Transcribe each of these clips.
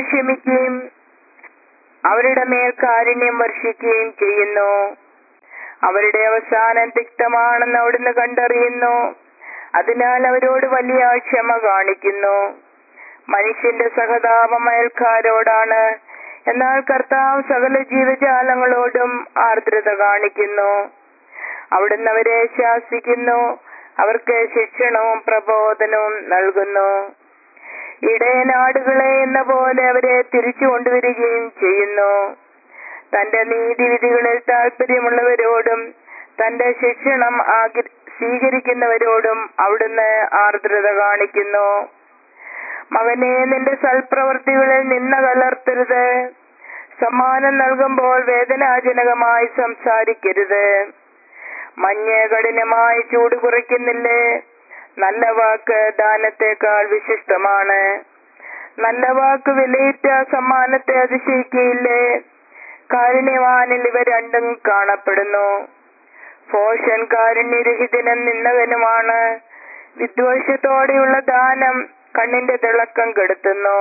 ക്ഷമിക്കുകയും അവരുടെ മേൽ കാരുണ്യം വർഷിക്കുകയും ചെയ്യുന്നു അവരുടെ അവസാനം തിക്തമാണെന്ന് അവിടുന്ന് കണ്ടറിയുന്നു അതിനാൽ അവരോട് വലിയ ക്ഷമ കാണിക്കുന്നു മനുഷ്യന്റെ സഹതാപം അയൽക്കാരോടാണ് എന്നാൽ കർത്താവ് സകല ജീവജാലങ്ങളോടും ആർദ്രത കാണിക്കുന്നു അവിടുന്ന് അവരെ ശാസിക്കുന്നു അവർക്ക് ശിക്ഷണവും പ്രബോധനവും നൽകുന്നു ഇടയനാടുകളെ എന്ന പോലെ അവരെ തിരിച്ചു കൊണ്ടുവരികയും ചെയ്യുന്നു തന്റെ നീതിവിധികളിൽ താല്പര്യമുള്ളവരോടും തന്റെ ശിക്ഷണം ആഗ്ര- സ്വീകരിക്കുന്നവരോടും അവിടുന്ന് ആർദ്രത കാണിക്കുന്നു മകനെ നിന്റെ സൽപ്രവർത്തികളിൽ നിന്ന കലർത്തരുത് സമ്മാനം നൽകുമ്പോൾ വേദനാജനകമായി സംസാരിക്കരുത് മഞ്ഞ് കഠിനമായി ചൂട് കുറയ്ക്കുന്നില്ലേ നല്ല വാക്ക് ദാനത്തെക്കാൾ വിശിഷ്ടമാണ് നല്ല വാക്ക് വിലയിറ്റ സമ്മാനത്തെ അതിശയിക്കയില്ലേ കാരുണ്യവാനിൽ ഇവ രണ്ടും കാണപ്പെടുന്നു ഭോഷൻ കാരുണ്യരഹിതനും നിന്നകനുമാണ് വിദ്വേഷത്തോടെയുള്ള ദാനം കണ്ണിന്റെ തിളക്കം കെടുത്തുന്നു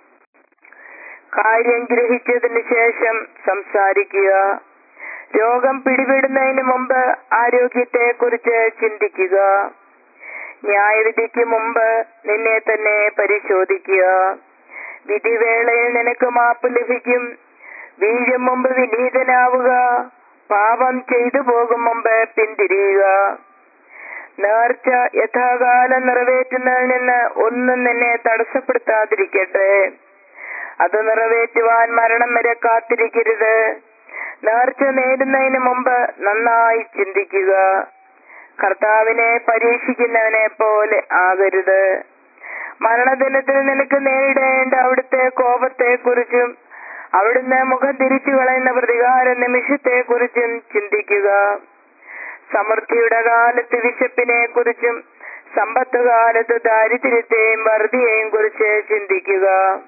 കാര്യം ഗ്രഹിച്ചതിന് ശേഷം സംസാരിക്കുക രോഗം പിടിപെടുന്നതിന് മുമ്പ് ആരോഗ്യത്തെ കുറിച്ച് ചിന്തിക്കുക ന്യായവിധിക്ക് മുമ്പ് നിന്നെ തന്നെ പരിശോധിക്കുക വിധിവേളയിൽ നിനക്ക് മാപ്പ് ലഭിക്കും വീഴും മുമ്പ് വിനീതനാവുക പാപം ചെയ്തു പോകും മുമ്പ് പിന്തിരിയുക നേർച്ച യഥാകാലം നിറവേറ്റുന്നതിൽ നിന്ന് ഒന്നും നിന്നെ തടസ്സപ്പെടുത്താതിരിക്കട്ടെ അത് നിറവേറ്റുവാൻ മരണം വരെ കാത്തിരിക്കരുത് നേർച്ച നേടുന്നതിന് മുമ്പ് നന്നായി ചിന്തിക്കുക കർത്താവിനെ പരീക്ഷിക്കുന്നവനെ പോലെ ആകരുത് മരണദിനത്തിൽ നിനക്ക് നേരിടേണ്ട അവിടുത്തെ കോപത്തെ കുറിച്ചും അവിടുന്ന് മുഖം തിരിച്ചു കളയുന്ന പ്രതികാര നിമിഷത്തെ കുറിച്ചും ചിന്തിക്കുക സമൃദ്ധിയുടെ കാലത്ത് വിശപ്പിനെ കുറിച്ചും സമ്പത്ത് കാലത്ത് ദാരിദ്ര്യത്തെയും വറുതിയെയും കുറിച്ച് ചിന്തിക്കുക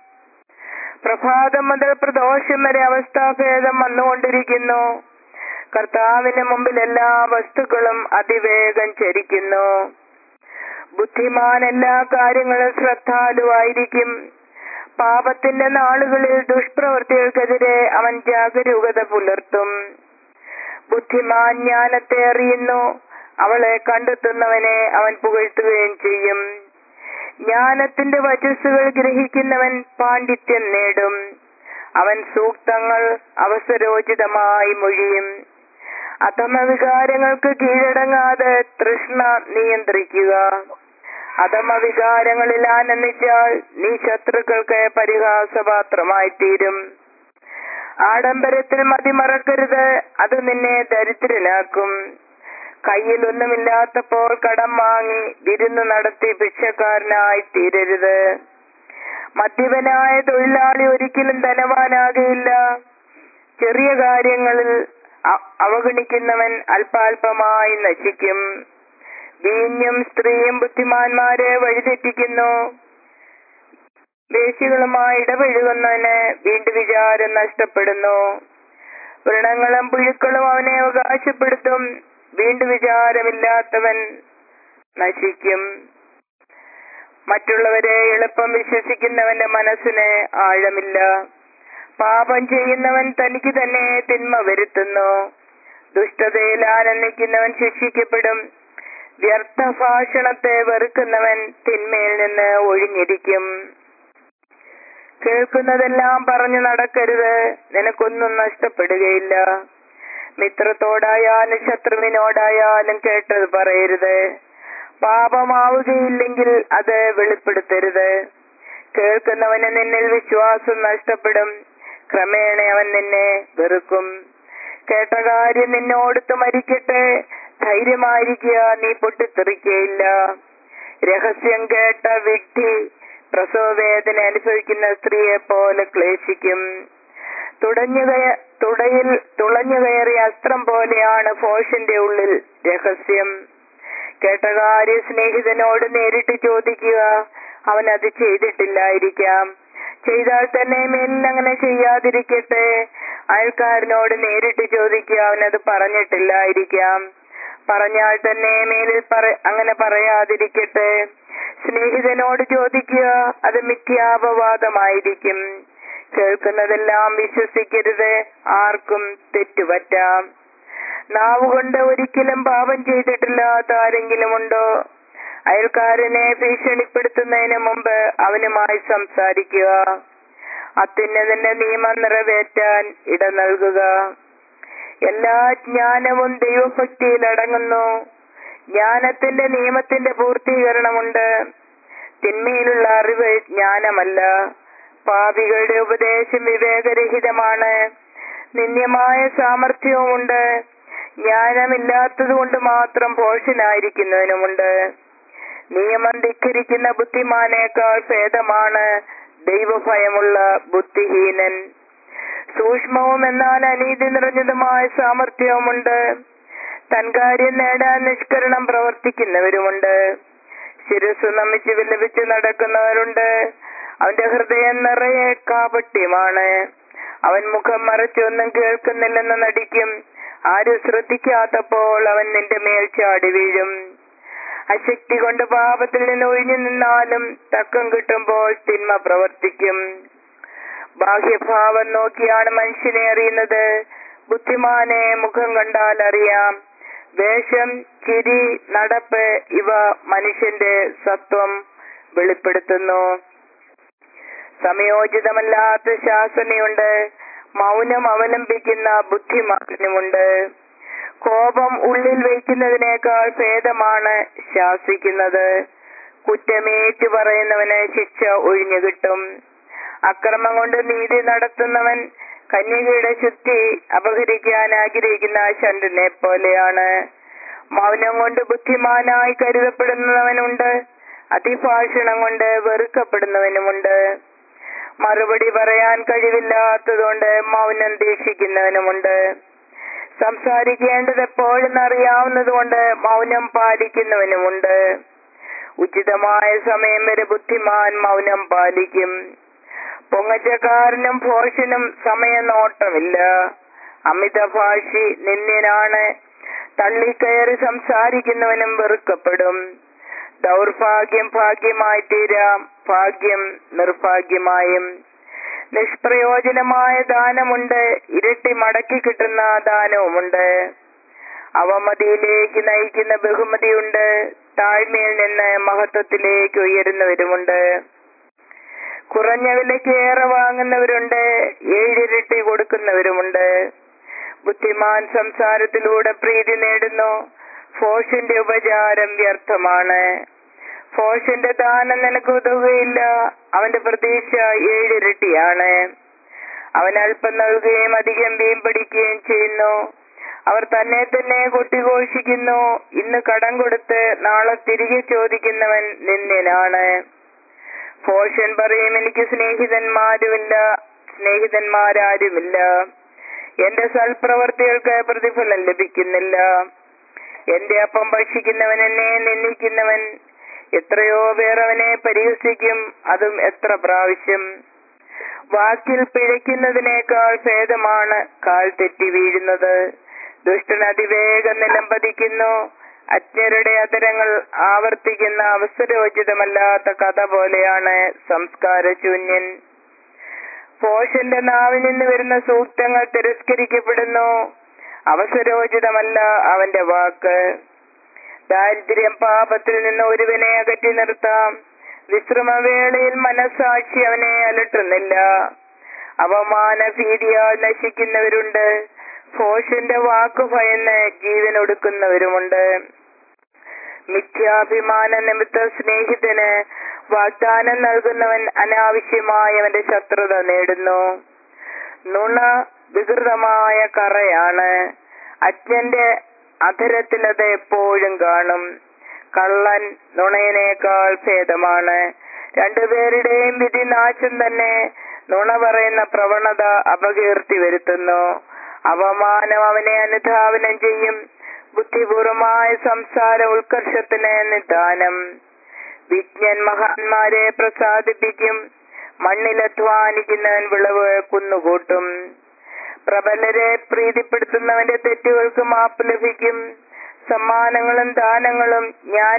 പ്രഭാതം മുതൽ പ്രദോഷം വരെ അവസ്ഥാഭേദം വന്നുകൊണ്ടിരിക്കുന്നു കർത്താവിന് മുമ്പിൽ എല്ലാ വസ്തുക്കളും അതിവേഗം ചരിക്കുന്നു ബുദ്ധിമാൻ എല്ലാ കാര്യങ്ങളും ശ്രദ്ധാലുവായിരിക്കും പാപത്തിന്റെ നാളുകളിൽ ദുഷ്പ്രവൃത്തികൾക്കെതിരെ അവൻ ജാഗരൂകത പുലർത്തും ബുദ്ധിമാൻ ജ്ഞാനത്തെ അറിയുന്നു അവളെ കണ്ടെത്തുന്നവനെ അവൻ പുകഴ്ത്തുകയും ചെയ്യും ജ്ഞാനത്തിന്റെ വചസ്സുകൾ ഗ്രഹിക്കുന്നവൻ പാണ്ഡിത്യം നേടും അവൻ സൂക്തങ്ങൾ അവസരോചിതമായി മൊഴിയും അധമവികാരങ്ങൾക്ക് കീഴടങ്ങാതെ തൃഷ്ണ നിയന്ത്രിക്കുക അധമവികാരങ്ങളിൽ ആനന്ദിച്ചാൽ നീ ശത്രുക്കൾക്ക് പരിഹാസപാത്രമായി തീരും ആഡംബരത്തിൽ മതിമറക്കരുത് അത് നിന്നെ ദരിദ്രനാക്കും കയ്യിൽ ഒന്നുമില്ലാത്തപ്പോൾ കടം വാങ്ങി വിരുന്ന് നടത്തി ഭിക്ഷക്കാരനായി തീരരുത് മദ്യപനായ തൊഴിലാളി ഒരിക്കലും ധനവാനാകയില്ല ചെറിയ കാര്യങ്ങളിൽ അ- അവഗണിക്കുന്നവൻ അല്പാൽപമായി നശിക്കും വീഞ്ഞും സ്ത്രീയും ബുദ്ധിമാന്മാരെ വഴിതെറ്റിക്കുന്നു വേശികളുമായി ഇടപഴകുന്നവന് വീണ്ടും വിചാരം നഷ്ടപ്പെടുന്നു വ്രണങ്ങളും പുഴുക്കളും അവനെ അവകാശപ്പെടുത്തും വീണ്ടും വിചാരമില്ലാത്തവൻ നശിക്കും മറ്റുള്ളവരെ എളുപ്പം വിശ്വസിക്കുന്നവന്റെ മനസ്സിന് ആഴമില്ല പാപം ചെയ്യുന്നവൻ തനിക്ക് തന്നെ തിന്മ വരുത്തുന്നു ദുഷ്ടതയിൽ ആനന്ദിക്കുന്നവൻ ശിക്ഷിക്കപ്പെടും വ്യർത്ഥ ഭാഷണത്തെ വെറുക്കുന്നവൻ തിന്മയിൽ നിന്ന് ഒഴിഞ്ഞിരിക്കും കേൾക്കുന്നതെല്ലാം പറഞ്ഞു നടക്കരുത് നിനക്കൊന്നും നഷ്ടപ്പെടുകയില്ല മിത്രത്തോടായാലും ശത്രുവിനോടായാലും കേട്ടത് പറയരുത് പാപമാവുകയില്ലെങ്കിൽ അത് വെളിപ്പെടുത്തരുത് കേൾക്കുന്നവന് നിന്നിൽ വിശ്വാസം നഷ്ടപ്പെടും ക്രമേണ അവൻ നിന്നെ വെറുക്കും കേട്ട കാര്യം നിന്നോടുത്ത് മരിക്കട്ടെ ധൈര്യമായിരിക്കുക നീ പൊട്ടിത്തെറിക്കയില്ല രഹസ്യം കേട്ട വ്യക്തി പ്രസവവേദന അനുഭവിക്കുന്ന സ്ത്രീയെ പോലെ ക്ലേശിക്കും തുടഞ്ഞു കയ- തുടയിൽ തുളഞ്ഞു കയറിയ അസ്ത്രം പോലെയാണ് ഫോഷിന്റെ ഉള്ളിൽ രഹസ്യം കേട്ട കാര്യം സ്നേഹിതനോട് നേരിട്ട് ചോദിക്കുക അവൻ അത് ചെയ്തിട്ടില്ലായിരിക്കാം ചെയ്താൽ തന്നെ മേലിൽ അങ്ങനെ ചെയ്യാതിരിക്കട്ടെ അയൽക്കാരനോട് നേരിട്ട് ചോദിക്കുക അവനത് പറഞ്ഞിട്ടില്ലായിരിക്കാം പറഞ്ഞാൽ തന്നെ മേലിൽ പറ അങ്ങനെ പറയാതിരിക്കട്ടെ സ്നേഹിതനോട് ചോദിക്കുക അത് മിഥ്യാപവാദമായിരിക്കും കേൾക്കുന്നതെല്ലാം വിശ്വസിക്കരുത് ആർക്കും തെറ്റുപറ്റാം നാവുകൊണ്ട് ഒരിക്കലും പാപം ചെയ്തിട്ടില്ലാത്ത ആരെങ്കിലും ഉണ്ടോ അയൽക്കാരനെ ഭീഷണിപ്പെടുത്തുന്നതിന് മുമ്പ് അവനുമായി സംസാരിക്കുക അത്യുന്നതിന്റെ നിയമം നിറവേറ്റാൻ ഇട നൽകുക എല്ലാ ജ്ഞാനവും ദൈവഭക്തിയിൽ അടങ്ങുന്നു ജ്ഞാനത്തിന്റെ നിയമത്തിന്റെ പൂർത്തീകരണമുണ്ട് തിന്മയിലുള്ള അറിവ് ജ്ഞാനമല്ല പാപികളുടെ ഉപദേശം വിവേകരഹിതമാണ് നിന്ദ്യമായ സാമർഥ്യവുമുണ്ട് ജ്ഞാനമില്ലാത്തത് കൊണ്ട് മാത്രം പോഷനായിരിക്കുന്നതിനുമുണ്ട് നിയമം ധിക്കരിക്കുന്ന ബുദ്ധിമാനേക്കാൾ ഭേദമാണ് ദൈവഭയമുള്ള ബുദ്ധിഹീനൻ സൂക്ഷ്മവും എന്നാൽ അനീതി നിറഞ്ഞതുമായ സാമർഥ്യവുമുണ്ട് തൻകാര്യം നേടാൻ നിഷ്കരണം പ്രവർത്തിക്കുന്നവരുമുണ്ട് ശിരസ് നമിച്ച് വിലപിച്ച് നടക്കുന്നവരുണ്ട് അവന്റെ ഹൃദയം നിറയെ കാപട്യമാണ് അവൻ മുഖം മറച്ചൊന്നും കേൾക്കുന്നില്ലെന്ന് നടിക്കും ആരും ശ്രദ്ധിക്കാത്തപ്പോൾ അവൻ നിന്റെ മേൽ ചാടി വീഴും അശക്തി കൊണ്ട് പാപത്തിൽ നിന്ന് ഒഴിഞ്ഞു നിന്നാലും തക്കം കിട്ടുമ്പോൾ തിന്മ പ്രവർത്തിക്കും ബാഹ്യഭാവം നോക്കിയാണ് മനുഷ്യനെ അറിയുന്നത് ബുദ്ധിമാനെ മുഖം കണ്ടാൽ അറിയാം വേഷം ചിരി നടപ്പ് ഇവ മനുഷ്യന്റെ സത്വം വെളിപ്പെടുത്തുന്നു സമയോചിതമല്ലാത്ത ശാസനയുണ്ട് മൗനം അവലംബിക്കുന്ന ബുദ്ധിമാനുമുണ്ട് കോപം ഉള്ളിൽ വയ്ക്കുന്നതിനേക്കാൾ ഭേദമാണ് ശാസിക്കുന്നത് കുറ്റമേറ്റു പറയുന്നവന് ശിക്ഷ ഒഴിഞ്ഞു കിട്ടും അക്രമം കൊണ്ട് നീതി നടത്തുന്നവൻ കന്യകയുടെ ശുദ്ധി അപഹരിക്കാൻ ആഗ്രഹിക്കുന്ന ചണ്ടനെ പോലെയാണ് മൗനം കൊണ്ട് ബുദ്ധിമാനായി കരുതപ്പെടുന്നവനുണ്ട് അതിഭാഷണം കൊണ്ട് വെറുക്കപ്പെടുന്നവനുമുണ്ട് മറുപടി പറയാൻ കഴിവില്ലാത്തതുകൊണ്ട് മൗനം ദീക്ഷിക്കുന്നവനുമുണ്ട് സംസാരിക്കേണ്ടത് എപ്പോഴും അറിയാവുന്നതുകൊണ്ട് മൗനം പാലിക്കുന്നവനുമുണ്ട് ഉചിതമായ സമയം വരെ ബുദ്ധിമാൻ മൗനം പാലിക്കും പൊങ്ങച്ചക്കാരനും ഭോഷനും സമയനോട്ടമില്ല അമിതഭാഷി നിന്ദ്യനാണ് തള്ളിക്കയറി സംസാരിക്കുന്നവനും വെറുക്കപ്പെടും ദൗർഭാഗ്യം ഭാഗ്യമായി തീരാം ഭാഗ്യം നിർഭാഗ്യമായും നിഷ്പ്രയോജനമായ ദാനമുണ്ട് ഇരട്ടി മടക്കി കിട്ടുന്ന ദാനവുമുണ്ട് അവമതിയിലേക്ക് നയിക്കുന്ന ബഹുമതിയുണ്ട് താഴ്മയിൽ നിന്ന് മഹത്വത്തിലേക്ക് ഉയരുന്നവരുമുണ്ട് കുറഞ്ഞ വിലയ്ക്ക് ഏറെ വാങ്ങുന്നവരുണ്ട് ഏഴിരട്ടി കൊടുക്കുന്നവരുമുണ്ട് ബുദ്ധിമാൻ സംസാരത്തിലൂടെ പ്രീതി നേടുന്നു ഫോഷിന്റെ ഉപചാരം വ്യർത്ഥമാണ് ഫോഷിന്റെ ദാനം നിനക്ക് ഉതവുകയില്ല അവന്റെ പ്രതീക്ഷ ഏഴിരട്ടിയാണ് അവൻ അല്പം നൽകുകയും അധികം വീം പിടിക്കുകയും ചെയ്യുന്നു അവർ തന്നെ തന്നെ കൊട്ടിഘോഷിക്കുന്നു ഇന്ന് കടം കൊടുത്ത് നാളെ തിരികെ ചോദിക്കുന്നവൻ നിന്ദിനാണ് ഫോഷൻ പറയും എനിക്ക് സ്നേഹിതന്മാരുമില്ല സ്നേഹിതന്മാരാരുമില്ല എന്റെ സൽപ്രവർത്തികൾക്ക് പ്രതിഫലം ലഭിക്കുന്നില്ല എന്റെ അപ്പം ഭക്ഷിക്കുന്നവൻ എന്നെ നിന്ദിക്കുന്നവൻ എത്രയോ പേർ അവനെ പരിഹസിക്കും അതും എത്ര പ്രാവശ്യം വാക്കിൽ പിഴയ്ക്കുന്നതിനേക്കാൾ ഭേദമാണ് കാൽ തെറ്റി വീഴുന്നത് ദുഷ്ടൻ അതിവേഗം നിലം പതിക്കുന്നു അജ്ഞരുടെ അതരങ്ങൾ ആവർത്തിക്കുന്ന അവസരോചിതമല്ലാത്ത കഥ പോലെയാണ് സംസ്കാരശൂന്യൻ പോഷന്റെ നാവിൽ നിന്ന് വരുന്ന സൂക്തങ്ങൾ തിരസ്കരിക്കപ്പെടുന്നു അവസരോചിതമല്ല അവന്റെ വാക്ക് ദാരിദ്ര്യം പാപത്തിൽ നിന്ന് ഒരുവനെ അകറ്റി നിർത്താം വിശ്രമവേളയിൽ മനസാക്ഷി അവനെ അലട്ടുന്നില്ല അവമാന ഭീതിയാൽ നശിക്കുന്നവരുണ്ട് ഭോഷന്റെ വാക്കു ഭയന്ന് ജീവൻ ഒടുക്കുന്നവരുമുണ്ട് മിഥ്യാഭിമാന നിമിത്ത സ്നേഹിതന് വാഗ്ദാനം നൽകുന്നവൻ അനാവശ്യമായി അവന്റെ ശത്രുത നേടുന്നു നുണ വികൃതമായ കറയാണ് അജ്ഞന്റെ അധരത്തിൽ അത് എപ്പോഴും കാണും കള്ളൻ നുണയനേക്കാൾ ഭേദമാണ് രണ്ടുപേരുടെയും വിധി നാശം തന്നെ നുണ പറയുന്ന പ്രവണത അപകീർത്തി വരുത്തുന്നു അവമാനം അവനെ അനുധാവനം ചെയ്യും ബുദ്ധിപൂർവമായ സംസാര ഉത്കർഷത്തിന് നിദാനം വിജ്ഞൻ മഹാന്മാരെ പ്രസാദിപ്പിക്കും മണ്ണിലധ്വാനിക്കുന്നവൻ വിളവ് കുന്നുകൂട്ടും പ്രബലരെ പ്രീതിപ്പെടുത്തുന്നവന്റെ തെറ്റുകൾക്ക് മാപ്പ് ലഭിക്കും സമ്മാനങ്ങളും ദാനങ്ങളും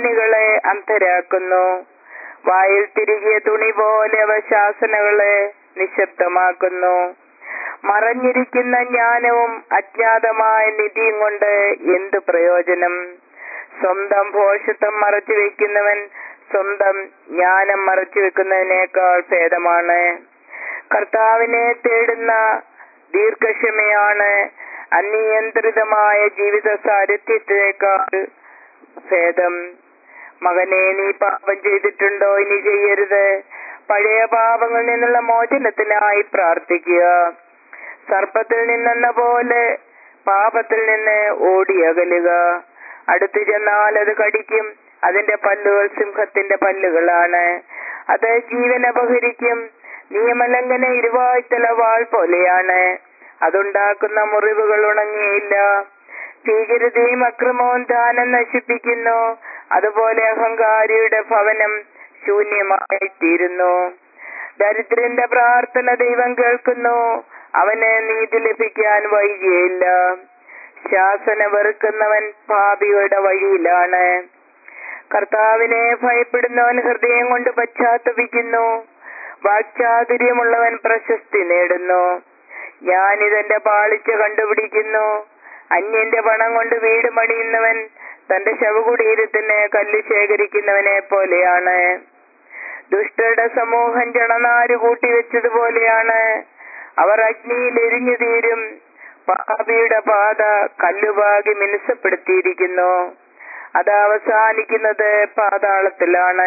ജ്ഞാനികളെ അന്ധരാക്കുന്നു വായിൽ തിരികിയ തുണി പോലെ അവ ശാസനകളെ നിശബ്ദമാക്കുന്നു മറഞ്ഞിരിക്കുന്ന ജ്ഞാനവും അജ്ഞാതമായ നിധിയും കൊണ്ട് എന്തു പ്രയോജനം സ്വന്തം ഭോഷത്വം മറച്ചു വെക്കുന്നവൻ സ്വന്തം ജ്ഞാനം മറച്ചു വെക്കുന്നതിനേക്കാൾ ഭേദമാണ് കർത്താവിനെ തേടുന്ന ദീർഘക്ഷമയാണ് അനിയന്ത്രിതമായ ജീവിത സാരഥ്യത്തേക്കാൾ ഭേദം മകനെ നീ പാപം ചെയ്തിട്ടുണ്ടോ ഇനി ചെയ്യരുത് പഴയ പാപങ്ങളിൽ നിന്നുള്ള മോചനത്തിനായി പ്രാർത്ഥിക്കുക സർപ്പത്തിൽ നിന്നെന്ന പോലെ പാപത്തിൽ നിന്ന് ഓടിയകലുക അടുത്തു ചെന്നാൽ അത് കടിക്കും അതിന്റെ പല്ലുകൾ സിംഹത്തിന്റെ പല്ലുകളാണ് അത് ജീവൻ അപഹരിക്കും നിയമലംഘന ഇരുവായ്ത്തല വാൾ പോലെയാണ് അതുണ്ടാക്കുന്ന മുറിവുകൾ ഉണങ്ങിയില്ല ഭീകരതയും അക്രമവും ദാനം നശിപ്പിക്കുന്നു അതുപോലെ അഹങ്കാരിയുടെ ഭവനം ശൂന്യമായി തീരുന്നു ദരിദ്രന്റെ പ്രാർത്ഥന ദൈവം കേൾക്കുന്നു അവന് നീതി ലഭിക്കാൻ വൈകിയില്ല ശാസന വെറുക്കുന്നവൻ പാപിയുടെ വഴിയിലാണ് കർത്താവിനെ ഭയപ്പെടുന്നവൻ ഹൃദയം കൊണ്ട് പശ്ചാത്തപിക്കുന്നു വാക്ചാതുര്യമുള്ളവൻ പ്രശസ്തി നേടുന്നു ഞാനിതെന്റെ പാളിച്ച കണ്ടുപിടിക്കുന്നു അന്യന്റെ പണം കൊണ്ട് വീട് പണിയുന്നവൻ തന്റെ ശവകുടീരത്തിന് കല്ല് ശേഖരിക്കുന്നവനെ പോലെയാണ് ദുഷ്ടരുടെ സമൂഹം ചണനാര് കൂട്ടിവെച്ചതുപോലെയാണ് അവർ അഗ്നിയിൽ എരിഞ്ഞു തീരും പാപിയുടെ പാത കല്ലുപാകി മിനുസപ്പെടുത്തിയിരിക്കുന്നു അത് അവസാനിക്കുന്നത് പാതാളത്തിലാണ്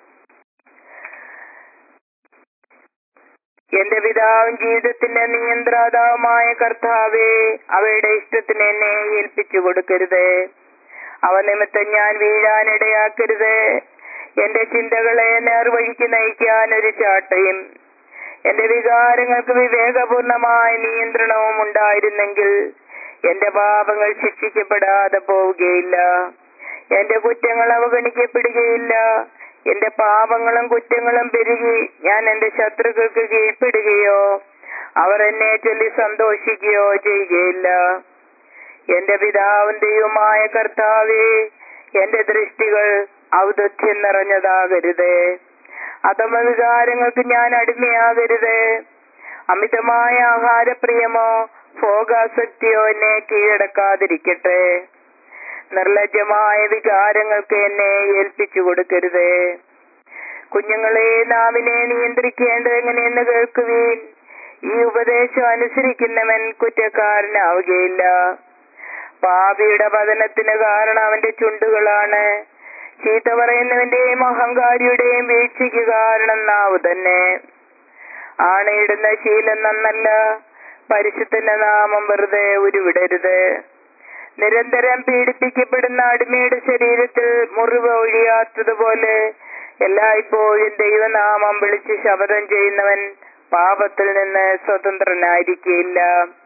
എന്റെ പിതാവും ജീവിതത്തിന്റെ നിയന്ത്രാതാവുമായ കർത്താവേ അവയുടെ ഇഷ്ടത്തിന് എന്നെ ഏൽപ്പിച്ചു കൊടുക്കരുത് അവ നിമിത്തം ഞാൻ വീഴാനിടയാക്കരുത് എന്റെ ചിന്തകളെ നേർവഴിക്ക് നയിക്കാൻ ഒരു ചാട്ടയും എന്റെ വികാരങ്ങൾക്ക് വിവേകപൂർണമായ നിയന്ത്രണവും ഉണ്ടായിരുന്നെങ്കിൽ എന്റെ പാപങ്ങൾ ശിക്ഷിക്കപ്പെടാതെ പോവുകയില്ല എന്റെ കുറ്റങ്ങൾ അവഗണിക്കപ്പെടുകയില്ല എന്റെ പാപങ്ങളും കുറ്റങ്ങളും പെരുകി ഞാൻ എന്റെ ശത്രുക്കൾക്ക് കീഴ്പ്പെടുകയോ അവർ എന്നെ ചൊല്ലി സന്തോഷിക്കുകയോ ചെയ്യുകയില്ല എന്റെ പിതാവും ദൈവമായ കർത്താവേ എന്റെ ദൃഷ്ടികൾ ഔദത്യം നിറഞ്ഞതാകരുത് അധമ വികാരങ്ങൾക്ക് ഞാൻ അടിമയാകരുത് അമിതമായ ആഹാരപ്രിയമോ ഭോഗാസക്തിയോ എന്നെ കീഴടക്കാതിരിക്കട്ടെ നിർലജ്ജമായ വികാരങ്ങൾക്ക് എന്നെ ഏൽപ്പിച്ചു കൊടുക്കരുത് കുഞ്ഞുങ്ങളെ നാവിനെ നിയന്ത്രിക്കേണ്ടത് എങ്ങനെയെന്ന് കേൾക്കുവീൻ ഈ ഉപദേശം അനുസരിക്കുന്നവൻ കുറ്റക്കാരനാവുകയില്ല പാപിയുടെ പതനത്തിന് കാരണം അവന്റെ ചുണ്ടുകളാണ് ചീത്ത പറയുന്നവന്റെയും അഹങ്കാരിയുടെയും വീഴ്ചയ്ക്ക് കാരണം നാവ് തന്നെ ആണയിടുന്ന ശീലം നന്നല്ല പരിശുദ്ധന്റെ നാമം വെറുതെ ഉരുവിടരുത് നിരന്തരം പീഡിപ്പിക്കപ്പെടുന്ന അടിമയുടെ ശരീരത്തിൽ മുറിവ് ഒഴിയാത്തതുപോലെ എല്ലായ്പ്പോഴും ദൈവനാമം വിളിച്ച് ശപഥം ചെയ്യുന്നവൻ പാപത്തിൽ നിന്ന് സ്വതന്ത്രനായിരിക്കില്ല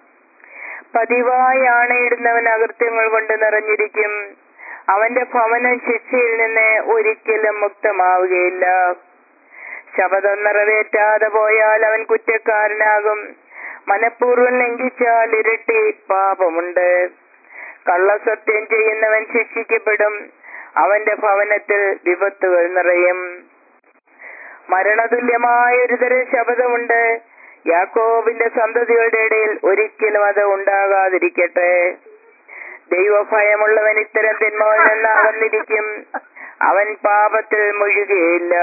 പതിവായി ആണയിടുന്നവൻ അകൃത്യങ്ങൾ കൊണ്ട് നിറഞ്ഞിരിക്കും അവന്റെ ഭവനം ശിക്ഷയിൽ നിന്ന് ഒരിക്കലും മുക്തമാവുകയില്ല ശപഥം നിറവേറ്റാതെ പോയാൽ അവൻ കുറ്റക്കാരനാകും മനഃപൂർവ്വം ലംഘിച്ചാൽ ഇരട്ടി പാപമുണ്ട് കള്ളസത്യം ചെയ്യുന്നവൻ ശിക്ഷിക്കപ്പെടും അവന്റെ ഭവനത്തിൽ വിപത്തുകൾ നിറയും മരണതുല്യമായ ഒരുതരം ശബ്ദമുണ്ട് യാക്കോബിന്റെ സന്തതികളുടെ ഇടയിൽ ഒരിക്കലും അത് ഉണ്ടാകാതിരിക്കട്ടെ ദൈവഭയമുള്ളവൻ ഇത്തരം തിന്മകളിൽ നിന്ന് അകന്നിരിക്കും അവൻ പാപത്തിൽ മുഴുകയില്ല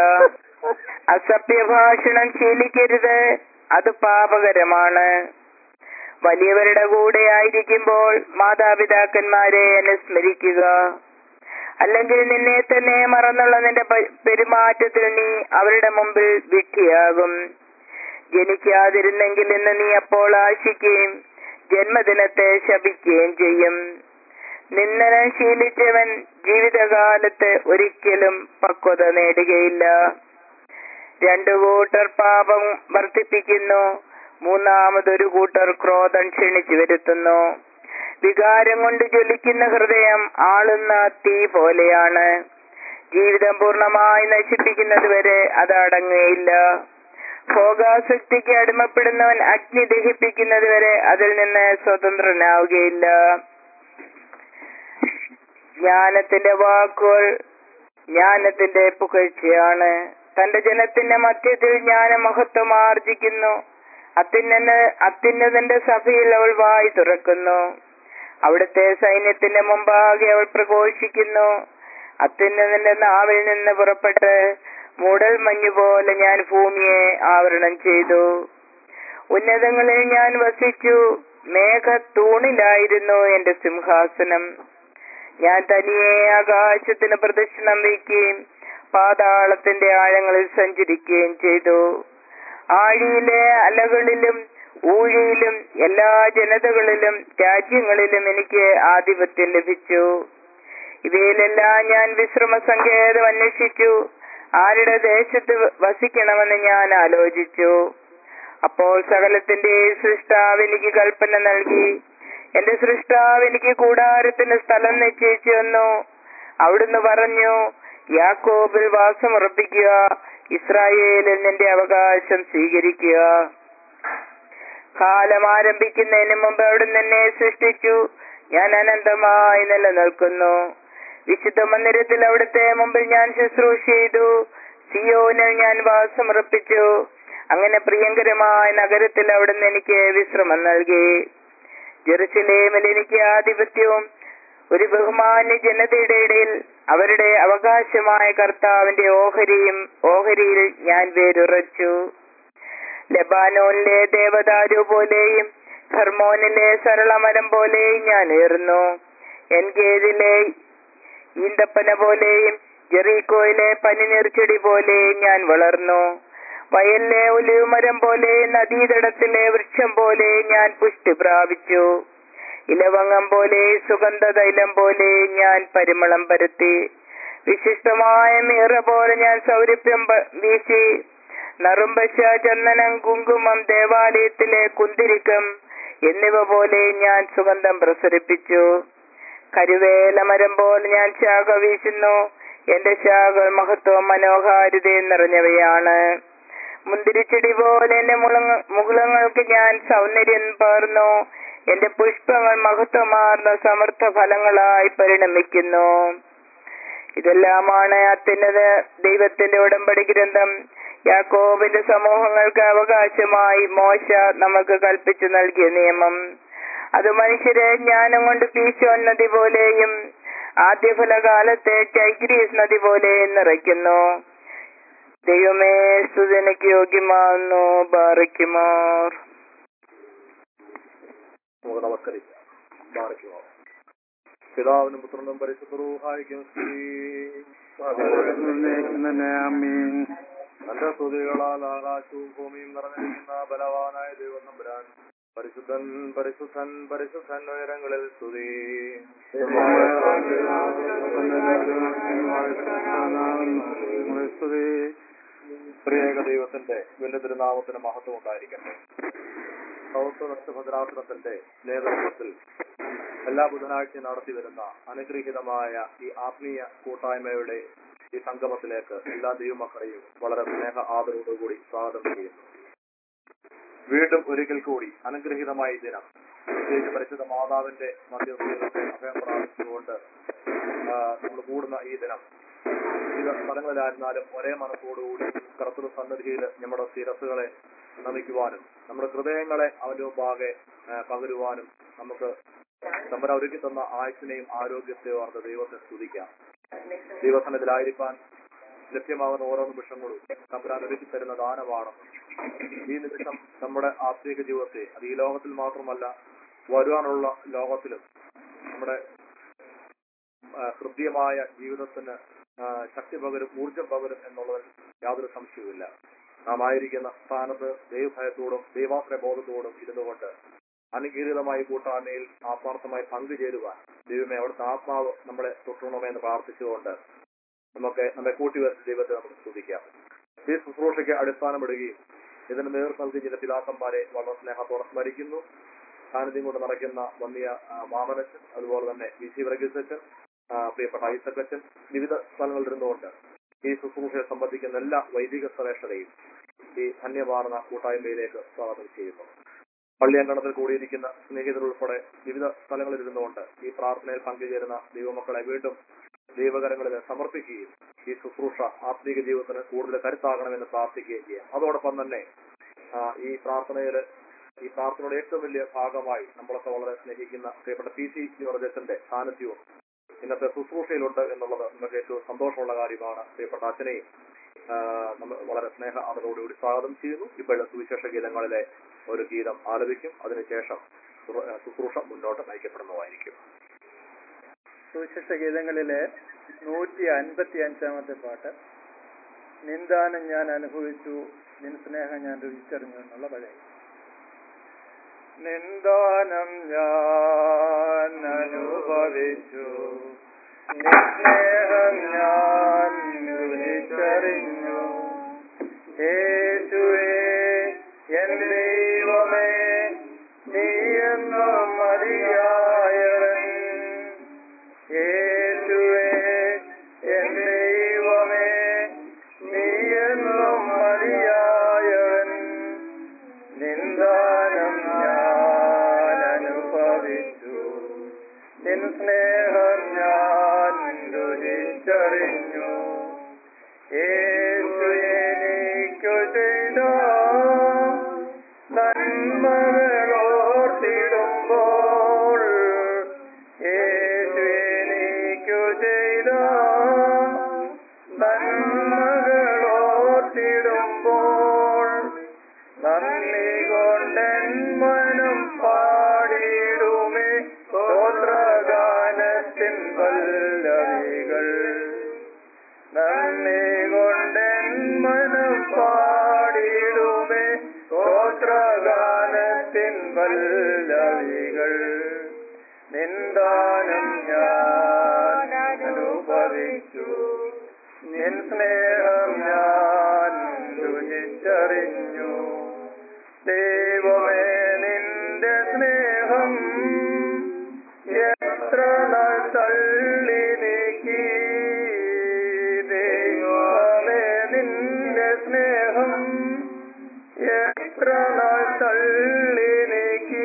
അസഭ്യഭാഷണം ശീലിക്കരുത് അത് പാപകരമാണ് വലിയവരുടെ കൂടെ ആയിരിക്കുമ്പോൾ മാതാപിതാക്കന്മാരെ അനുസ്മരിക്കുക അല്ലെങ്കിൽ നിന്നെ തന്നെ മറന്നുള്ള നിന്റെ പ- പെരുമാറ്റത്തിൽ നീ അവരുടെ മുമ്പിൽ വിഡ്ഢിയാകും ജനിക്കാതിരുന്നെങ്കിൽ എന്ന് നീ അപ്പോൾ ആശിക്കുകയും ജന്മദിനത്തെ ശപിക്കുകയും ചെയ്യും നിന്ദനം ശീലിച്ചവൻ ജീവിതകാലത്ത് ഒരിക്കലും പക്വത നേടുകയില്ല രണ്ടു കൂട്ടർ പാപം വർദ്ധിപ്പിക്കുന്നു മൂന്നാമതൊരു കൂട്ടർ ക്രോധം ക്ഷണിച്ചു വരുത്തുന്നു വികാരം കൊണ്ട് ജ്വലിക്കുന്ന ഹൃദയം ആളുന്ന തീ പോലെയാണ് ജീവിതം പൂർണ്ണമായി നശിപ്പിക്കുന്നത് വരെ അത് അടങ്ങുകയില്ല ഭോഗാസക്തിക്ക് അടിമപ്പെടുന്നവൻ അഗ്നി ദഹിപ്പിക്കുന്നത് വരെ അതിൽ നിന്ന് സ്വതന്ത്രനാവുകയില്ല ജ്ഞാനത്തിന്റെ വാക്കുകൾ ജ്ഞാനത്തിന്റെ പുകഴ്ചയാണ് തന്റെ ജനത്തിന്റെ മധ്യത്തിൽ ജ്ഞാനമഹത്വം ആർജിക്കുന്നു അത്യുന്ന അത്യുന്നതന്റെ സഭയിൽ അവൾ വായി തുറക്കുന്നു അവിടുത്തെ സൈന്യത്തിന്റെ മുമ്പാകെ അവൾ പ്രഘോഷിക്കുന്നു അത്യുന്നതന്റെ നാവിൽ നിന്ന് പുറപ്പെട്ട് മൂടൽ മഞ്ഞുപോലെ ഞാൻ ഭൂമിയെ ആവരണം ചെയ്തു ഉന്നതങ്ങളിൽ ഞാൻ വസിച്ചു മേഘത്തൂണിലായിരുന്നു എന്റെ സിംഹാസനം ഞാൻ തനിയെ ആകാശത്തിന് പ്രദക്ഷിണം വയ്ക്കുകയും പാതാളത്തിന്റെ ആഴങ്ങളിൽ സഞ്ചരിക്കുകയും ചെയ്തു ആഴിയിലെ അലകളിലും ഊഴിയിലും എല്ലാ ജനതകളിലും രാജ്യങ്ങളിലും എനിക്ക് ആധിപത്യം ലഭിച്ചു ഇവയിലെല്ലാം ഞാൻ വിശ്രമ സങ്കേതം അന്വേഷിച്ചു ആരുടെ ദേശത്ത് വസിക്കണമെന്ന് ഞാൻ ആലോചിച്ചു അപ്പോൾ സകലത്തിന്റെ സൃഷ്ടാവ് എനിക്ക് കൽപ്പന നൽകി എന്റെ സൃഷ്ടാവ് എനിക്ക് കൂടാരത്തിന് സ്ഥലം നിശ്ചയിച്ചു തന്നു അവിടുന്ന് പറഞ്ഞു യാക്കോബിൽ വാസമുറപ്പിക്കുക ഇസ്രായേലിൽ നിന്റെ അവകാശം സ്വീകരിക്കുക കാലം ആരംഭിക്കുന്നതിന് മുമ്പ് അവിടുന്ന് എന്നെ സൃഷ്ടിച്ചു ഞാൻ അനന്തമായി നിലനിൽക്കുന്നു വിശുദ്ധ മന്ദിരത്തിൽ അവിടുത്തെ മുമ്പിൽ ഞാൻ ശുശ്രൂഷ ചെയ്തു സിയോനിൽ ഞാൻ വാസമുറപ്പിച്ചു അങ്ങനെ പ്രിയങ്കരമായ നഗരത്തിൽ അവിടുന്ന് എനിക്ക് വിശ്രമം നൽകി ജെറുസലേമിൽ എനിക്ക് ആധിപത്യവും ഒരു ബഹുമാന്യ ജനതയുടെ ഇടയിൽ അവരുടെ അവകാശമായ കർത്താവിന്റെ ഓഹരിയും ഓഹരിയിൽ ഞാൻ വേരുറച്ചു ലബാനോനിലെ ദേവദാരു പോലെയും ഹർമോനിലെ സരളമരം പോലെയും ഞാൻ ഏറുന്നു എൻഗേദിലെ ഈന്തപ്പന പോലെയും ജെറീക്കോയിലെ പനിനീർച്ചെടി പോലെയും ഞാൻ വളർന്നു വയലിലെ ഒലിവുമരം പോലെ നദീതടത്തിലെ വൃക്ഷം പോലെ ഞാൻ പുഷ്ടി പ്രാപിച്ചു ഇലവങ്ങം പോലെ സുഗന്ധ തൈലം പോലെ ഞാൻ പരിമളം പരത്തി വിശിഷ്ടമായ മീറ പോലെ ഞാൻ സൗരഭ്യം പ- വീശി നറുമ്പശ ചന്ദനം കുങ്കുമം ദേവാലയത്തിലെ കുന്തിരിക്കം എന്നിവ പോലെ ഞാൻ സുഗന്ധം പ്രസരിപ്പിച്ചു കരുവേല മരം പോലെ ഞാൻ ശാഖ വീശുന്നു എന്റെ ശാഖകൾ മഹത്വം മനോഹാരിതയും നിറഞ്ഞവയാണ് മുന്തിരിച്ചെടി പോലെ എന്റെ മുളങ്ങ- മുകുളങ്ങൾക്ക് ഞാൻ സൗന്ദര്യം പകർന്നു എന്റെ പുഷ്പങ്ങൾ മഹത്വമാർന്ന സമർത്ഥ ഫലങ്ങളായി പരിണമിക്കുന്നു ഇതെല്ലാമാണ് അത്യുന്നത ദൈവത്തിന്റെ ഉടമ്പടി ഗ്രന്ഥം യാക്കോബിന്റെ സമൂഹങ്ങൾക്ക് അവകാശമായി മോശ നമുക്ക് കൽപ്പിച്ചു നൽകിയ നിയമം അത് മനുഷ്യരെ ജ്ഞാനം കൊണ്ട് പീശോൻ നദി പോലെയും ആദ്യഫലകാലത്തെ ചൈഗ്രീസ് നദി പോലെയും നിറയ്ക്കുന്നു ദൈവമേ സ്തുതിനക്ക് യോഗ്യമാകുന്നു ബാറയ്ക്കുമാർ നമുക്ക് നമസ്കരിക്കാം ബാധിക്കുമോ പിതാവിനും പുത്രനും പരിശുദ്ധരൂഹായിക്കും തന്റെ സ്തുതികളാൽ ആകാശവും ഭൂമിയും നിറഞ്ഞിരിക്കുന്ന ബലവാനായ ദൈവം നമ്പുരാൻ പരിശുദ്ധൻ പരിശുദ്ധൻ പരിശുദ്ധൻ ഉയരങ്ങളിൽ സ്തുതി പ്രിയേക ദൈവത്തിന്റെ വലിയ തിരുനാമത്തിന് മഹത്വം ഉണ്ടായിരിക്കട്ടെ സൗത്ത് വെസ്റ്റ് ഭദ്രാസനത്തിന്റെ നേതൃത്വത്തിൽ എല്ലാ ബുധനാഴ്ചയും നടത്തി വരുന്ന അനുഗ്രഹീതമായ ഈ ആത്മീയ കൂട്ടായ്മയുടെ ഈ സംഗമത്തിലേക്ക് എല്ലാ ദൈവമക്കളെയും വളരെ സ്നേഹ ആദരവോടുകൂടി സ്വാഗതം ചെയ്യുന്നു വീണ്ടും ഒരിക്കൽ കൂടി അനുഗ്രഹീതമായ ഈ ദിനം പ്രത്യേകിച്ച് പരിശുദ്ധ മാതാവിന്റെ മധ്യസ്ഥത്തെ അഭയം പ്രാപിച്ചുകൊണ്ട് ആ, നമ്മൾ കൂടുന്ന ഈ ദിനം വിവിധ സ്ഥലങ്ങളിലായിരുന്നാലും ഒരേ മനസ്സോടുകൂടി കർത്തൃ സന്നിധിയിൽ നമ്മുടെ ശിരസുകളെ നമിക്കുവാനും നമ്മുടെ ഹൃദയങ്ങളെ അവന്റെ മുമ്പാകെ ആ, പകരുവാനും നമുക്ക് തമ്പര ഒരുക്കി തന്ന ആയുസിനെയും ആരോഗ്യത്തെയും ഓർത്ത് ദൈവത്തെ സ്തുതിക്കാം ദൈവസനത്തിലായിരിക്കാൻ ലഭ്യമാകുന്ന ഓരോ നിമിഷങ്ങളും തമ്പുരാൻ ഒരുക്കി തരുന്ന ദാനമാണ് ഈ നിമിഷം നമ്മുടെ ആത്മീക ജീവിതത്തെ അത് ഈ ലോകത്തിൽ മാത്രമല്ല വരുവാനുള്ള ലോകത്തിലും നമ്മുടെ ആ, ഹൃദ്യമായ ജീവിതത്തിന് ആ, ശക്തി പകരും ഊർജം പകരും എന്നുള്ളതിൽ യാതൊരു സംശയവുമില്ല നാം ആയിരിക്കുന്ന സ്ഥാനത്ത് ദൈവഭയത്തോടും ദൈവാശ്രയ ബോധത്തോടും ഇരുന്നുകൊണ്ട് അനുഗ്രഹീതമായി കൂട്ടായ്മയിൽ ആത്മാർത്ഥമായി പങ്കുചേരുവാൻ ദൈവമേ അവിടുത്തെ ആത്മാവ് നമ്മളെ തൊട്ടണമേ എന്ന് പ്രാർത്ഥിച്ചുകൊണ്ട് നമുക്ക് നമ്മെ കൂട്ടിവരുന്ന ദൈവത്തെ നമുക്ക് സ്തുതിക്കാം ഈ ശുശ്രൂഷയ്ക്ക് അടിസ്ഥാനമിടുകയും ഇതിന് നേതൃത്വം നൽകിയ ചില പിതാക്കന്മാരെ വളരെ സ്നേഹത്തോടെ സ്മരിക്കുന്നു സാന്നിധ്യം കൊണ്ട് നടക്കുന്ന വന്നിയ ആ, മാമനച്ചൻ അതുപോലെ തന്നെ വി സി വർഗീസച്ചൻ ആ, പ്രിയപ്പെട്ട ഐസക്കച്ചൻ വിവിധ സ്ഥലങ്ങളിൽ ഇരുന്നുകൊണ്ട് ഈ ശുശ്രൂഷയെ സംബന്ധിക്കുന്ന എല്ലാ വൈദിക ശ്രേഷ്ഠതയും ഈ ധന്യമാർന്ന കൂട്ടായ്മയിലേക്ക് സ്വാഗതം ചെയ്യുന്നു പള്ളിയങ്കണത്തിൽ കൂടിയിരിക്കുന്ന സ്നേഹിതർ ഉൾപ്പെടെ വിവിധ സ്ഥലങ്ങളിൽ ഇരുന്നുകൊണ്ട് ഈ പ്രാർത്ഥനയിൽ പങ്കുചേരുന്ന ദൈവമക്കളെ വീണ്ടും ദൈവകരങ്ങളിൽ സമർപ്പിക്കുകയും ഈ ശുശ്രൂഷ ആത്മീക ജീവിതത്തിന് കൂടുതൽ കരുത്താകണമെന്ന് പ്രാർത്ഥിക്കുകയും ചെയ്യാം അതോടൊപ്പം തന്നെ ആ, ഈ പ്രാർത്ഥനയില് ഈ പ്രാർത്ഥനയുടെ ഏറ്റവും വലിയ ഭാഗമായി നമ്മളൊക്കെ വളരെ സ്നേഹിക്കുന്ന പ്രിയപ്പെട്ട പി സി ജോർജസിന്റെ സാന്നിധ്യവും ഇന്നത്തെ ശുശ്രൂഷയിലുണ്ട് എന്നുള്ളത് നമുക്ക് ഏറ്റവും സന്തോഷമുള്ള കാര്യമാണ് പ്രിയപ്പെട്ട അച്ഛനെയും ആ, നമ്മൾ വളരെ സ്നേഹ അതോടുകൂടി സ്വാഗതം ചെയ്യുന്നു ഇപ്പോഴത്തെ സുവിശേഷ ഗീതങ്ങളിലെ ഒരു ഗീതം ആലപിക്കും അതിനുശേഷം ശുശ്രൂ- ആ, ശുശ്രൂഷ മുന്നോട്ട് നയിക്കപ്പെടുന്നതായിരിക്കും സുവിശേഷ ഗീതങ്ങളിലെ നൂറ്റി അൻപത്തി അഞ്ചാമത്തെ പാട്ട് നിന്ദാനം ഞാൻ അനുഭവിച്ചു നിൻ സ്നേഹം ഞാൻ രുചിച്ചറിഞ്ഞു എന്നുള്ള പഴയ നിന്ദാനം ഞാൻ അനുഭവിച്ചു നിൻ സ്നേഹം ഞാൻ രുചിച്ചറിഞ്ഞു യേശുവേ എൻ ദൈവമേ നീ എന്നും മതിയായവൻ യേശുവേ എൻ ദൈവമേ നീ എന്നും മതിയായവൻ നിന്ദാനം ഞാൻ അനുഭവിച്ചു നിൻ സ്നേഹം ഞാൻ രുചിച്ചറിഞ്ഞു യേശു എനിക്കു ചെയ്ത നന്മകളോർത്തിടുമ്പോൾ യേശു എനിക്കു ചെയ്ത നന്മകളോർത്തിടുമ്പോൾ നന്ദി കൊണ്ടൻ മനം പാടിയിടുമേ സ്തോത്രഗാനത്തിൻ പല്ലവികൾ നന്ദി കൊണ്ടൻ മനം പാടിയിടുമേ സ്തോത്രഗാനത്തിൻ പല്ലവികൾ നിന്ദാനം ഞാൻ അനുഭവിച്ചു നിൻ സ്നേഹം ഞാൻ രുചിച്ചറിഞ്ഞു ദൈവമേ നിന്റെ സ്നേഹം എത്ര നാൾ തള്ളി നീക്കി ദൈവമേ നിന്റെ സ്നേഹം എത്ര നാൾ തള്ളി നീക്കി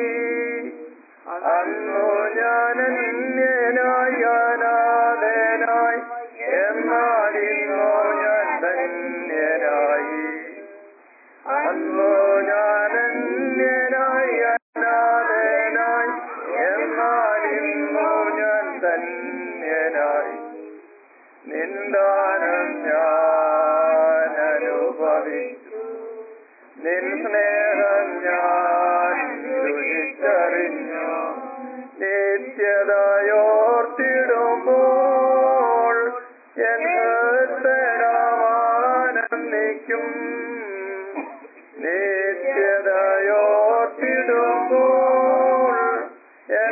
അന്നു ഞാൻ അന്യനായി അനാഥനായി എന്നാൽ ഇന്നോ ഞാൻ ധന്യനായി അന്നു ഞാൻ അന്യനായി അനാഥനായി എന്നാൽ ഇന്നോ ഞാൻ ധന്യനായി നിന്ദാനം ഞാൻ അനുഭവിച്ചു നിൻ സ്നേഹം ഞാൻ രുചിച്ചറിഞ്ഞു നിത്യതയോർത്തിടുമ്പോൾ എൻ ഹൃദയമാനന്ദിക്കും നിത്യതയോർത്തിടുമ്പോൾ എൻ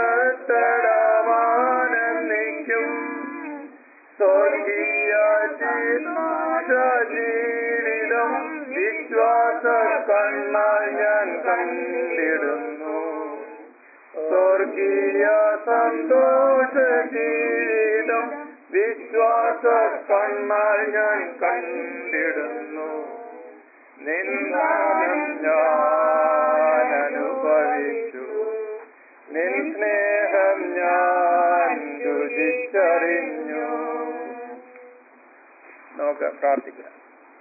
ഹൃദയമാനന്ദിക്കും സ്വർഗീയ ജീവിതം വിശ്വാസ കണ്ണാൽ ഞാൻ കണ്ടിടുന്നു സ്വർഗീയ സന്തോഷ ജീവിതം വിശ്വാസ കണ്ണാൽ ഞാൻ കണ്ടിടുന്നു നിന്നാനം ഞാൻ അനുഭവിച്ചു നിൻ സ്നേഹം ഞാൻ രുചിച്ചറിഞ്ഞു നമുക്ക് പ്രാർത്ഥിക്കാം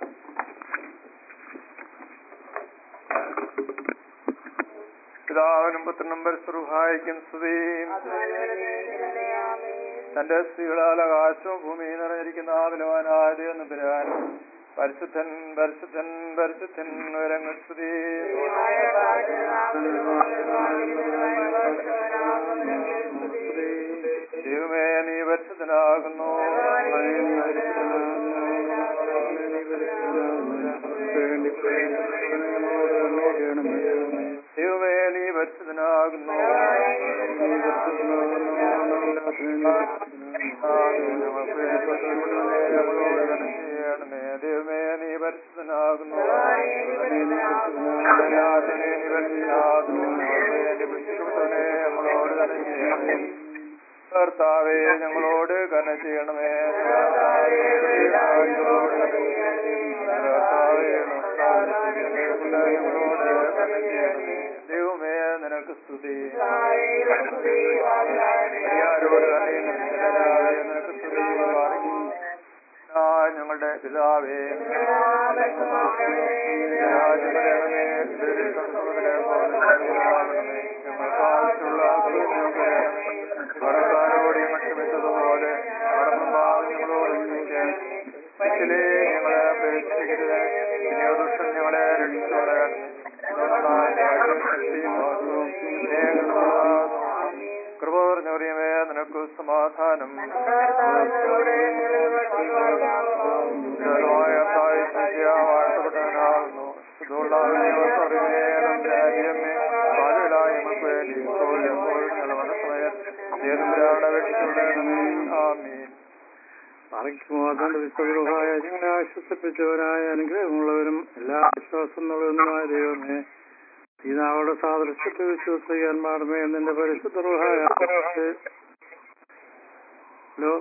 പിതാവിനും പുത്രനും പരിശ്രുഹായിക്കും സ്തുതിയും തന്റെ സ്ത്രീകളാൽ ആകാശവും ഭൂമിയും നിറഞ്ഞിരിക്കുന്ന ആ ബലവാനായ ദൈവം പിരാൻ പരിശുദ്ധൻ പരിശുദ്ധൻ പരിശുദ്ധൻ ഉയരങ്ങൾ സ്തുതി ദൈവമേ നീ പരിശുദ്ധനാകുന്നു ദൈവമേ നീ പരിശുദ്ധനാകുന്നു ചെയ്യണമേ ദൈവമേ നീ പരിശുദ്ധനാകുന്നു നീ പരിശുദ്ധനാകുന്നു നമ്മളോട് തന്നെ ചെയ്യണമേ കർത്താവേ ഞങ്ങളോട് കന ചെയ്യണമേ കർത്താവേ ഞങ്ങളോട് കർത്താവേ ഞങ്ങളോട് കന ചെയ്യണമേ ദൈവമേ നിനക്ക് നിനക്ക് സ്തുതി ആരോട് തന്നെ നിനക്ക് സ്തുതി പാടുന്നു ആ, ഞങ്ങളുടെ പിതാവേ രാജ്യം വരണമേ, ഇതിൽ കടന്നുള്ളതിനെ പോലെ ഞങ്ങൾക്കാകണമേ. ഞങ്ങൾക്ക് ആവശ്യമുള്ള ഞങ്ങൾക്ക് തരണമേ. കടക്കാരോട് ഞങ്ങൾ ക്ഷമിച്ചതുപോലെ കടമുണ്ടാകും ഞങ്ങളോട് ക്ഷമിക്കാൻ മനുഷ്യരെ ഞങ്ങളെ പ്രേക്ഷിക്കരുത് പിന്നെയോ ദുഷ്ടൻ ഞങ്ങളെ രക്ഷിച്ചോളാൻ കൃപ പറഞ്ഞവരെയമേ നിനക്ക് സമാധാനം ഉജ്ജ്വലമായ സാഹിത്യ വാഴ്ത്തപ്പെട്ടവനാകുന്നു പാലിലായ നമുക്ക് വേണ്ടി ഇപ്പോഴും എപ്പോഴും ഞങ്ങളുടെ മനസ്സമയം ഏതുവരാണ് വെട്ടിച്ചുള്ളേ ആമീൻ അറിയിക്കുമാതാണ്ട് വിശ്വഗൃഹായ ഞങ്ങളെ ആശ്വസിപ്പിച്ചവരായ അനുഗ്രഹമുള്ളവരും എല്ലാ വിശ്വാസം നൽകുന്നതുമായ ദൈവമേ ഈ നാവയുടെ സാദൃശ്യത്തെ വിശ്വസിക്കാൻ പാടുമേ നിന്റെ പരിശുദ്ധ ഗൃഹായ ഹലോ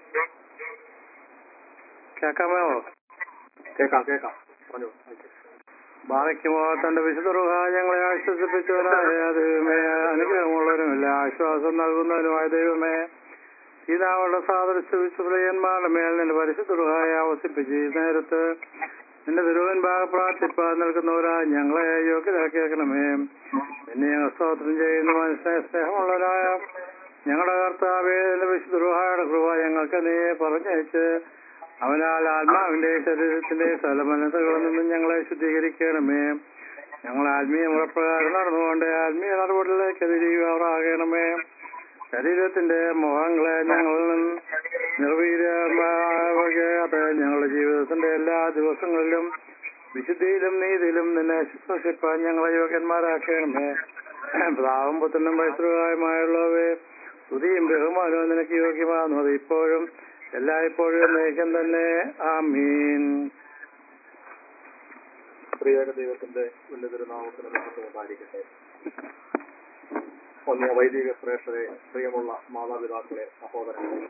കേക്കാമോ കേൾക്കാം കേൾക്കാം പറഞ്ഞു ബാറയ്ക്കുമോ തന്റെ വിശുദ്ധ ഗൃഹായ ഞങ്ങളെ ആശ്വസിപ്പിച്ചവരായ ദൈവമേ അനുഗ്രഹമുള്ളവരും എല്ലാ ആശ്വാസം നൽകുന്നവരുമായ ദൈവമേ ഈ നാവളുടെ സാദൃശ്യ വിശുദ്ധയന്മാരുടെ മേൽ നിന്റെ പരിശുദ്ധ ഗൃഹായ ആവസിപ്പിച്ച് ഈ നേരത്ത് നിന്റെ തിരുവൻ ഭാഗ പ്രാർത്ഥിപ്പാൻ നിൽക്കുന്നവരായ ഞങ്ങളെ യോഗ്യരാക്കിയേക്കണമേ പിന്നെ ഞങ്ങൾ സ്തോത്രം ചെയ്യുന്ന മനുഷ്യ സ്നേഹമുള്ളവരായ ഞങ്ങളുടെ കർത്താവേ നിന്റെ വിശുദ്ധ ഗൃഹായുടെ കൃപ ഞങ്ങൾക്ക് നീ പറഞ്ഞയച്ച് അവനാൽ ആത്മാവിന്റെ ശരീരത്തിന്റെ സ്ഥലമനതകളിൽ നിന്നും ഞങ്ങളെ ശുദ്ധീകരിക്കണമേ ഞങ്ങൾ ആത്മീയ മുറപ്രകാരം നടന്നുകൊണ്ട് ആത്മീയ നടപടികളിലേക്ക് തിരികെയാകണമേ ശരീരത്തിന്റെ മോഹങ്ങളെ ഞങ്ങളിൽ നിന്ന് നിർവീര്യമാകാതെ ഞങ്ങളുടെ ജീവിതത്തിന്റെ എല്ലാ ദിവസങ്ങളിലും വിശുദ്ധിയിലും നീതിയിലും നിന്നെ ശുശ്രൂഷിപ്പാൻ ഞങ്ങളെ യോഗ്യന്മാരാക്കണമേ പ്രാവും പുത്രനും വൈശ്രവായുമായുള്ളവേ സ്തുതിയും ബഹുമാനവും നിനക്ക് യോഗ്യമാകുന്നു അത് ഇപ്പോഴും എല്ലായ്പ്പോഴും നയിക്കാൻ തന്നെ ആമീൻ പ്രിയക ദൈവത്തിന്റെ ഉന്നതനാമത്തിന് മഹത്വം ഉണ്ടായിരിക്കട്ടെ ഒന്നിയ വൈദിക ശ്രേഷ്ഠരെ പ്രിയമുള്ള മാതാപിതാക്കളെ സഹോദരങ്ങളെ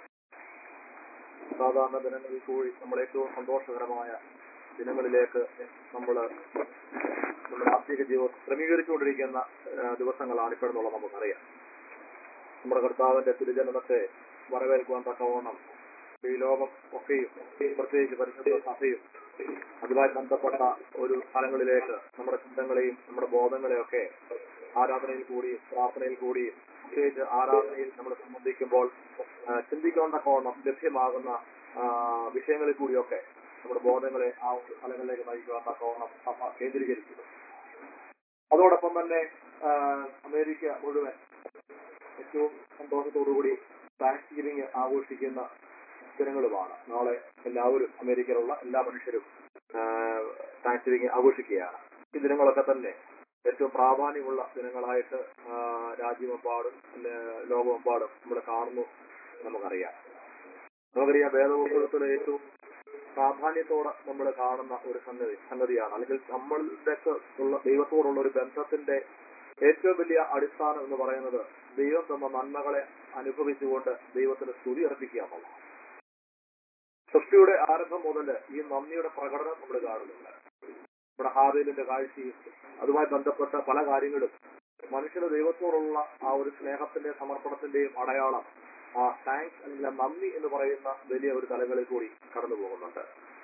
സാധാരണ ദിനങ്ങളിൽ കൂടി നമ്മൾ ഏറ്റവും സന്തോഷകരമായ ദിനങ്ങളിലേക്ക് നമ്മൾ നമ്മുടെ ആത്മീക ജീവിതം ക്രമീകരിച്ചുകൊണ്ടിരിക്കുന്ന ആ, ദിവസങ്ങളാണ് ഇപ്പോഴെന്നുള്ളത് നമുക്കറിയാം നമ്മുടെ കർത്താവിന്റെ തിരുജനനത്തെ വരവേൽക്കുവാൻ തക്കവണ്ണം ഈ ലോകം ഒക്കെയും പ്രത്യേകിച്ച് പരിശുദ്ധ സഭയും അതുമായി ബന്ധപ്പെട്ട ഒരു സ്ഥലങ്ങളിലേക്ക് നമ്മുടെ ചിന്തകളെയും നമ്മുടെ ബോധങ്ങളെയും ഒക്കെ ആരാധനയിൽ കൂടിയും പ്രാർത്ഥനയിൽ കൂടിയും പ്രത്യേകിച്ച് ആരാധനയിൽ നമ്മൾ സംബന്ധിക്കുമ്പോൾ ആ, ചിന്തിക്കാൻ തക്കവണ്ണം ലഭ്യമാകുന്ന ആ, വിഷയങ്ങളിൽ കൂടിയൊക്കെ നമ്മുടെ ബോധങ്ങളെ ആ ഒരു സ്ഥലങ്ങളിലേക്ക് നയിക്കുവാൻ തക്കവണ്ണം സഭ കേന്ദ്രീകരിക്കുന്നു അതോടൊപ്പം തന്നെ ആ, അമേരിക്ക മുഴുവൻ ഏറ്റവും സന്തോഷത്തോടുകൂടി താങ്ക്സ് ഗിവിംഗ് ആഘോഷിക്കുന്ന ദിനങ്ങളുമാണ് നാളെ എല്ലാവരും അമേരിക്കയിലുള്ള എല്ലാ മനുഷ്യരും താങ്ക്സ് ഗിവിംഗ് ആഘോഷിക്കുകയാണ് ഈ ദിനങ്ങളൊക്കെ തന്നെ ഏറ്റവും പ്രാധാന്യമുള്ള ദിനങ്ങളായിട്ട് ആ, രാജ്യമെമ്പാടും അല്ലെ, ലോകമെമ്പാടും നമ്മൾ കാണുന്നു നമുക്കറിയാം നമുക്കറിയാം വേദപുസ്തകത്തിലെ ഏറ്റവും പ്രാധാന്യത്തോടെ നമ്മൾ കാണുന്ന ഒരു സംഗതി സംഗതിയാണ് അല്ലെങ്കിൽ നമ്മളുടെ ഉള്ള ദൈവത്തോടുള്ള ഒരു ബന്ധത്തിന്റെ ഏറ്റവും വലിയ അടിസ്ഥാനം എന്ന് പറയുന്നത് ദൈവം തന്ന നന്മകളെ അനുഭവിച്ചുകൊണ്ട് ദൈവത്തിന് സ്തുതി അർപ്പിക്കുക എന്നുള്ളതാണ് സൃഷ്ടിയുടെ ആരംഭം മുതൽ ഈ നന്ദിയുടെ പ്രകടനം നമ്മൾ കാണുന്നുണ്ട് നമ്മുടെ ഹാബേലിന്റെ കാഴ്ചയും അതുമായി ബന്ധപ്പെട്ട പല കാര്യങ്ങളും മനുഷ്യന് ദൈവത്തോടുള്ള ആ ഒരു സ്നേഹത്തിന്റെ സമർപ്പണത്തിന്റെയും അടയാളം ആ താങ്ക്സ് അല്ലെങ്കിൽ ആ നന്ദി എന്ന് പറയുന്ന വലിയ ഒരു തലങ്ങളിൽ കൂടി കടന്നു പോകുന്നുണ്ട്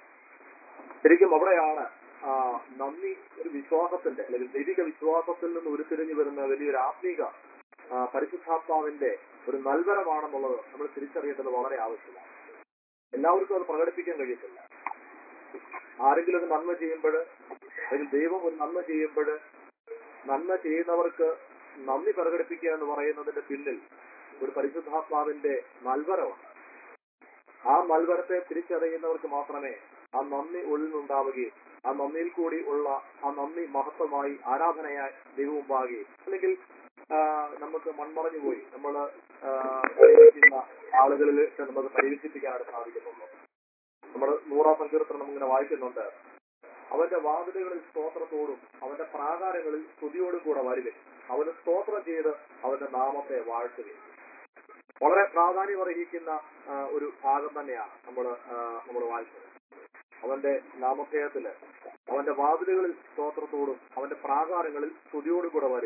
ശരിക്കും അവിടെയാണ് ആ നന്ദി ഒരു വിശ്വാസത്തിന്റെ അല്ലെങ്കിൽ ദൈവിക വിശ്വാസത്തിൽ നിന്ന് ഉരുത്തിരിഞ്ഞു വരുന്ന വലിയൊരു ആത്മീക ആ, പരിശുദ്ധാത്മാവിന്റെ ഒരു നൽവരമാണെന്നുള്ളത് നമ്മൾ തിരിച്ചറിയേണ്ടത് വളരെ ആവശ്യമാണ് എല്ലാവർക്കും അത് പ്രകടിപ്പിക്കാൻ കഴിയത്തില്ല ആരെങ്കിലും ഒരു നന്മ ചെയ്യുമ്പോൾ അല്ലെങ്കിൽ ദൈവം ഒരു നന്മ ചെയ്യുമ്പോൾ നന്മ ചെയ്യുന്നവർക്ക് നന്ദി പ്രകടിപ്പിക്കുക എന്ന് പറയുന്നതിന്റെ പിന്നിൽ ഒരു പരിശുദ്ധാത്മാവിന്റെ നൽവരമുണ്ട് ആ നൽവരത്തെ തിരിച്ചറിയുന്നവർക്ക് മാത്രമേ ആ നന്ദി ഉള്ളിൽ നിന്നുണ്ടാവുകയും ആ നന്ദിയിൽ കൂടി ഉള്ള ആ നന്ദി മഹത്വമായി ആരാധനയായി ദൈവമുമ്പാകെ അല്ലെങ്കിൽ ആ, നമുക്ക് മൺമറഞ്ഞു പോയി നമ്മൾ പരിഹരിക്കുന്ന ആളുകളിൽ നമുക്ക് പരിഹരിപ്പിക്കാനായിട്ട് സാധിക്കുന്നുള്ളൂ നമ്മൾ നൂറാം സങ്കീർത്തനം ഇങ്ങനെ വായിക്കുന്നുണ്ട് അവന്റെ വാതിലുകളിൽ സ്തോത്രത്തോടും അവന്റെ പ്രാകാരങ്ങളിൽ സ്തുതിയോടും കൂടെ വരുവേ അവന് സ്തോത്രം ചെയ്ത് അവന്റെ നാമത്തെ വാഴ്ത്തുകയും വളരെ പ്രാധാന്യം അർഹിക്കുന്ന ആ, ഒരു ഭാഗം തന്നെയാണ് നമ്മൾ നമ്മൾ വായിച്ചത് അവന്റെ നാമധേയത്തില് അവന്റെ വാതിലുകളിൽ സ്തോത്രത്തോടും അവന്റെ പ്രാകാരങ്ങളിൽ സ്തുതിയോടും കൂടെ വരുവേ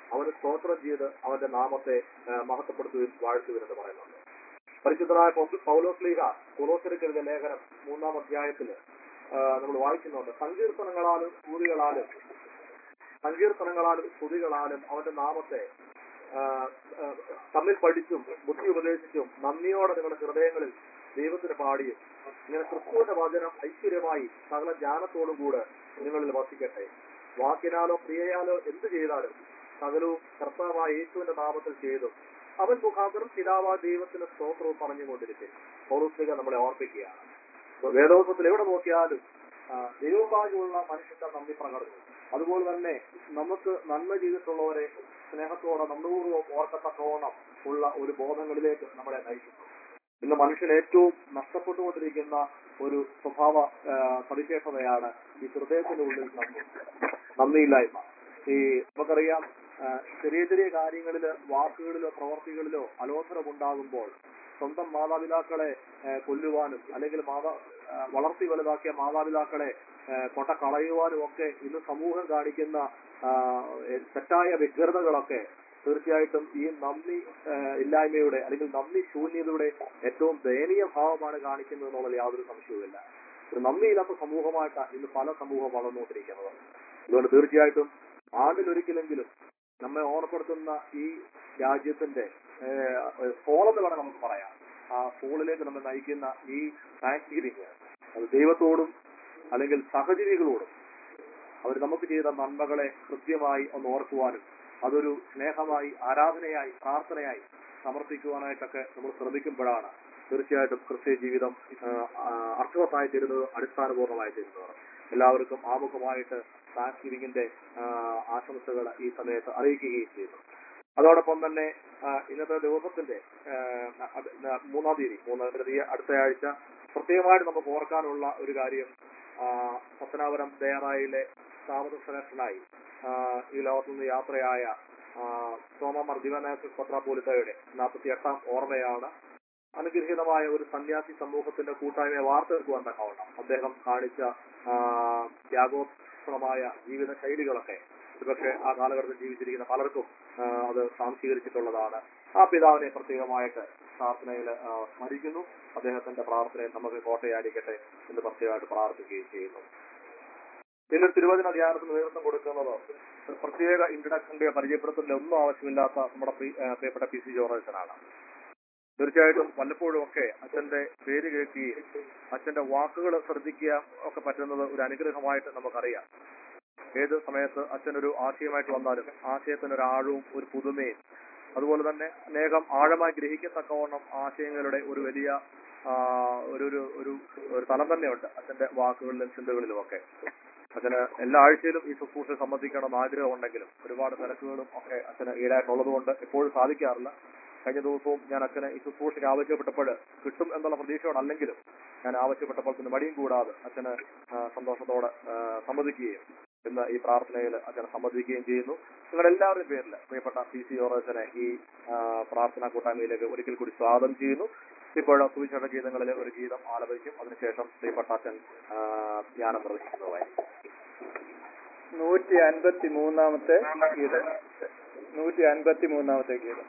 അവന് സ്തോത്രം ചെയ്ത് അവന്റെ നാമത്തെ ആ, മഹത്വപ്പെടുത്തുകയും വാഴ്ത്തുകയും എന്ന് പറയുന്നുണ്ട് പരിശുദ്ധനായ പൗ- പൗലോസ് ലീഹ കൊറോസരിക്കെഴുതിയ ലേഖനം മൂന്നാം അധ്യായത്തിൽ നമ്മൾ വായിക്കുന്നുണ്ട് സങ്കീർത്തനങ്ങളാലും സ്തുതികളാലും സങ്കീർത്തനങ്ങളാലും സ്തുതികളാലും അവന്റെ നാമത്തെ ആ, ആ, തമ്മിൽ പഠിച്ചും ബുദ്ധി ഉപദേശിച്ചും നന്ദിയോടെ നിങ്ങളുടെ ഹൃദയങ്ങളിൽ ദൈവത്തിന് പാടിയും ഇങ്ങനെ ക്രിസ്തുവിന്റെ വചനം ഐശ്വര്യമായി സകല ജ്ഞാനത്തോടും കൂടെ നിങ്ങളിൽ വസിക്കട്ടെ വാക്കിനാലോ ക്രിയയാലോ എന്ത് ചെയ്താലും സകലവും കർത്താവായ യേശുവിന്റെ നാമത്തിൽ ചെയ്തു അവൻ മുഖാന്തരം പിതാവാ ദൈവത്തിന് സ്തോത്രവും പറഞ്ഞുകൊണ്ടിരിക്കും പൗരസ്ലിക നമ്മളെ ഓർപ്പിക്കുകയാണ് അപ്പൊ വേദോത്സവത്തിൽ എവിടെ നോക്കിയാലും ആ, ദൈവഭാഗ്യമുള്ള മനുഷ്യന്റെ നന്ദി പ്രകടനം അതുപോലെ തന്നെ നമുക്ക് നന്മ ചെയ്തിട്ടുള്ളവരെ സ്നേഹത്തോടെ നന്ദിപൂർവ്വം ഓർക്കത്തക്കോണം ഉള്ള ഒരു ബോധങ്ങളിലേക്ക് നമ്മളെ നയിക്കുന്നു ഇന്ന് മനുഷ്യൻ ഏറ്റവും നഷ്ടപ്പെട്ടുകൊണ്ടിരിക്കുന്ന ഒരു സ്വഭാവ ആ, സവിശേഷതയാണ് ഈ ഹൃദയത്തിന്റെ ഉള്ളിൽ നന്ദി നന്ദിയില്ലായ്മ ഈ നമുക്കറിയാം ആ, ചെറിയ ചെറിയ കാര്യങ്ങളില് വാക്കുകളിലോ പ്രവർത്തികളിലോ അലോസരമുണ്ടാകുമ്പോൾ സ്വന്തം മാതാപിതാക്കളെ ആ, കൊല്ലുവാനും അല്ലെങ്കിൽ മാതാ ആ, വളർത്തി വലുതാക്കിയ മാതാപിതാക്കളെ ആ, കൊണ്ട കളയുവാനും ഒക്കെ ഇന്ന് സമൂഹം കാണിക്കുന്ന ആ, തെറ്റായ വ്യഗ്രതകളൊക്കെ തീർച്ചയായിട്ടും ഈ നന്ദി ആ, ഇല്ലായ്മയുടെ അല്ലെങ്കിൽ നന്ദി ശൂന്യതയുടെ ഏറ്റവും ദയനീയ ഭാവമാണ് കാണിക്കുന്നത് എന്നുള്ളത് യാതൊരു സംശയവുമില്ല ഒരു നന്ദിയില്ലാത്ത സമൂഹമായിട്ടാണ് ഇന്ന് പല സമൂഹം വളർന്നുകൊണ്ടിരിക്കുന്നത് അതുകൊണ്ട് തീർച്ചയായിട്ടും ആണ്ടിലൊരിക്കലെങ്കിലും നമ്മെ ഓർമ്മപ്പെടുത്തുന്ന ഈ രാജ്യത്തിന്റെ ഫോൾ എന്ന് വേണം നമുക്ക് പറയാം ആ ഫോളിലേക്ക് നമ്മെ നയിക്കുന്ന ഈ താങ്ക്സ് ഗിവിങ് അത് ദൈവത്തോടും അല്ലെങ്കിൽ സഹജീവികളോടും അവർ നമുക്ക് ചെയ്ത നന്മകളെ കൃത്യമായി ഒന്ന് ഓർക്കുവാനും അതൊരു സ്നേഹമായി ആരാധനയായി പ്രാർത്ഥനയായി സമർപ്പിക്കുവാനായിട്ടൊക്കെ നമ്മൾ ശ്രമിക്കുമ്പോഴാണ് തീർച്ചയായിട്ടും ക്രിസ്ത്യ ജീവിതം ആ, ആ, അർത്ഥവത്തായി തീരുന്നത് അടിസ്ഥാനപൂർണ്ണമായി തീരുന്നത് എല്ലാവർക്കും ആമുഖമായിട്ട് താങ്ക്സ് ഗിവിങ്ങിന്റെ ആശംസകൾ ഈ സമയത്ത് അറിയിക്കുകയും ചെയ്യുന്നു അതോടൊപ്പം തന്നെ ആ, ഇന്നത്തെ ദിവസത്തിന്റെ ആ, അത് ന- മൂന്നാം തീയതി മൂന്നാം തീയതി അടുത്ത ആഴ്ച പ്രത്യേകമായിട്ട് നമുക്ക് ഓർക്കാനുള്ള ഒരു കാര്യം ആ, പത്തനാപുരം ദേറായിലെ താമസ സെലക്ഷനായി ഈ ലോകത്തു നിന്ന് യാത്രയായ ആ, സോമ മർദിവനാസ് പത്രാപോലിത്തയുടെ നാൽപ്പത്തി എട്ടാം ഓർമ്മയാണ് അനുഗ്രഹീതമായ ഒരു സന്യാസി സമൂഹത്തിന്റെ കൂട്ടായ്മയെ വാർത്തെടുക്കുവാൻ തക്കവണ്ണം അദ്ദേഹം കാണിച്ച ആ, ത്യാഗോത്സവമായ ജീവിത ശൈലികളൊക്കെ ഒരുപക്ഷെ ആ കാലഘട്ടത്തിൽ ജീവിച്ചിരിക്കുന്ന പലർക്കും ആ, അത് സാംശീകരിച്ചിട്ടുള്ളതാണ് ആ പിതാവിനെ പ്രത്യേകമായിട്ട് പ്രാർത്ഥനയിൽ ആ, സ്മരിക്കുന്നു അദ്ദേഹത്തിന്റെ പ്രാർത്ഥനയിൽ നമുക്ക് കോട്ടയായിരിക്കട്ടെ എന്ന് പ്രത്യേകമായിട്ട് പ്രാർത്ഥിക്കുകയും ചെയ്യുന്നു ഇന്ന് തിരുവചന ധ്യാനത്തിന് നേതൃത്വം കൊടുക്കുന്നത് ഒരു പ്രത്യേക ഇൻട്രഡക്ഷന്റെ പരിചയപ്പെടുത്തലിൽ ഒന്നും ആവശ്യമില്ലാത്ത നമ്മുടെ പ്രി- ആ, പ്രിയപ്പെട്ട പി സി ജോർജനാണ് തീർച്ചയായിട്ടും വല്ലപ്പോഴും ഒക്കെ അച്ഛന്റെ പേര് കേൾക്കുകയും അച്ഛന്റെ വാക്കുകൾ ശ്രദ്ധിക്കുക ഒക്കെ പറ്റുന്നത് ഒരു അനുഗ്രഹമായിട്ട് നമുക്കറിയാം ഏത് സമയത്ത് അച്ഛനൊരു ആശയമായിട്ട് വന്നാലും ആശയത്തിന് ഒരു ആഴവും ഒരു പുതുമയും അതുപോലെ തന്നെ അനേകം ആഴമായി ഗ്രഹിക്കത്തക്കവണ്ണം ആശയങ്ങളുടെ ഒരു വലിയ ആ, ഒരു ഒരു ഒരു ഒരു തലം തന്നെയുണ്ട് അച്ഛന്റെ വാക്കുകളിലും ചിന്തകളിലും ഒക്കെ അച്ഛന് എല്ലാ ആഴ്ചയിലും ഈ ശുശ്രൂഷ സംബന്ധിക്കണം ആഗ്രഹമുണ്ടെങ്കിലും ഒരുപാട് തിരക്കുകളും ഒക്കെ അച്ഛന് ഈടായിട്ടുള്ളത് കൊണ്ട് എപ്പോഴും സാധിക്കാറില്ല കഴിഞ്ഞ ദിവസവും ഞാൻ അച്ഛനെ ഈ ശുശ്രൂഷയ്ക്ക് ആവശ്യപ്പെട്ടപ്പോൾ കിട്ടും എന്നുള്ള പ്രതീക്ഷയോടല്ലെങ്കിലും ഞാൻ ആവശ്യപ്പെട്ടപ്പോൾ പിന്നെ മടിയും കൂടാതെ അച്ഛന് ആ, സന്തോഷത്തോടെ ആ, സമ്മതിക്കുകയും ഇന്ന് ഈ പ്രാർത്ഥനയിൽ അച്ഛനെ സമ്മതിക്കുകയും ചെയ്യുന്നു നിങ്ങളുടെ എല്ലാവരുടെയും പേരിൽ പ്രിയപ്പെട്ട പി സി ഓറച്ചനെ ഈ ആ, പ്രാർത്ഥനാ കൂട്ടായ്മയിലേക്ക് ഒരിക്കൽ കൂടി സ്വാഗതം ചെയ്യുന്നു ഇപ്പോൾ സുവിശേഷ ഗീതങ്ങളിലെ ഒരു ഗീതം ആലപിക്കും അതിനുശേഷം പ്രിയപ്പെട്ട അച്ഛൻ ആ, ധ്യാനം പ്രദർശിക്കുന്നതായിരിക്കും നൂറ്റി അൻപത്തി മൂന്നാമത്തെ ഗീതം നൂറ്റി അൻപത്തി മൂന്നാമത്തെ ഗീതം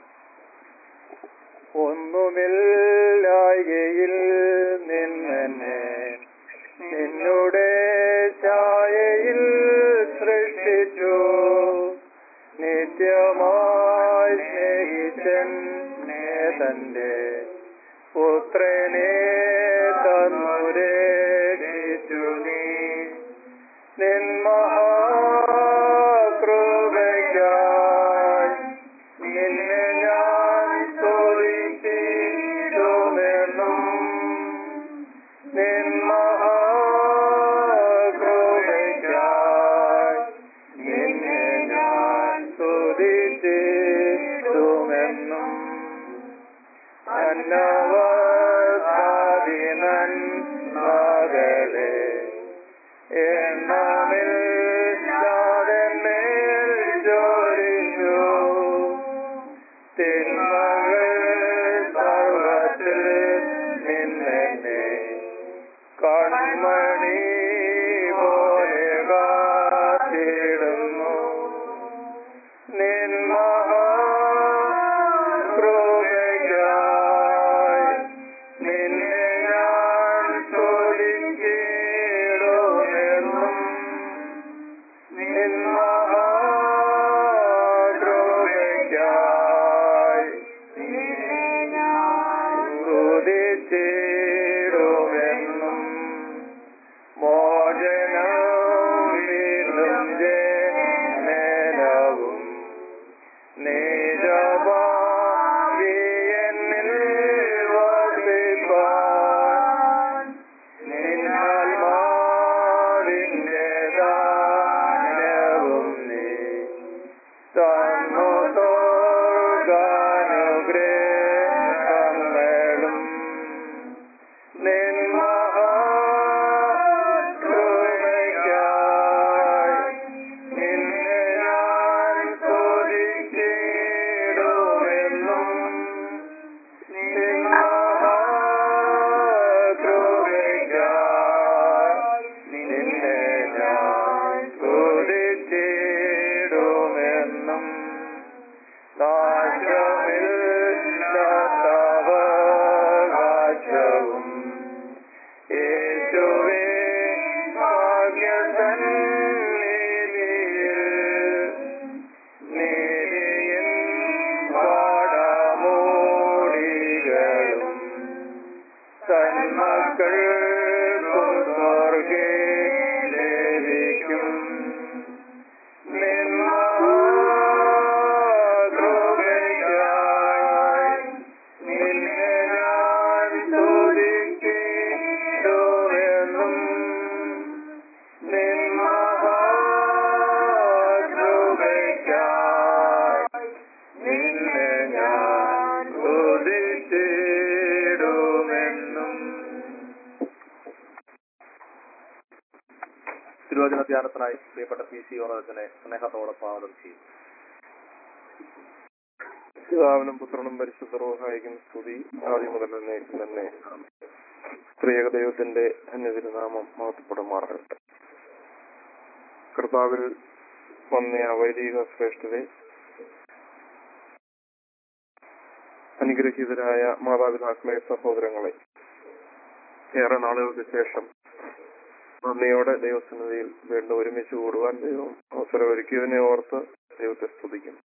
ഒന്നുമില്ലായകയിൽ നിന്നെ നിന്നുടെ ഛായയിൽ സൃഷ്ടിച്ചു നിത്യമായി സ്നേഹിച്ചൻ തന്റെ പുത്രനെ തന്നു രക്ഷിച്ചു നീ നിന്മഹാകൃപയ്ക്കായി നിന്നെ ഞാൻ സ്തുതിച്ചിടുമെന്നും നിന്മഹാകൃപയ്ക്കായി നിന്നെ ഞാൻ സ്തുതിച്ചിടുമെന്നും അന്നവസാദിനൻ മകളെ എണ്ണമില്ലാതെന്മേൽ ജോലിച്ചു തിന്മകൾ സർവത്തിൽ നിന്നെ കൺമണി പോലെ കാത്തിടുന്നു നിന്മ തന്നുതോർഗാനുഗ്രഹങ്ങളും നിൻ മഹാകൃപയ്ക്കായി നിന്നെ ഞാൻ സ്തുതിച്ചിടുമെന്നും നിൻ മഹാകൃപയ്ക്കായി നിന്നെ ഞാൻ സ്തുതിച്ചിടുമെന്നും നാശമില്ലാത്തവകാശവും യേശുവേ ഭാഗ്യസന്നിധിയിൽ നീതിയിൻ പാടമൂടികളും തന്മക്കൾ സ്വർഗേ ലഭിക്കും നിന്മഹാകൃപയ്ക്കായി നിന്നെ ഞാൻ സ്തുതിച്ചിടുമെന്നും നിന്മഹാകൃപയ്ക്കായി നിന്നെ ഞാൻ സ്തുതിച്ചിടുമെന്നും തിരുവചന ധ്യാനത്തിനായി പ്രിയപ്പെട്ട പി സി ഓണത്തിനെ സ്നേഹത്തോടെ സ്വാഗതം ചെയ്യും പിതാവിനും പുത്രനും പരിശുദ്ധ റോഹായിക്കും സ്തുതി ആദ്യം മുതൽ എന്നേക്കും തന്നെ സ്ത്രീയക ദൈവത്തിന്റെ അന്യതിരുനാമം മഹത്വപ്പെടുമാറാകട്ടെ കർത്താവിൽ വന്നിയ വൈദിക ശ്രേഷ്ഠരെ അനുഗ്രഹീതരായ മാതാപിതാക്കളെ സഹോദരങ്ങളെ ഏറെ നാളുകൾക്ക് ശേഷം നന്ദിയോടെ ദൈവസന്നിധിയിൽ വീണ്ടും ഒരുമിച്ച് കൂടുവാൻ ദൈവം അവസരമൊരുക്കിയതിനെ ഓർത്ത് ദൈവത്തെ സ്തുതിക്കുന്നു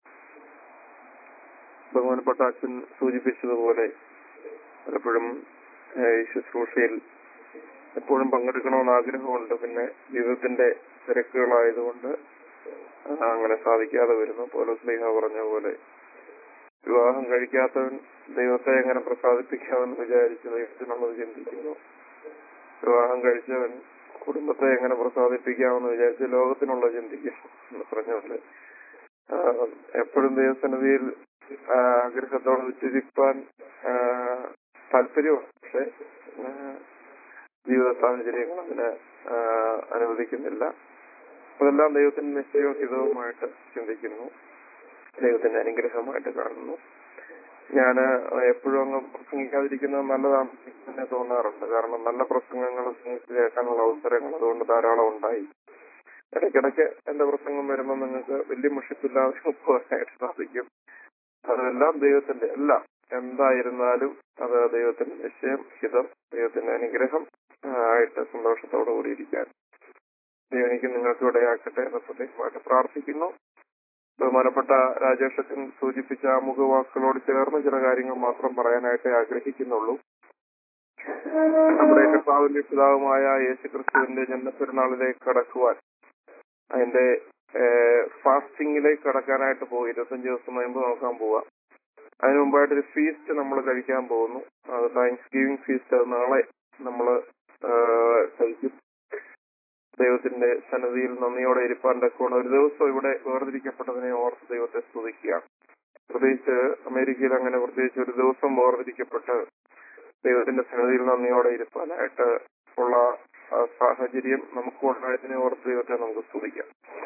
ബഹുമാനപ്പെട്ട അച്ഛൻ സൂചിപ്പിച്ചതുപോലെ പലപ്പോഴും ഏഹ്, ഈ ശുശ്രൂഷയിൽ എപ്പോഴും പങ്കെടുക്കണമെന്ന് ആഗ്രഹമുണ്ട് പിന്നെ ജീവിതത്തിന്റെ തിരക്കുകളായതുകൊണ്ട് ആ, അങ്ങനെ സാധിക്കാതെ വരുന്നു പോലീസ് ലേഖ പറഞ്ഞ പോലെ വിവാഹം കഴിക്കാത്തവൻ ദൈവത്തെ എങ്ങനെ പ്രസാദിപ്പിക്കാമെന്ന് വിചാരിച്ച് ദൈവത്തിനുള്ളത് ചിന്തിക്കുന്നു വിവാഹം കഴിച്ചവൻ കുടുംബത്തെ എങ്ങനെ പ്രസാദിപ്പിക്കാമെന്ന് വിചാരിച്ച് ലോകത്തിനുള്ള ചിന്തിക്കുന്നു എന്ന് പറഞ്ഞ പോലെ ആ, എപ്പോഴും ദൈവസന്നിധിയിൽ ആ, ആഗ്രഹത്തോടെ ഉച്ചരിപ്പാൻ ആ, താല്പര്യമുണ്ട് പക്ഷെ ആ, ജീവിത സാഹചര്യങ്ങൾ അതിന് ആ, അനുവദിക്കുന്നില്ല അതെല്ലാം ദൈവത്തിന്റെ നിശ്ചയവും ഹിതവുമായിട്ട് ചിന്തിക്കുന്നു ദൈവത്തിന്റെ അനുഗ്രഹമായിട്ട് കാണുന്നു ഞാൻ എപ്പോഴും അങ്ങ് പ്രസംഗിക്കാതിരിക്കുന്നത് നല്ലതാണ് എനിക്ക് തന്നെ തോന്നാറുണ്ട് കാരണം നല്ല പ്രസംഗങ്ങൾ നിങ്ങൾക്ക് കേൾക്കാനുള്ള അവസരങ്ങൾ അതുകൊണ്ട് ധാരാളം ഉണ്ടായി ഇടയ്ക്കിടയ്ക്ക് എന്റെ പ്രസംഗം വരുമ്പോൾ നിങ്ങൾക്ക് വലിയ മുഷിപ്പില്ലാതെ പോകാനായിട്ട് സാധിക്കും അതെല്ലാം ദൈവത്തിന്റെ എല്ലാം എന്തായിരുന്നാലും അത് ദൈവത്തിന്റെ നിശ്ചയം ഹിതം ദൈവത്തിന്റെ അനുഗ്രഹം ആ, ആയിട്ട് സന്തോഷത്തോടു കൂടി ഇരിക്കാൻ ദൈവം എനിക്ക് നിങ്ങൾക്ക് ഇടയാക്കട്ടെ എന്ന് പ്രത്യേകമായിട്ട് പ്രാർത്ഥിക്കുന്നു ബഹുമാനപ്പെട്ട രാജേഷത്തിന് സൂചിപ്പിച്ച ആ മുഖവാക്കുകളോട് ചേർന്ന് ചില കാര്യങ്ങൾ മാത്രം പറയാനായിട്ട് ആഗ്രഹിക്കുന്നുള്ളൂ നമ്മുടെ കർത്താവിന്റെ പിതാവുമായ യേശു ക്രിസ്തുവിന്റെ ജന്മപ്പെരുന്നാളിലേക്ക് കടക്കുവാൻ അതിന്റെ ഫാസ്റ്റിംഗിലേക്ക് കടക്കാനായിട്ട് പോകും ഇരുപത്തഞ്ച് ദിവസം മുമ്പ് നോക്കാൻ പോവാം അതിന് മുമ്പായിട്ട് ഒരു ഫീസ്റ്റ് നമ്മൾ കഴിക്കാൻ പോകുന്നു അത് താങ്ക്സ് ഗിവിംഗ് ഫീസ്റ്റ് അത് നാളെ നമ്മൾ കഴിക്കും ദൈവത്തിന്റെ സന്നദ്ധിയിൽ നന്ദിയോടെ ഇരിപ്പാൻ തക്കോണം ഒരു ദിവസം ഇവിടെ വേർതിരിക്കപ്പെട്ടതിനെ ഓർത്ത് ദൈവത്തെ സ്തുതിക്കുകയാണ് പ്രത്യേകിച്ച് അമേരിക്കയിൽ അങ്ങനെ പ്രത്യേകിച്ച് ഒരു ദിവസം വേർതിരിക്കപ്പെട്ട് ദൈവത്തിന്റെ സന്നദ്ധിയിൽ നന്ദിയോടെ ഇരിപ്പാനായിട്ട് ഉള്ള ആ, സാഹചര്യം നമുക്ക് ഉണ്ടായതിനെ ഓർത്ത് ദൈവത്തെ നമുക്ക് സ്തുതിക്കാം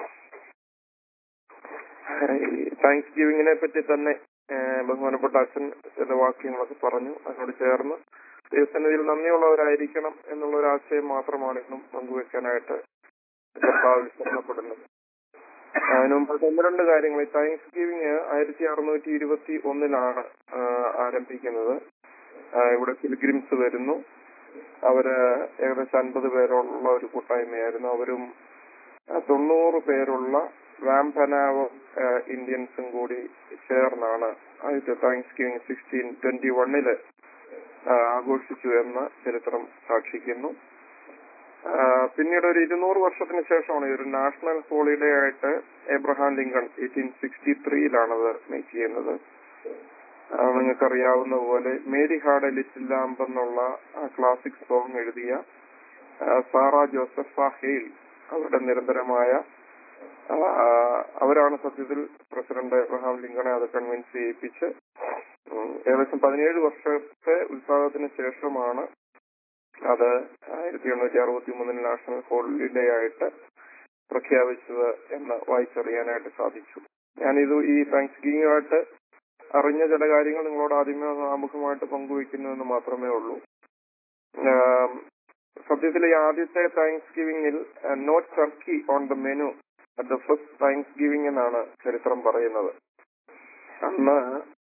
താങ്ക്സ് ഗിവിങ്ങിനെ പറ്റി തന്നെ ആ, ബഹുമാനപ്പെട്ട അച്ഛൻ ചില വാക്യങ്ങളൊക്കെ പറഞ്ഞു അതിനോട് ചേർന്ന് ദൈവസന്നിധിയിൽ നന്ദിയുള്ളവരായിരിക്കണം എന്നുള്ള ഒരു ആശയം മാത്രമാണ് ഇന്നും പങ്കുവെക്കാനായിട്ട് കർത്താവിൽ ശ്രമപ്പെടുന്നത് അതിന് മുമ്പ് ഒന്ന് രണ്ട് കാര്യങ്ങൾ താങ്ക്സ് ഗിവിങ് ആയിരത്തി അറുന്നൂറ്റി ഇരുപത്തി ഒന്നിലാണ് ആ, ആരംഭിക്കുന്നത് ആ, ഇവിടെ പിൽഗ്രിംസ് വരുന്നു അവര് ഏകദേശം അൻപത് പേരുള്ള ഒരു കൂട്ടായ്മയായിരുന്നു അവരും ആ, തൊണ്ണൂറ് പേരുള്ള വാംപനാവ് ഇന്ത്യൻസും കൂടി ചേർന്നാണ് ആദ്യത്തെ താങ്ക്സ് ഗിവിംഗ് സിക്സ്റ്റീൻ ട്വന്റി വണ്ണില് ആഘോഷിച്ചു എന്ന് ചരിത്രം സാക്ഷിക്കുന്നു ആ, പിന്നീട് ഒരു ഇരുന്നൂറ് വർഷത്തിന് ശേഷമാണ് ഈ ഒരു നാഷണൽ ഹോളിഡേ ആയിട്ട് എബ്രഹാം ലിങ്കൺ എയ്റ്റീൻ സിക്സ്റ്റി ത്രീയിലാണത് മേക്ക് ചെയ്യുന്നത് ആ, നിങ്ങൾക്കറിയാവുന്ന പോലെ Mary had a little lamb എന്നുള്ള ക്ലാസിക് സോങ് എഴുതിയ ആ, സാറ ജോസഫ ഹെയിൽ അവരുടെ നിരന്തരമായ ആ, അവരാണ് സത്യത്തിൽ പ്രസിഡന്റ് എബ്രഹാം ലിങ്കണെ അത് കൺവിൻസ് ചെയ്യിപ്പിച്ച് ഉം, ഏകദേശം പതിനേഴ് വർഷത്തെ ഉത്സാഹത്തിന് ശേഷമാണ് അത് ആയിരത്തി എണ്ണൂറ്റി അറുപത്തി മൂന്നിൽ നാഷണൽ ഹോളിഡേ ആയിട്ട് പ്രഖ്യാപിച്ചത് എന്ന് വായിച്ചറിയാനായിട്ട് സാധിച്ചു ഞാനിത് ഈ താങ്ക്സ് ഗിവിംഗുമായിട്ട് അറിഞ്ഞ ചില കാര്യങ്ങൾ നിങ്ങളോട് ആദ്യമേ ഒന്ന് ആമുഖമായിട്ട് പങ്കുവയ്ക്കുന്നു എന്ന് മാത്രമേ ഉള്ളൂ ആം, സത്യത്തിൽ ഈ ആദ്യത്തെ താങ്ക്സ് ഗിവിംഗിൽ no turkey on the menu at the first thanksgiving എന്നാണ് ചരിത്രം പറയുന്നത് അന്ന്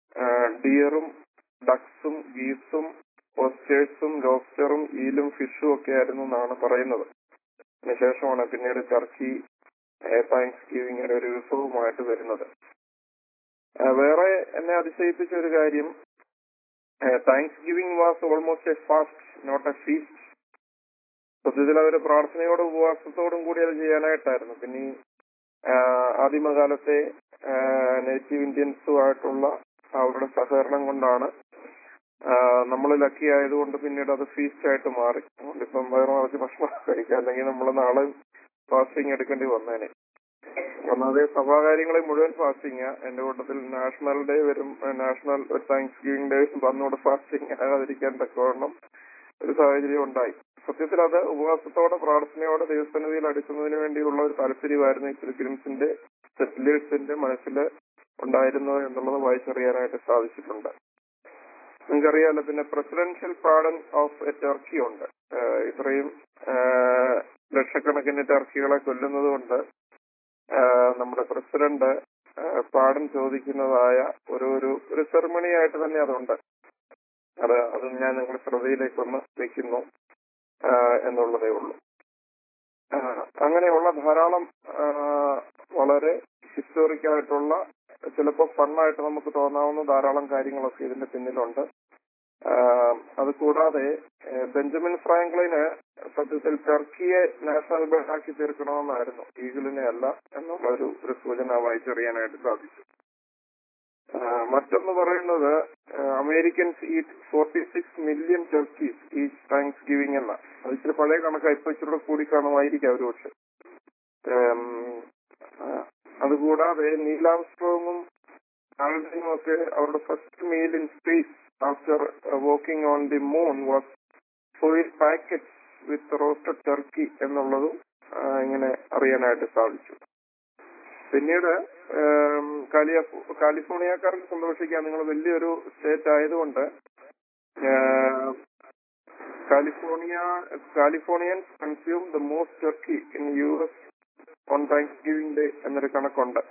ഡിയറും ഡക്സും ഗീസും ഓസ്റ്റേഴ്സും ലോബ്സ്റ്ററും ഈലും ഫിഷും ഒക്കെ ആയിരുന്നു എന്നാണ് പറയുന്നത് അതിനുശേഷമാണ് പിന്നീട് ടർക്കി താങ്ക്സ് ഗിവിംഗിന്റെ ഒരു വിഭവമായിട്ട് വരുന്നത് ആ, വേറെ എന്നെ അതിശയിപ്പിച്ച ഒരു കാര്യം thanksgiving was almost a fast not a feast സത്യത്തിൽ അവർ പ്രാർത്ഥനയോടും ഉപവാസത്തോടും കൂടി അത് ചെയ്യാനായിട്ടായിരുന്നു പിന്നെ ഈ ആ, ആദിമകാലത്തെ നേറ്റീവ് ഇന്ത്യൻസുമായിട്ടുള്ള അവരുടെ സഹകരണം കൊണ്ടാണ് നമ്മൾ ലക്കി ആയതുകൊണ്ട് പിന്നീട് അത് ഫീസ്റ്റ് ആയിട്ട് മാറി അതുകൊണ്ട് ഇപ്പം വയറ് നിറച്ച് ഭക്ഷണം കഴിക്കാം അല്ലെങ്കിൽ നമ്മൾ നാളെ ഫാസ്റ്റിംഗ് എടുക്കേണ്ടി വന്നേനെ ഒന്നാമത് സഭാകാര്യങ്ങളെ മുഴുവൻ ഫാസ്റ്റിംഗ് എന്റെ കൂട്ടത്തിൽ നാഷണൽ ഡേ വരും നാഷണൽ താങ്ക്സ് ഗിവിംഗ് ഡേ വന്നോട് ഫാസ്റ്റിംഗ് ആകാതിരിക്കാൻ തക്കവണ്ണം ഒരു സാഹചര്യം ഉണ്ടായി സത്യത്തിൽ അത് ഉപവാസത്തോടെ പ്രാർത്ഥനയോടെ ദൈവസന്നിധിയിൽ അടുക്കുന്നതിന് വേണ്ടിയുള്ള ഒരു താല്പര്യമായിരുന്നു ഈ പിൽഗ്രിംസിന്റെ സെറ്റിലേഴ്സിന്റെ മനസ്സിൽ ഉണ്ടായിരുന്നത് എന്നുള്ളത് വായിച്ചറിയാനായിട്ട് സാധിച്ചിട്ടുണ്ട് നിങ്ങൾക്കറിയാലോ പിന്നെ presidential pardon of a turkey ഉണ്ട് ആഹ് ഇത്രയും ആഹ് ലക്ഷക്കണക്കിന് ടർക്കികളെ കൊല്ലുന്നത് കൊണ്ട് ആഹ് നമ്മുടെ പ്രസിഡന്റ് പാടൻ ചോദിക്കുന്നതായ ഒരു ഒരു ഒരു സെറമണി ആയിട്ട് തന്നെ അതുണ്ട് അത് അത് ഞാൻ നിങ്ങളുടെ ശ്രദ്ധയിലേക്കൊന്ന് വെക്കുന്നു ആഹ് എന്നുള്ളതേ ഉള്ളൂ ആഹ് അങ്ങനെയുള്ള ധാരാളം ആഹ് വളരെ ഹിസ്റ്റോറിക് ആയിട്ടുള്ള ചിലപ്പോൾ ഫണ്ണായിട്ട് നമുക്ക് തോന്നാവുന്ന ധാരാളം കാര്യങ്ങളൊക്കെ ഇതിന്റെ പിന്നിലുണ്ട് ആഹ് അത് കൂടാതെ ഏഹ് ബെഞ്ചമിൻ ഫ്രാങ്ക്ലിന് സത്യത്തിൽ ടർക്കിയെ നാഷണൽ ബേർഡ് ആക്കി തീർക്കണമെന്നായിരുന്നു ഈഗിളിനെ അല്ല എന്നുള്ള ഒരു ഒരു സൂചന വായിച്ചറിയാനായിട്ട് സാധിച്ചു ആഹ് മറ്റൊന്ന് പറയുന്നത് Americans eat forty six million turkeys each thanksgiving എന്ന അത് ഇച്ചിരി പഴയ കണക്കാണ് ഇപ്പൊ ഇച്ചിരി കൂടി കാണുമായിരിക്കാം ഒരു പക്ഷെ അതുകൂടാതെ നീലാംസ്ട്രോങ്ങും ആൾഡിനും ഒക്കെ അവരുടെ first meal in space after working on the moon was foil packets with roasted turkey എന്നുള്ളതും ആ, ഇങ്ങനെ അറിയാനായിട്ട് സാധിച്ചു പിന്നീട് ഏം, കാലിയ- കാലിഫോർണിയക്കാർക്ക് സന്തോഷിക്കാൻ നിങ്ങൾ വലിയൊരു സ്റ്റേറ്റ് ആയതുകൊണ്ട് ഏം, California Californians consume the most turkey in U S on thanksgiving day എന്നൊരു കണക്കുണ്ട്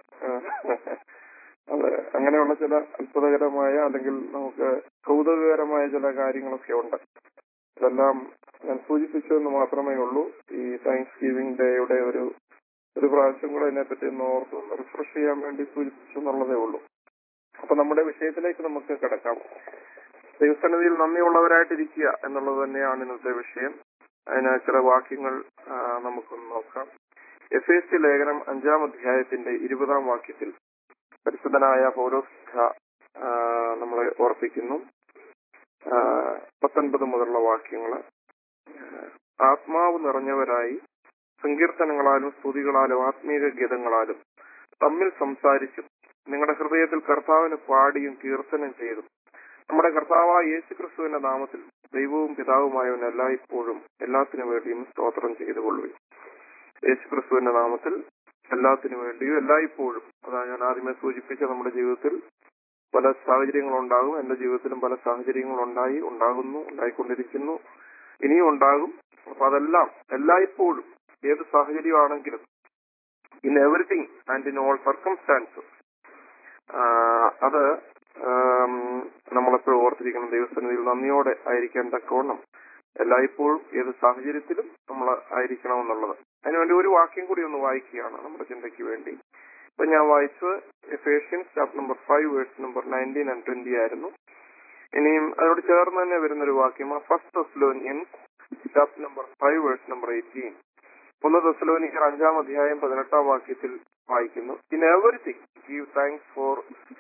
അത് അങ്ങനെയുള്ള ചില അത്ഭുതകരമായ അല്ലെങ്കിൽ നമുക്ക് കൗതുകകരമായ ചില കാര്യങ്ങളൊക്കെ ഉണ്ട് ഇതെല്ലാം ഞാൻ സൂചിപ്പിച്ചു എന്ന് മാത്രമേ ഉള്ളൂ ഈ താങ്ക്സ് ഗിവിംഗ് ഡേയുടെ ഒരു ഒരു പ്രാവശ്യം കൂടെ ഇതിനെപ്പറ്റി ഒന്ന് ഓർത്ത് റിഫ്രഷ് ചെയ്യാൻ വേണ്ടി സൂചിപ്പിച്ചു എന്നുള്ളതേ ഉള്ളൂ അപ്പൊ നമ്മുടെ വിഷയത്തിലേക്ക് നമുക്ക് കിടക്കാം ദൈവസന്നിധിയിൽ നന്ദിയുള്ളവരായിട്ടിരിക്കുക എന്നുള്ളത് തന്നെയാണ് ഇന്നത്തെ വിഷയം അതിന് ചില വാക്യങ്ങൾ ആ, നമുക്കൊന്ന് നോക്കാം എഫ് എസ് സി ലേഖനം അഞ്ചാം അധ്യായത്തിന്റെ ഇരുപതാം വാക്യത്തിൽ പരിശുദ്ധനായ പൗലോസ് നമ്മളെ ഓർപ്പിക്കുന്നു ആ, പത്തൊൻപത് മുതലുള്ള വാക്യങ്ങള് ആ, ആത്മാവ് നിറഞ്ഞവരായി സങ്കീർത്തനങ്ങളാലും സ്തുതികളാലും ആത്മീയ ഗീതങ്ങളാലും തമ്മിൽ സംസാരിച്ചും നിങ്ങളുടെ ഹൃദയത്തിൽ കർത്താവിന് പാടിയും കീർത്തനം ചെയ്തും നമ്മുടെ കർത്താവായ യേശു ക്രിസ്തുവിന്റെ നാമത്തിൽ ദൈവവും പിതാവുമായവൻ എല്ലായ്പ്പോഴും എല്ലാത്തിനു വേണ്ടിയും സ്തോത്രം ചെയ്തുകൊള്ളുകയും യേശു ക്രിസ്തുവിന്റെ നാമത്തിൽ എല്ലാത്തിനു വേണ്ടിയും എല്ലായ്പ്പോഴും അതാണ് ഞാൻ ആദ്യമേ സൂചിപ്പിച്ച നമ്മുടെ ജീവിതത്തിൽ പല സാഹചര്യങ്ങളുണ്ടാകും എന്റെ ജീവിതത്തിലും പല സാഹചര്യങ്ങളുണ്ടായി ഉണ്ടാകുന്നു ഉണ്ടായിക്കൊണ്ടിരിക്കുന്നു ഇനിയും ഉണ്ടാകും അപ്പൊ അതെല്ലാം എല്ലായ്പ്പോഴും ഏത് സാഹചര്യമാണെങ്കിലും in everything and in all circumstances അത് ആം, നമ്മളെപ്പോഴും ഓർത്തിരിക്കണം ദൈവസന്നിധിയിൽ നന്ദിയോടെ ആയിരിക്കാൻ തക്കവണ്ണം എല്ലായ്പ്പോഴും ഏത് സാഹചര്യത്തിലും നമ്മൾ ആയിരിക്കണം എന്നുള്ളത് അതിനുവേണ്ടി ഒരു വാക്യം കൂടി ഒന്ന് വായിക്കുകയാണ് നമ്മുടെ ചിന്തയ്ക്ക് വേണ്ടി ഇപ്പൊ ഞാൻ വായിച്ചത് Ephesians chapter number five verse number nineteen and twenty ആയിരുന്നു ഇനിയും അതോട് ചേർന്ന് തന്നെ വരുന്ന ഒരു വാക്യം first Thessalonians chapter number five verse number eighteen ഒന്ന് തെസ്ലോനിക്കർ അഞ്ചാം അധ്യായം പതിനെട്ടാം വാക്യത്തിൽ വായിക്കുന്നു in everything give thanks for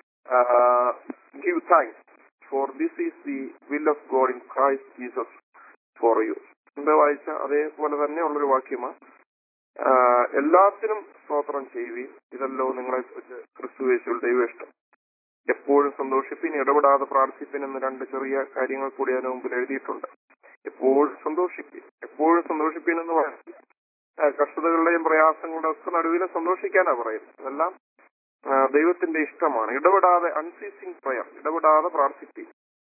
give thanks for this is the will of God in Christ Jesus for you എന്താ വായിച്ച അതേപോലെ തന്നെ ഉള്ളൊരു വാക്യമാണ് ആഹ് എല്ലാത്തിനും സ്തോത്രം ചെയ്യുകയും ഇതല്ലോ നിങ്ങളെ കുറിച്ച് ക്രിസ്തു യേശുവിൽ ദൈവം ഇഷ്ടം എപ്പോഴും സന്തോഷിപ്പിൻ ഇടപെടാതെ പ്രാർത്ഥിപ്പിൻ എന്ന് രണ്ട് ചെറിയ കാര്യങ്ങൾ കൂടി അതിന് മുമ്പിൽ എഴുതിയിട്ടുണ്ട് എപ്പോഴും സന്തോഷിപ്പിൻ എപ്പോഴും സന്തോഷിപ്പിൻ എന്ന് പറയുന്നത് ആ, കഷ്ടതകളുടെയും പ്രയാസങ്ങളുടെയും ഒക്കെ നടുവിൽ സന്തോഷിക്കാനാ പറയുന്നത് അതെല്ലാം ആ, ദൈവത്തിന്റെ ഇഷ്ടമാണ് ഇടപെടാതെ അൺസീസിങ് പ്രയർ ഇടപെടാതെ പ്രാർത്ഥിപ്പിൻ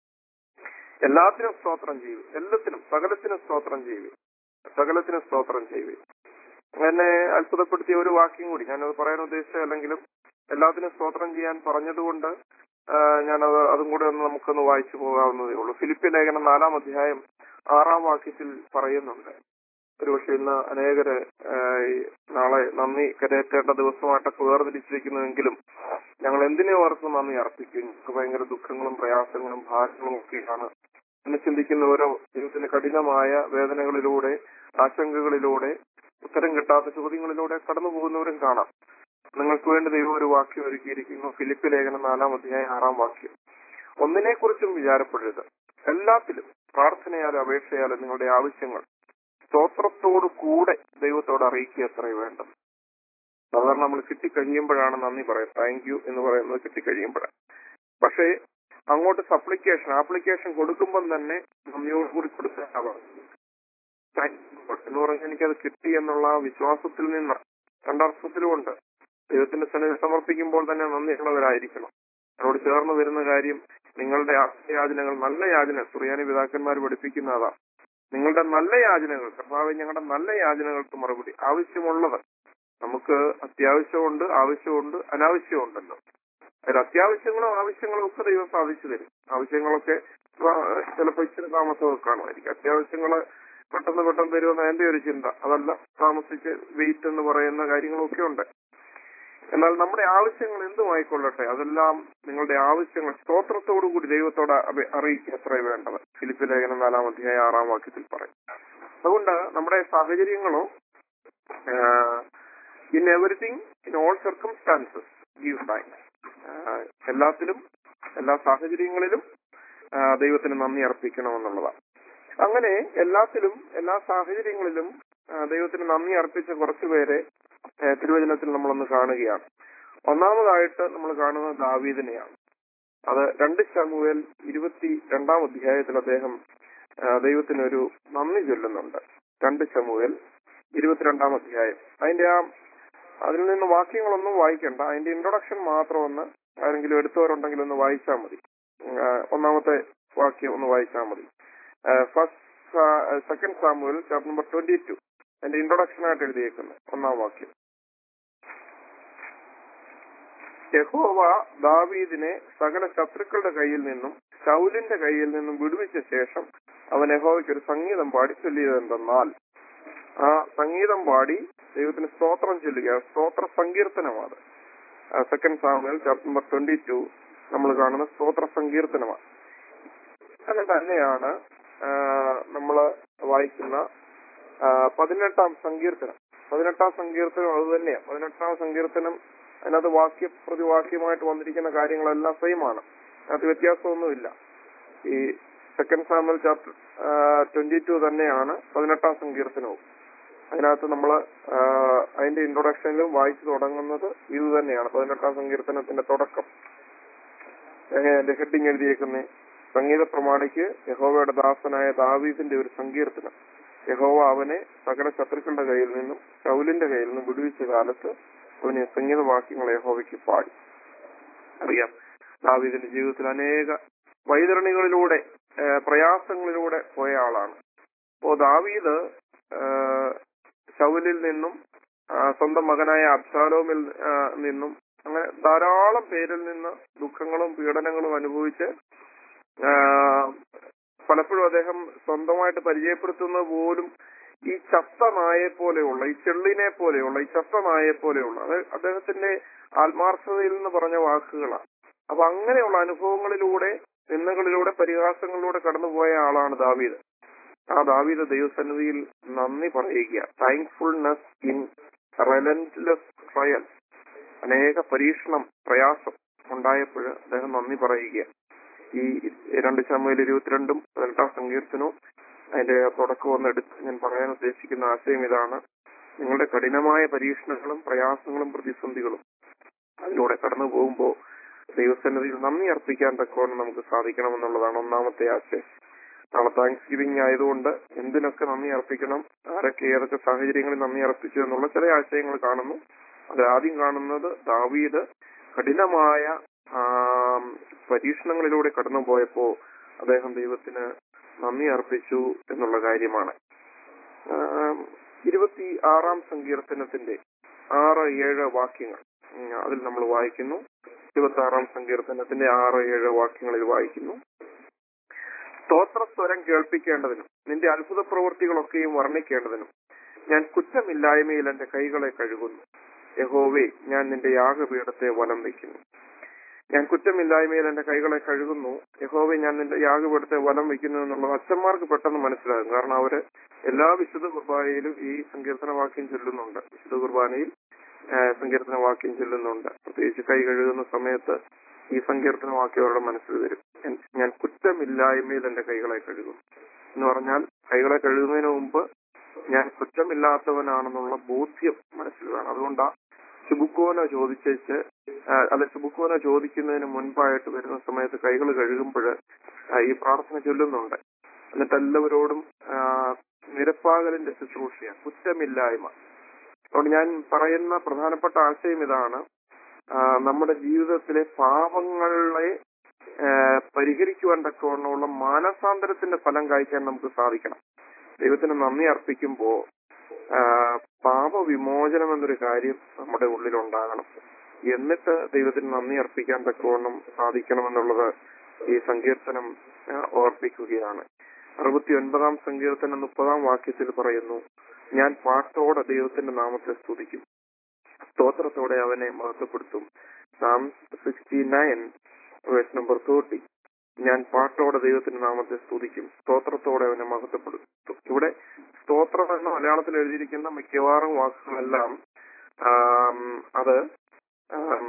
എല്ലാത്തിനും സ്തോത്രം ചെയ്യും എല്ലാത്തിനും സകലത്തിനും സ്തോത്രം ചെയ്യും സകലത്തിനും സ്തോത്രം ചെയ്യും എന്നെ അത്ഭുതപ്പെടുത്തിയ ഒരു വാക്യം കൂടി ഞാനത് പറയാൻ ഉദ്ദേശിച്ചല്ലെങ്കിലും എല്ലാത്തിനും സ്തോത്രം ചെയ്യാൻ പറഞ്ഞതുകൊണ്ട് ആ, ഞാനത് അതും കൂടെ ഒന്ന് നമുക്കൊന്ന് വായിച്ചു പോകാവുന്നതേ ഉള്ളൂ ഫിലിപ്പി ലേഖനം നാലാം അധ്യായം ആറാം വാക്യത്തിൽ പറയുന്നുണ്ട് ഒരുപക്ഷെ ഇന്ന് അനേകര് ആ, ഈ നാളെ നന്ദി കരയേറ്റേണ്ട ദിവസമായിട്ടൊക്കെ വേർതിരിച്ചിരിക്കുന്നുവെങ്കിലും ഞങ്ങൾ എന്തിനെ ഓർത്ത് നന്ദി അർപ്പിക്കും ഞങ്ങൾക്ക് ഭയങ്കര ദുഃഖങ്ങളും പ്രയാസങ്ങളും ഭാരങ്ങളും ഒക്കെയാണ് എന്ന് ചിന്തിക്കുന്ന ഓരോ ജീവിതത്തിന്റെ കഠിനമായ വേദനകളിലൂടെ ആശങ്കകളിലൂടെ ഉത്തരം കിട്ടാത്ത ചോദ്യങ്ങളിലൂടെ കടന്നു പോകുന്നവരും കാണാം നിങ്ങൾക്ക് വേണ്ടി ദൈവം ഒരു വാക്യം ഒരുക്കിയിരിക്കുന്നു ഫിലിപ്പ് ലേഖനം നാലാം അധ്യായം ആറാം വാക്യം ഒന്നിനെ കുറിച്ചും വിചാരപ്പെടരുത് എല്ലാത്തിലും പ്രാർത്ഥനയാലും അപേക്ഷയാലും നിങ്ങളുടെ ആവശ്യങ്ങൾ സ്തോത്രത്തോടു കൂടെ ദൈവത്തോട് അറിയിക്കുക അത്രയും വേണ്ടത് സാധാരണ നമ്മൾ കിട്ടിക്കഴിയുമ്പോഴാണ് നന്ദി പറയാം താങ്ക് യു എന്ന് പറയുന്നത് കിട്ടിക്കഴിയുമ്പോഴാണ് പക്ഷേ അങ്ങോട്ട് സപ്ലിക്കേഷൻ ആപ്ലിക്കേഷൻ കൊടുക്കുമ്പം തന്നെ നന്ദിയോട് കൂടി കൊടുക്കാനാവാം Thank you God എന്ന് പറഞ്ഞാൽ എനിക്കത് കിട്ടി എന്നുള്ള ആ വിശ്വാസത്തിൽ നിന്ന് രണ്ടർത്ഥത്തിലുമുണ്ട് ദൈവത്തിന്റെ സന്നിധി സമർപ്പിക്കുമ്പോൾ തന്നെ നന്ദിയുള്ളവരായിരിക്കണം അതിനോട് ചേർന്ന് വരുന്ന കാര്യം നിങ്ങളുടെ യാചനകൾ നല്ല യാചന സുറിയാനി പിതാക്കന്മാർ പഠിപ്പിക്കുന്ന അതാ നിങ്ങളുടെ നല്ല യാചനകൾ കർത്താവ് ഞങ്ങളുടെ നല്ല യാചനകൾക്ക് മറുപടി ആവശ്യമുള്ളത് നമുക്ക് അത്യാവശ്യമുണ്ട് ആവശ്യമുണ്ട് അനാവശ്യമുണ്ടല്ലോ അതിൽ അത്യാവശ്യങ്ങളും ആവശ്യങ്ങളും ഒക്കെ ദൈവം സാധിച്ചു തരും ആവശ്യങ്ങളൊക്കെ ചിലപ്പോൾ ഇച്ചിരി താമസമൊക്കെ കാണുമായിരിക്കും അത്യാവശ്യങ്ങള് പെട്ടെന്ന് പെട്ടെന്ന് തരുമെന്ന് എന്റെ ഒരു ചിന്ത അതല്ല താമസിച്ച് വെയിറ്റ് എന്ന് പറയുന്ന കാര്യങ്ങളൊക്കെ ഉണ്ട് എന്നാൽ നമ്മുടെ ആവശ്യങ്ങൾ എന്തുമായിക്കൊള്ളട്ടെ അതെല്ലാം നിങ്ങളുടെ ആവശ്യങ്ങൾ സ്തോത്രത്തോടു കൂടി ദൈവത്തോട് അപേ- അറിയിക്കുക അത്രേ വേണ്ടത് ഫിലിപ്പ് ലേഖനം നാലാം അധ്യായ ആറാം വാക്യത്തിൽ പറയും അതുകൊണ്ട് നമ്മുടെ സാഹചര്യങ്ങളോ in everything in all circumstances give thanks എല്ലാത്തിലും എല്ലാ സാഹചര്യങ്ങളിലും ആ, ദൈവത്തിന് നന്ദി അർപ്പിക്കണമെന്നുള്ളതാണ് അങ്ങനെ എല്ലാത്തിലും എല്ലാ സാഹചര്യങ്ങളിലും ആ, ദൈവത്തിന് നന്ദി അർപ്പിച്ച കുറച്ചു പേരെ ആ, തിരുവചനത്തിൽ നമ്മളൊന്ന് കാണുകയാണ് ഒന്നാമതായിട്ട് നമ്മൾ കാണുന്നത് ദാവീദിനെയാണ് അത് രണ്ട് ശമുവേൽ ഇരുപത്തി രണ്ടാം അധ്യായത്തിൽ അദ്ദേഹം ആ, ദൈവത്തിനൊരു നന്ദി ചൊല്ലുന്നുണ്ട് രണ്ട് ശമുവേൽ ഇരുപത്തിരണ്ടാം അധ്യായം അതിന്റെ ആ അതിൽ നിന്ന് വാക്യങ്ങളൊന്നും വായിക്കണ്ട അതിന്റെ ഇൻട്രൊഡക്ഷൻ മാത്രം ഒന്ന് ആരെങ്കിലും എടുത്തവരുണ്ടെങ്കിൽ ഒന്ന് വായിച്ചാൽ മതി ഉം, ആ, ഒന്നാമത്തെ വാക്യം ഒന്ന് വായിച്ചാൽ മതി first second Samuel chapter number twenty two അതിന്റെ ഇൻട്രൊഡക്ഷൻ ആയിട്ട് എഴുതിയേക്കുന്നു ഒന്നാം വാക്യം യഹോവ ദാവീദിനെ സകല ശത്രുക്കളുടെ കയ്യിൽ നിന്നും ശൗലിന്റെ കയ്യിൽ നിന്നും വിടുവിച്ച ശേഷം അവൻ യഹോവയ്ക്ക് ഒരു സംഗീതം പാടി ചൊല്ലിയത് എന്തെന്നാൽ ആ സംഗീതം പാടി ദൈവത്തിന് സ്തോത്രം ചൊല്ലുക സ്തോത്ര സങ്കീർത്തനമാണ് second Samuel chapter number twenty two നമ്മൾ കാണുന്ന സ്തോത്ര സങ്കീർത്തനമാണ് അങ്ങനെ തന്നെയാണ് നമ്മൾ വായിക്കുന്ന ആ, പതിനെട്ടാം സങ്കീർത്തനം പതിനെട്ടാം സങ്കീർത്തനം അത് തന്നെയാണ് പതിനെട്ടാം സങ്കീർത്തനം അതിനകത്ത് വാക്യ പ്രതിവാക്യമായിട്ട് വന്നിരിക്കുന്ന കാര്യങ്ങളെല്ലാം സെയിം ആണ് അതിനകത്ത് വ്യത്യാസമൊന്നുമില്ല ഈ second Samuel chapter twenty two തന്നെയാണ് പതിനെട്ടാം സങ്കീർത്തനവും അതിനകത്ത് നമ്മൾ അതിന്റെ ഇൻട്രൊഡക്ഷനിലും വായിച്ചു തുടങ്ങുന്നത് ഇത് തന്നെയാണ് പതിനെട്ടാം സങ്കീർത്തനത്തിന്റെ തുടക്കം എങ്ങനെ എന്റെ ഹെഡിങ് എഴുതിയേക്കുന്നേ സംഗീത പ്രമാണിക്ക് യഹോവയുടെ ദാസനായ ദാവീദിന്റെ ഒരു സങ്കീർത്തനം യഹോവ അവനെ സകല ശത്രുക്കളുടെ കയ്യിൽ നിന്നും ശൗലിന്റെ കയ്യിൽ നിന്നും വിടുവിച്ച കാലത്ത് അവന് സംഗീതവാക്യങ്ങൾ യഹോവയ്ക്ക് പാടി അറിയാം ദാവീദിന്റെ ജീവിതത്തിൽ അനേക വൈതരണികളിലൂടെ ആ, പ്രയാസങ്ങളിലൂടെ പോയ ആളാണ് അപ്പോ ദാവീദ് ആ, ശൗലിൽ നിന്നും ആ, സ്വന്തം മകനായ അബ്സാലോമിൽ ആ, നിന്നും അങ്ങനെ ധാരാളം പേരിൽ നിന്ന് ദുഃഖങ്ങളും പീഡനങ്ങളും അനുഭവിച്ച് ആ, പലപ്പോഴും അദ്ദേഹം സ്വന്തമായിട്ട് പരിചയപ്പെടുത്തുന്നത് പോലും ഈ ചത്ത നായെ പോലെയുള്ള ഈ ചെള്ളിനെ പോലെയുള്ള ഈ ചത്ത നായെ പോലെയുള്ള അത് അദ്ദേഹത്തിന്റെ ആത്മാർത്ഥതയിൽ നിന്ന് പറഞ്ഞ വാക്കുകളാണ് അപ്പൊ അങ്ങനെയുള്ള അനുഭവങ്ങളിലൂടെ നിന്ദകളിലൂടെ പരിഹാസങ്ങളിലൂടെ കടന്നുപോയ ആളാണ് ദാവീദ് ആ ദാവീദ് ദൈവസന്നിധിയിൽ നന്ദി പറയുക താങ്ക്ഫുൾനെസ് ഇൻ റെലൻറ്റ്ലെസ് ട്രയൽ അനേക പരീക്ഷണം പ്രയാസം ഉണ്ടായപ്പോൾ അദ്ദേഹം നന്ദി പറയുക ഈ രണ്ട് ശമ്പയിൽ ഇരുപത്തിരണ്ടും പതിനെട്ടാം സങ്കീർത്തനവും അതിന്റെ തുടക്കം ഒന്ന് എടുത്ത് ഞാൻ പറയാൻ ഉദ്ദേശിക്കുന്ന ആശയം ഇതാണ് നിങ്ങളുടെ കഠിനമായ പരീക്ഷണങ്ങളും പ്രയാസങ്ങളും പ്രതിസന്ധികളും അതിലൂടെ കടന്നു പോകുമ്പോൾ ദൈവസന്നിധിയിൽ നന്ദി അർപ്പിക്കാൻ തക്കവണ്ണം നമുക്ക് സാധിക്കണമെന്നുള്ളതാണ് ഒന്നാമത്തെ ആശയം നാളെ താങ്ക്സ് ഗിവിംഗ് ആയതുകൊണ്ട് എന്തിനൊക്കെ നന്ദി അർപ്പിക്കണം ആരൊക്കെ ഏതൊക്കെ സാഹചര്യങ്ങളിൽ നന്ദി അർപ്പിച്ചു എന്നുള്ള ചില ആശയങ്ങൾ കാണുന്നു അത് ആദ്യം കാണുന്നത് ദാവീദ് കഠിനമായ ആം, പരീക്ഷണങ്ങളിലൂടെ കടന്നുപോയപ്പോ അദ്ദേഹം ദൈവത്തിന് നന്ദി അർപ്പിച്ചു എന്നുള്ള കാര്യമാണ് ആം, ഇരുപത്തി ആറാം സങ്കീർത്തനത്തിന്റെ ആറ് ഏഴ് വാക്യങ്ങൾ ഉം, അതിൽ നമ്മൾ വായിക്കുന്നു ഇരുപത്തി ആറാം സങ്കീർത്തനത്തിന്റെ ആറ് ഏഴ് വാക്യങ്ങളിൽ വായിക്കുന്നു സ്തോത്രസ്വരം കേൾപ്പിക്കേണ്ടതിനും നിന്റെ അത്ഭുത പ്രവൃത്തികളൊക്കെയും വർണ്ണിക്കേണ്ടതിനും ഞാൻ കുറ്റമില്ലായ്മയിൽ എന്റെ കൈകളെ കഴുകുന്നു യഹോവേ ഞാൻ നിന്റെ യാഗപീഠത്തെ വലം വയ്ക്കുന്നു ഞാൻ കുറ്റമില്ലായ്മയിൽ എന്റെ കൈകളെ കഴുകുന്നു യഹോവെ ഞാൻ നിന്റെ യാഗപീഠത്തെ വലം വയ്ക്കുന്നു എന്നുള്ളത് അച്ഛന്മാർക്ക് പെട്ടെന്ന് മനസ്സിലാകും കാരണം അവര് എല്ലാ വിശുദ്ധ കുർബാനയിലും ഈ സങ്കീർത്തന വാക്യം ചൊല്ലുന്നുണ്ട് വിശുദ്ധ കുർബാനയിൽ ആ, സങ്കീർത്തന വാക്യം ചൊല്ലുന്നുണ്ട് പ്രത്യേകിച്ച് കൈ കഴുകുന്ന സമയത്ത് ഈ സങ്കീർത്തന വാക്യം അവരുടെ മനസ്സിൽ വരും ഞാൻ- ഞാൻ കുറ്റമില്ലായ്മയിൽ എന്റെ കൈകളെ കഴുകും എന്ന് പറഞ്ഞാൽ കൈകളെ കഴുകുന്നതിന് മുമ്പ് ഞാൻ കുറ്റമില്ലാത്തവനാണെന്നുള്ള ബോധ്യം മനസ്സിൽ വേണം അതുകൊണ്ടാ ചുബുക്കോന ചോദിച്ചേച്ച് ആ, അല്ല ചുബുക്കോന ചോദിക്കുന്നതിന് മുൻപായിട്ട് വരുന്ന സമയത്ത് കൈകൾ കഴുകുമ്പോൾ ഈ പ്രാർത്ഥന ചൊല്ലുന്നുണ്ട് എന്നിട്ട് എല്ലാവരോടും ആ, നിരപ്പാകലിന്റെ ശുശ്രൂഷയാണ് കുറ്റമില്ലായ്മ അതുകൊണ്ട് ഞാൻ പറയുന്ന പ്രധാനപ്പെട്ട ആശയം ഇതാണ് ആ, നമ്മുടെ ജീവിതത്തിലെ പാപങ്ങളെ ആ, പരിഹരിക്കുവാൻ തക്കവണ്ണമുള്ള മാനസാന്തരത്തിന്റെ ഫലം കായ്ക്കാൻ നമുക്ക് സാധിക്കണം ദൈവത്തിന് നന്ദി അർപ്പിക്കുമ്പോ ആ, പാപവിമോചനം എന്നൊരു കാര്യം നമ്മുടെ ഉള്ളിൽ ഉണ്ടാകണം എന്നിട്ട് ദൈവത്തിന് നന്ദി അർപ്പിക്കാൻ തക്കവണ്ണം സാധിക്കണമെന്നുള്ളത് ഈ സങ്കീർത്തനം ആ, ഓർപ്പിക്കുകയാണ് അറുപത്തി ഒൻപതാം സങ്കീർത്തനം മുപ്പതാം വാക്യത്തിൽ പറയുന്നു ഞാൻ പാട്ടോടെ ദൈവത്തിന്റെ നാമത്തെ സ്തുതിക്കും സ്തോത്രത്തോടെ അവനെ മഹത്വപ്പെടുത്തും psalm sixty nine verse number thirty ഞാൻ പാട്ടോടെ ദൈവത്തിന്റെ നാമത്തെ സ്തുതിക്കും സ്തോത്രത്തോടെ അവനെ മഹത്വപ്പെടുത്തും ഇവിടെ സ്തോത്രം എന്ന മലയാളത്തിൽ എഴുതിയിരിക്കുന്ന മിക്കവാറും വാക്കുകളെല്ലാം ആം, അത് ആം,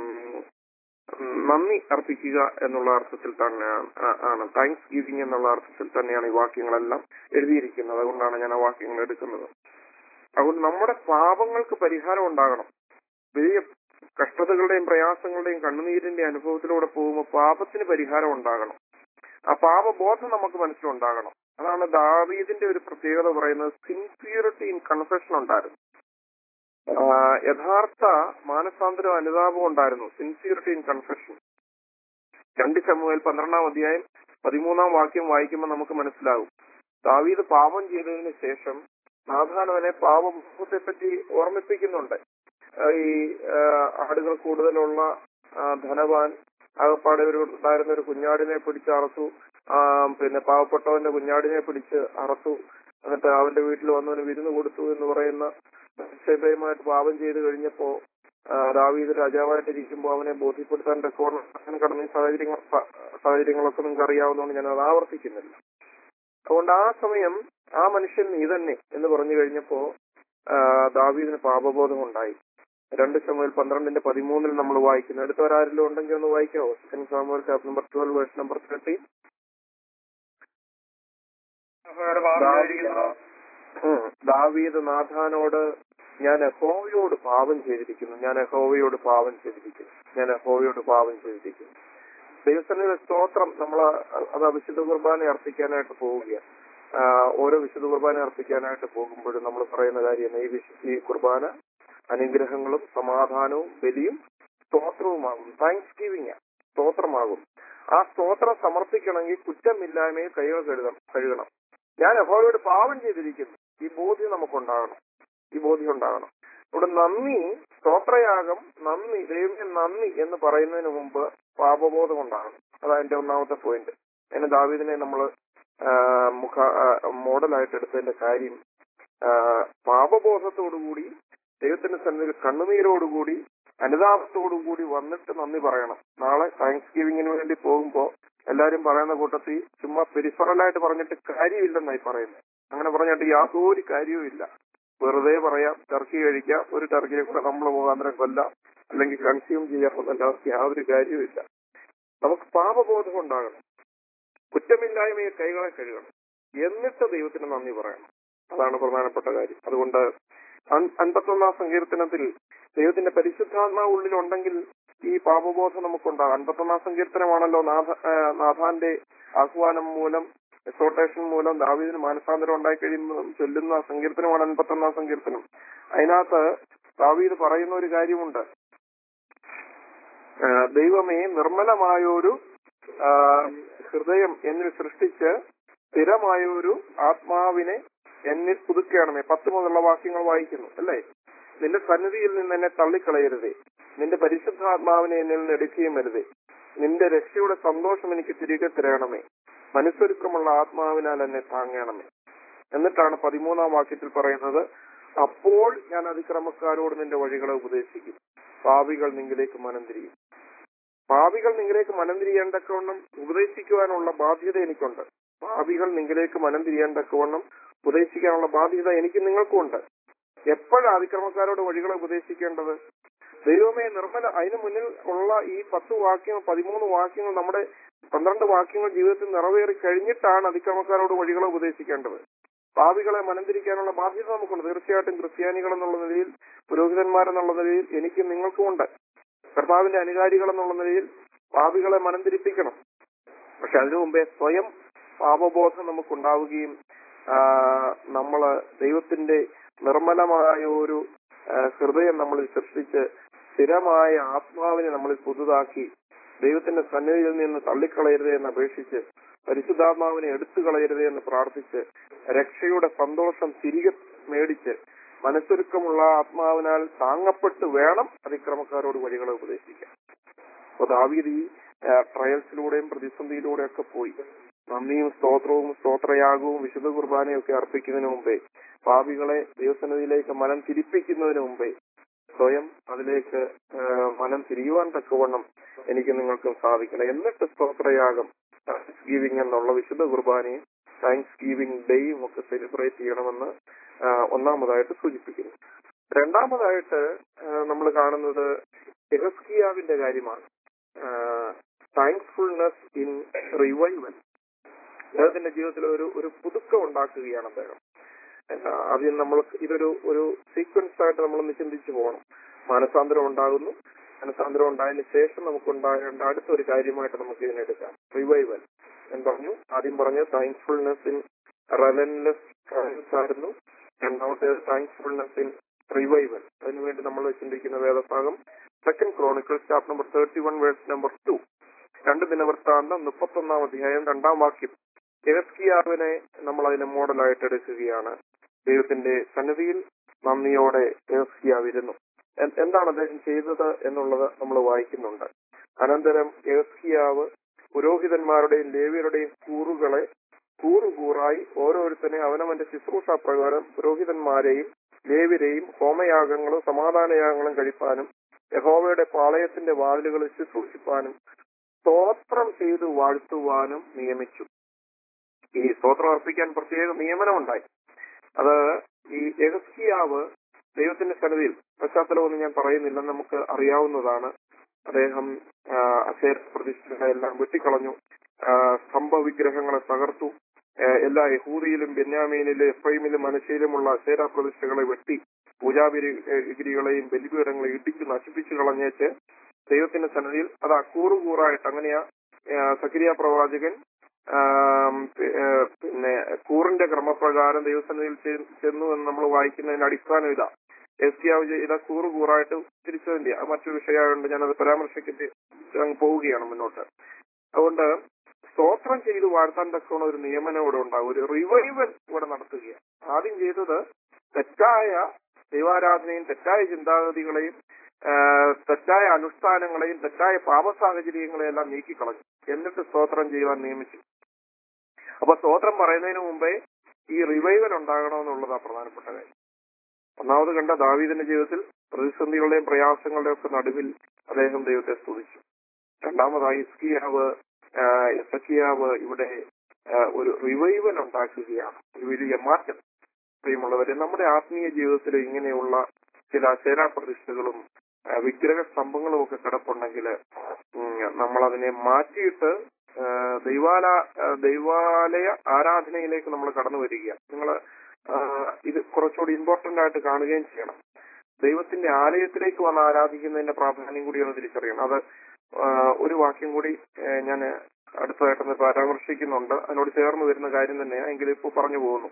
നന്ദി അർപ്പിക്കുക എന്നുള്ള അർത്ഥത്തിൽ തന്നെയാണ് ആ- ആണ് താങ്ക്സ് ഗിവിംഗ് എന്നുള്ള അർത്ഥത്തിൽ തന്നെയാണ് ഈ വാക്യങ്ങളെല്ലാം എഴുതിയിരിക്കുന്നത് അതുകൊണ്ടാണ് ഞാൻ ആ വാക്യങ്ങൾ എടുക്കുന്നത് അതുകൊണ്ട് നമ്മുടെ പാപങ്ങൾക്ക് പരിഹാരം ഉണ്ടാകണം വലിയ കഷ്ടതകളുടെയും പ്രയാസങ്ങളുടെയും കണ്ണുനീരിന്റെ അനുഭവത്തിലൂടെ പോകുമ്പോൾ പാപത്തിന് പരിഹാരം ഉണ്ടാകണം ആ പാപബോധം നമുക്ക് മനസ്സിലുണ്ടാകണം അതാണ് ദാവീദിന്റെ ഒരു പ്രത്യേകത പറയുന്നത് സിൻസിയറിറ്റി ഇൻ കൺഫെഷൻ ഉണ്ടായിരുന്നു ആ, യഥാർത്ഥ മാനസാന്തരം അനുതാപം ഉണ്ടായിരുന്നു സിൻസിയറിറ്റി ഇൻ കൺഫെഷൻ രണ്ട് ചമ്മുവേൽ പന്ത്രണ്ടാം അധ്യായം പതിമൂന്നാം വാക്യം വായിക്കുമ്പോൾ നമുക്ക് മനസ്സിലാകും ദാവീദ് പാപം ചെയ്തതിന് ശേഷം നാഥാനവനെ പാപത്തെ പറ്റി ഓർമ്മിപ്പിക്കുന്നുണ്ട് ആ, ഈ ആ, ആടുകൾ കൂടുതലുള്ള ആ, ധനവാൻ ആകപ്പാടെ ഒരു ഉണ്ടായിരുന്ന ഒരു കുഞ്ഞാടിനെ പിടിച്ച് അറത്തു ആ, പിന്നെ പാവപ്പെട്ടവന്റെ കുഞ്ഞാടിനെ പിടിച്ച് അറത്തു എന്നിട്ട് അവന്റെ വീട്ടിൽ വന്നവന് വിരുന്ന് കൊടുത്തു എന്ന് പറയുന്ന നിശ്ചയമായിട്ട് പാപം ചെയ്ത് കഴിഞ്ഞപ്പോ ആ, ദാവീദ് രാജാവായിട്ടിരിക്കുമ്പോൾ അവനെ ബോധ്യപ്പെടുത്താൻ റെക്കോർഡ് അങ്ങനെ കടന്ന ഈ സാഹചര്യങ്ങൾ സ- സാഹചര്യങ്ങളൊക്കെ നിങ്ങൾക്ക് അറിയാവുന്നതുകൊണ്ട് ഞാൻ അത് ആവർത്തിക്കുന്നില്ല അതുകൊണ്ട് ആ സമയം ആ മനുഷ്യൻ നീ തന്നെ എന്ന് പറഞ്ഞു കഴിഞ്ഞപ്പോ ആ, ദാവീദിന് പാപബോധം ഉണ്ടായി രണ്ട് സമയം പന്ത്രണ്ടിന്റെ പതിമൂന്നിൽ നമ്മൾ വായിക്കുന്നു അടുത്തവരാരെങ്കിലും ഉണ്ടെങ്കിൽ ഒന്ന് വായിക്കാവോ second Samuel chapter number twelve verse number thirteen ദാവീദ് നാഥാനോട് ഞാൻ യഹോവയോട് പാപം ചെയ്തിരിക്കുന്നു ഞാൻ യഹോവയോട് പാപം ചെയ്തിരിക്കുന്നു ഞാൻ യഹോവയോട് പാപം ചെയ്തിരിക്കുന്നു ദൈവസന്നിധിയുടെ സ്തോത്രം നമ്മൾ അത് വിശുദ്ധ കുർബാന അർപ്പിക്കാനായിട്ട് പോവുകയാണ് ആ, ഓരോ വിശുദ്ധ കുർബാന അർപ്പിക്കാനായിട്ട് പോകുമ്പോഴും നമ്മൾ പറയുന്ന കാര്യം ഈ വിശു ഈ കുർബാന അനുഗ്രഹങ്ങളും സമാധാനവും ബലിയും സ്തോത്രവുമാകും താങ്ക്സ് ഗിവിംഗ് സ്തോത്രമാകും ആ സ്തോത്രം സമർപ്പിക്കണമെങ്കിൽ കുറ്റമില്ലായ്മയിൽ കൈകൾ കഴുകണം കഴുകണം ഞാൻ യഹോവയോട് പാപം ചെയ്തിരിക്കുന്നു ഈ ബോധ്യം നമുക്കുണ്ടാകണം ഈ ബോധ്യം ഉണ്ടാകണം ഇവിടെ നന്ദി സ്തോത്രയാഗം നന്ദി ദൈവം നന്ദി എന്ന് പറയുന്നതിന് മുമ്പ് പാപബോധം ഉണ്ടാകണം അതാണ് എന്റെ ഒന്നാമത്തെ പോയിന്റ് അതിന് ദാവീദിനെ നമ്മൾ മുഖ ആ, മോഡലായിട്ട് എടുത്തതിന്റെ കാര്യം ആ, പാപബോധത്തോടുകൂടി ദൈവത്തിന്റെ സന്നിധിയിൽ കണ്ണുനീരോടുകൂടി അനുതാപത്തോടുകൂടി വന്നിട്ട് നന്ദി പറയണം നാളെ താങ്ക്സ് ഗിവിങ്ങിന് വേണ്ടി പോകുമ്പോ എല്ലാരും പറയുന്ന കൂട്ടത്തിൽ ചുമ്മാ പെരിഫറലായിട്ട് പറഞ്ഞിട്ട് കാര്യമില്ലെന്നായി പറയുന്നത് അങ്ങനെ പറഞ്ഞിട്ട് യാതൊരു കാര്യവും ഇല്ല വെറുതെ പറയാം ടർക്കി കഴിക്കാം ഒരു ടർക്കിയെ കൂടെ നമ്മൾ മുഖാന്തരം കൊല്ലാം അല്ലെങ്കിൽ കൺസ്യൂം ചെയ്യാമെന്നല്ലാതെ യാതൊരു കാര്യവുമില്ല നമുക്ക് പാപബോധം ഉണ്ടാകണം കുറ്റമില്ലായ്മയെ കൈകളെ കഴുകണം എന്നിട്ട് ദൈവത്തിന് നന്ദി പറയണം അതാണ് പ്രധാനപ്പെട്ട കാര്യം അതുകൊണ്ട് അൻ- അൻപത്തൊന്നാം സങ്കീർത്തനത്തിൽ ദൈവത്തിന്റെ പരിശുദ്ധാത്മാവ് ഉള്ളിലുണ്ടെങ്കിൽ ഈ പാപബോധം നമുക്കുണ്ടാകും അൻപത്തൊന്നാം സങ്കീർത്തനമാണല്ലോ നാഥ ആ, നാഥാന്റെ ആഹ്വാനം മൂലം എക്സോട്ടേഷൻ മൂലം ദാവീദിന് മാനസാന്തരം ഉണ്ടായി കഴിയുമ്പോൾ ചൊല്ലുന്ന സങ്കീർത്തനമാണ് അൻപത്തൊന്നാം സങ്കീർത്തനം അതിനകത്ത് ദാവീദ് പറയുന്ന ഒരു കാര്യമുണ്ട് ആ, ദൈവമേ നിർമ്മലമായൊരു ആ, ഹൃദയം എന്നിൽ സൃഷ്ടിച്ച് സ്ഥിരമായൊരു ആത്മാവിനെ എന്നിൽ പുതുക്കണമേ പത്ത് മുതലുള്ള വാക്യങ്ങൾ വായിക്കുന്നു അല്ലേ നിന്റെ സന്നിധിയിൽ നിന്ന് എന്നെ തള്ളിക്കളയരുതേ നിന്റെ പരിശുദ്ധാത്മാവിനെ എന്നിൽ നിന്ന് എടുക്കുകയും വരുതേ നിന്റെ രക്ഷയുടെ സന്തോഷം എനിക്ക് തിരികെ തരണമേ മനസ്സൊരുക്കമുള്ള ആത്മാവിനാൽ എന്നെ താങ്ങണമേ എന്നിട്ടാണ് പതിമൂന്നാം വാക്യത്തിൽ പറയുന്നത് അപ്പോൾ ഞാൻ അതിക്രമക്കാരോട് നിന്റെ വഴികളെ ഉപദേശിക്കും പാവികൾ നിങ്കിലേക്ക് മനം തിരിയും പാവികൾ നിങ്ങളിലേക്ക് മനം തിരിയേണ്ടക്കവണ്ണം ഉപദേശിക്കുവാനുള്ള ബാധ്യത എനിക്കുണ്ട് പാവികൾ നിങ്ങളിലേക്ക് മനം തിരിയേണ്ടക്കവണ്ണം ഉപദേശിക്കാനുള്ള ബാധ്യത എനിക്ക് നിങ്ങൾക്കുമുണ്ട് എപ്പോഴാണ് അതിക്രമക്കാരോട് വഴികളെ ഉപദേശിക്കേണ്ടത് ദൈവമേ നിർമ്മല അതിനു മുന്നിൽ ഉള്ള ഈ പത്ത് വാക്യങ്ങൾ പതിമൂന്ന് വാക്യങ്ങൾ നമ്മുടെ പന്ത്രണ്ട് വാക്യങ്ങൾ ജീവിതത്തിൽ നിറവേറി കഴിഞ്ഞിട്ടാണ് അതിക്രമക്കാരോട് വഴികളെ ഉപദേശിക്കേണ്ടത് പാവികളെ മനംതിരിക്കാനുള്ള ബാധ്യത നമുക്കുണ്ട് തീർച്ചയായിട്ടും ക്രിസ്ത്യാനികൾ എന്നുള്ള നിലയിൽ പുരോഹിതന്മാരെന്നുള്ള നിലയിൽ എനിക്കും നിങ്ങൾക്കുമുണ്ട് കർത്താവിന്റെ അനുകാരികൾ എന്നുള്ള നിലയിൽ പാപികളെ മനംതിരിപ്പിക്കണം പക്ഷെ അതിനു മുമ്പേ സ്വയം പാപബോധം നമുക്കുണ്ടാവുകയും ആ, നമ്മള് ദൈവത്തിന്റെ നിർമ്മലമായ ഒരു ആ, ഹൃദയം നമ്മളിൽ സൃഷ്ടിച്ച് സ്ഥിരമായ ആത്മാവിനെ നമ്മളിൽ പുതുതാക്കി ദൈവത്തിന്റെ സന്നിധിയിൽ നിന്ന് തള്ളിക്കളയരുതേ എന്ന് അപേക്ഷിച്ച് പരിശുദ്ധാത്മാവിനെ എടുത്തു കളയരുതേ എന്ന് പ്രാർത്ഥിച്ച് രക്ഷയുടെ സന്തോഷം തിരികെ മേടിച്ച് മനസ്സൊരുക്കമുള്ള ആത്മാവിനാൽ താങ്ങപ്പെട്ട് വേണം അതിക്രമക്കാരോട് വഴികളെ ഉപദേശിക്കാൻ അപ്പൊ ദാവീദ് ഈ ട്രയൽസിലൂടെയും പ്രതിസന്ധിയിലൂടെയും ഒക്കെ പോയി നന്ദിയും സ്തോത്രവും സ്തോത്രയാഗവും വിശുദ്ധ കുർബാനയും ഒക്കെ അർപ്പിക്കുന്നതിന് മുമ്പേ പാപികളെ ദൈവസന്നിധിയിലേക്ക് മനം തിരിപ്പിക്കുന്നതിന് മുമ്പേ സ്വയം അതിലേക്ക് ആ, മനം തിരിയുവാൻ തക്കവണ്ണം എനിക്ക് നിങ്ങൾക്കും സാധിക്കണം എന്നിട്ട് സ്തോത്രയാഗം താങ്ക്സ് ഗീവിംഗ് എന്നുള്ള വിശുദ്ധ കുർബാനയും താങ്ക്സ് ഗീവിംഗ് ഡേയും ഒക്കെ സെലിബ്രേറ്റ് ചെയ്യണമെന്ന് ആ, ഒന്നാമതായിട്ട് സൂചിപ്പിക്കുന്നു രണ്ടാമതായിട്ട് നമ്മൾ കാണുന്നത് എഹസ്കിയാവിന്റെ കാര്യമാണ് താങ്ക്ഫുൾനെസ് ഇൻ റിവൈവൽ അദ്ദേഹത്തിന്റെ ജീവിതത്തിൽ ഒരു ഒരു പുതുക്കം ഉണ്ടാക്കുകയാണ് അദ്ദേഹം ആ, ആദ്യം നമ്മൾ ഇതൊരു ഒരു സീക്വൻസ് ആയിട്ട് നമ്മളൊന്ന് ചിന്തിച്ചു പോകണം മാനസാന്തരം ഉണ്ടാകുന്നു മാനസാന്തരം ഉണ്ടായതിനു ശേഷം നമുക്ക് ഉണ്ടാകേണ്ട അടുത്ത ഒരു കാര്യമായിട്ട് നമുക്ക് ഇതിനെടുക്കാം റിവൈവൽ ഞാൻ പറഞ്ഞു ആദ്യം പറഞ്ഞ താങ്ക്ഫുൾനെസ് ഇൻ റെലൻലെസ് ആയിരുന്നു രണ്ടാമത്തെ താങ്ക്ഫുൾനെസ് ഇൻ റിവൈവൽ അതിനുവേണ്ടി നമ്മൾ ചിന്തിക്കുന്ന വേദഭാഗം second Chronicles chapter number thirty one verse number two രണ്ട് ദിനവൃത്താന്തം മുപ്പത്തൊന്നാം അധ്യായം രണ്ടാം വാക്യം എഹസ്കിയാവിനെ നമ്മൾ അതിനെ മോഡലായിട്ട് എടുക്കുകയാണ് ദൈവത്തിന്റെ സന്നിധിയിൽ നന്ദിയോടെ എഹസ്കിയാവിരുന്നു എ- എന്താണ് അദ്ദേഹം ചെയ്തത് എന്നുള്ളത് നമ്മൾ വായിക്കുന്നുണ്ട് അനന്തരം എഹസ്കിയാവ് പുരോഹിതന്മാരുടെയും ലേവിയരുടെയും കൂറുകളെ കൂറുകൂറായി ഓരോരുത്തനെ അവനവന്റെ ശുശ്രൂഷ പ്രകാരം പുരോഹിതന്മാരെയും ലേവിരെയും ഹോമയാഗങ്ങളും സമാധാനയാഗങ്ങളും കഴിപ്പാനും യഹോവയുടെ പാളയത്തിന്റെ വാതിലുകളിൽ ശുശ്രൂഷിപ്പാനും സ്തോത്രം ചെയ്തു വാഴ്ത്തുവാനും നിയമിച്ചു ഈ സ്തോത്രം അർപ്പിക്കാൻ പ്രത്യേക നിയമനമുണ്ടായി അത് ഈ എഹസ്കിയാവ് ദൈവത്തിന്റെ സന്നിധിയിൽ പശ്ചാത്തലമൊന്നും ഞാൻ പറയുന്നില്ല നമുക്ക് അറിയാവുന്നതാണ് അദ്ദേഹം ആ, അശേര പ്രതിഷ്ഠകളെ എല്ലാം വെട്ടിക്കളഞ്ഞു ആ, സ്തംഭ വിഗ്രഹങ്ങളെ തകർത്തു ആ, എല്ലാ യഹൂദിയിലും ബെന്യാമീനിലും എഫ്രൈമിലും മനശയിലുമുള്ള അശേര പ്രതിഷ്ഠകളെ വെട്ടി പൂജാവിരികളെയും ബലിപീഠങ്ങളെയും ഇടിച്ചു നശിപ്പിച്ചു കളഞ്ഞേച്ച് ദൈവത്തിന്റെ സന്നിധിയിൽ അത് അക്കൂറുകൂറായിട്ട് അങ്ങനെയാ ആ, സക്കരിയ പ്രവാചകൻ ആം, പി- ആ, പിന്നെ കൂറിന്റെ ക്രമപ്രകാരം ദൈവസന്നിധിയിൽ ചെ- ചെന്നു എന്ന് നമ്മൾ വായിക്കുന്നതിന്റെ അടിസ്ഥാനം ഇതാ എസ്കിയാവ് ചെയ്ത കൂറ് കൂറായിട്ട് തിരിച്ചതിന്റെ അത് മറ്റൊരു വിഷയമായതുകൊണ്ട് ഞാനത് പരാമർശിച്ചിട്ട് അങ്ങ് പോവുകയാണ് മുന്നോട്ട് അതുകൊണ്ട് സ്തോത്രം ചെയ്ത് വാഴ്ത്താൻ തക്കവണ്ണം ഒരു നിയമനം ഇവിടെ ഉണ്ടാകും ഒരു റിവൈവൽ ഇവിടെ നടത്തുകയാണ് ആദ്യം ചെയ്തത് തെറ്റായ ദൈവാരാധനയും തെറ്റായ ചിന്താഗതികളെയും ആ, തെറ്റായ അനുഷ്ഠാനങ്ങളെയും തെറ്റായ പാപ സാഹചര്യങ്ങളെയും എല്ലാം നീക്കിക്കളഞ്ഞു എന്നിട്ട് സ്തോത്രം ചെയ്യുവാൻ നിയമിച്ചു അപ്പൊ സ്തോത്രം പറയുന്നതിന് മുമ്പേ ഈ റിവൈവൽ ഉണ്ടാകണമെന്നുള്ളതാ പ്രധാനപ്പെട്ട കാര്യം ഒന്നാമത് കണ്ട ദാവീദിന്റെ ജീവിതത്തിൽ പ്രതിസന്ധികളുടെയും പ്രയാസങ്ങളുടെയും ഒക്കെ നടുവിൽ അദ്ദേഹം ദൈവത്തെ സ്തുതിച്ചു രണ്ടാമതായി ഇസ്കിയാവ് എസക്കിയാവ് ഇവിടെ ആ, ഒരു റിവൈവൽ ഉണ്ടാക്കുകയാണ് ഒരു വലിയ മാറ്റം പ്രിയമുള്ളവരെ നമ്മുടെ ആത്മീയ ജീവിതത്തിൽ ഇങ്ങനെയുള്ള ചില അശേരാ പ്രതിഷ്ഠകളും ആ, വിഗ്രഹ സ്തംഭങ്ങളും ഒക്കെ കിടപ്പുണ്ടെങ്കിൽ നമ്മൾ അതിനെ മാറ്റിയിട്ട് ആ, ദൈവാല ആ, ദൈവാലയ ആരാധനയിലേക്ക് നമ്മൾ കടന്നു വരിക നിങ്ങൾ ആ, ഇത് കുറച്ചുകൂടി ഇമ്പോർട്ടന്റ് ആയിട്ട് കാണുകയും ചെയ്യണം ദൈവത്തിന്റെ ആലയത്തിലേക്ക് വന്ന് ആരാധിക്കുന്നതിന്റെ പ്രാധാന്യം കൂടി ഒന്ന് തിരിച്ചറിയണം അത് ആ, ഒരു വാക്യം കൂടി ഞാൻ അടുത്തതായിട്ടൊന്ന് പരാമർശിക്കുന്നുണ്ട് അതിനോട് ചേർന്ന് വരുന്ന കാര്യം തന്നെയാണ് എങ്കിലും ഇപ്പോൾ പറഞ്ഞു പോകുന്നു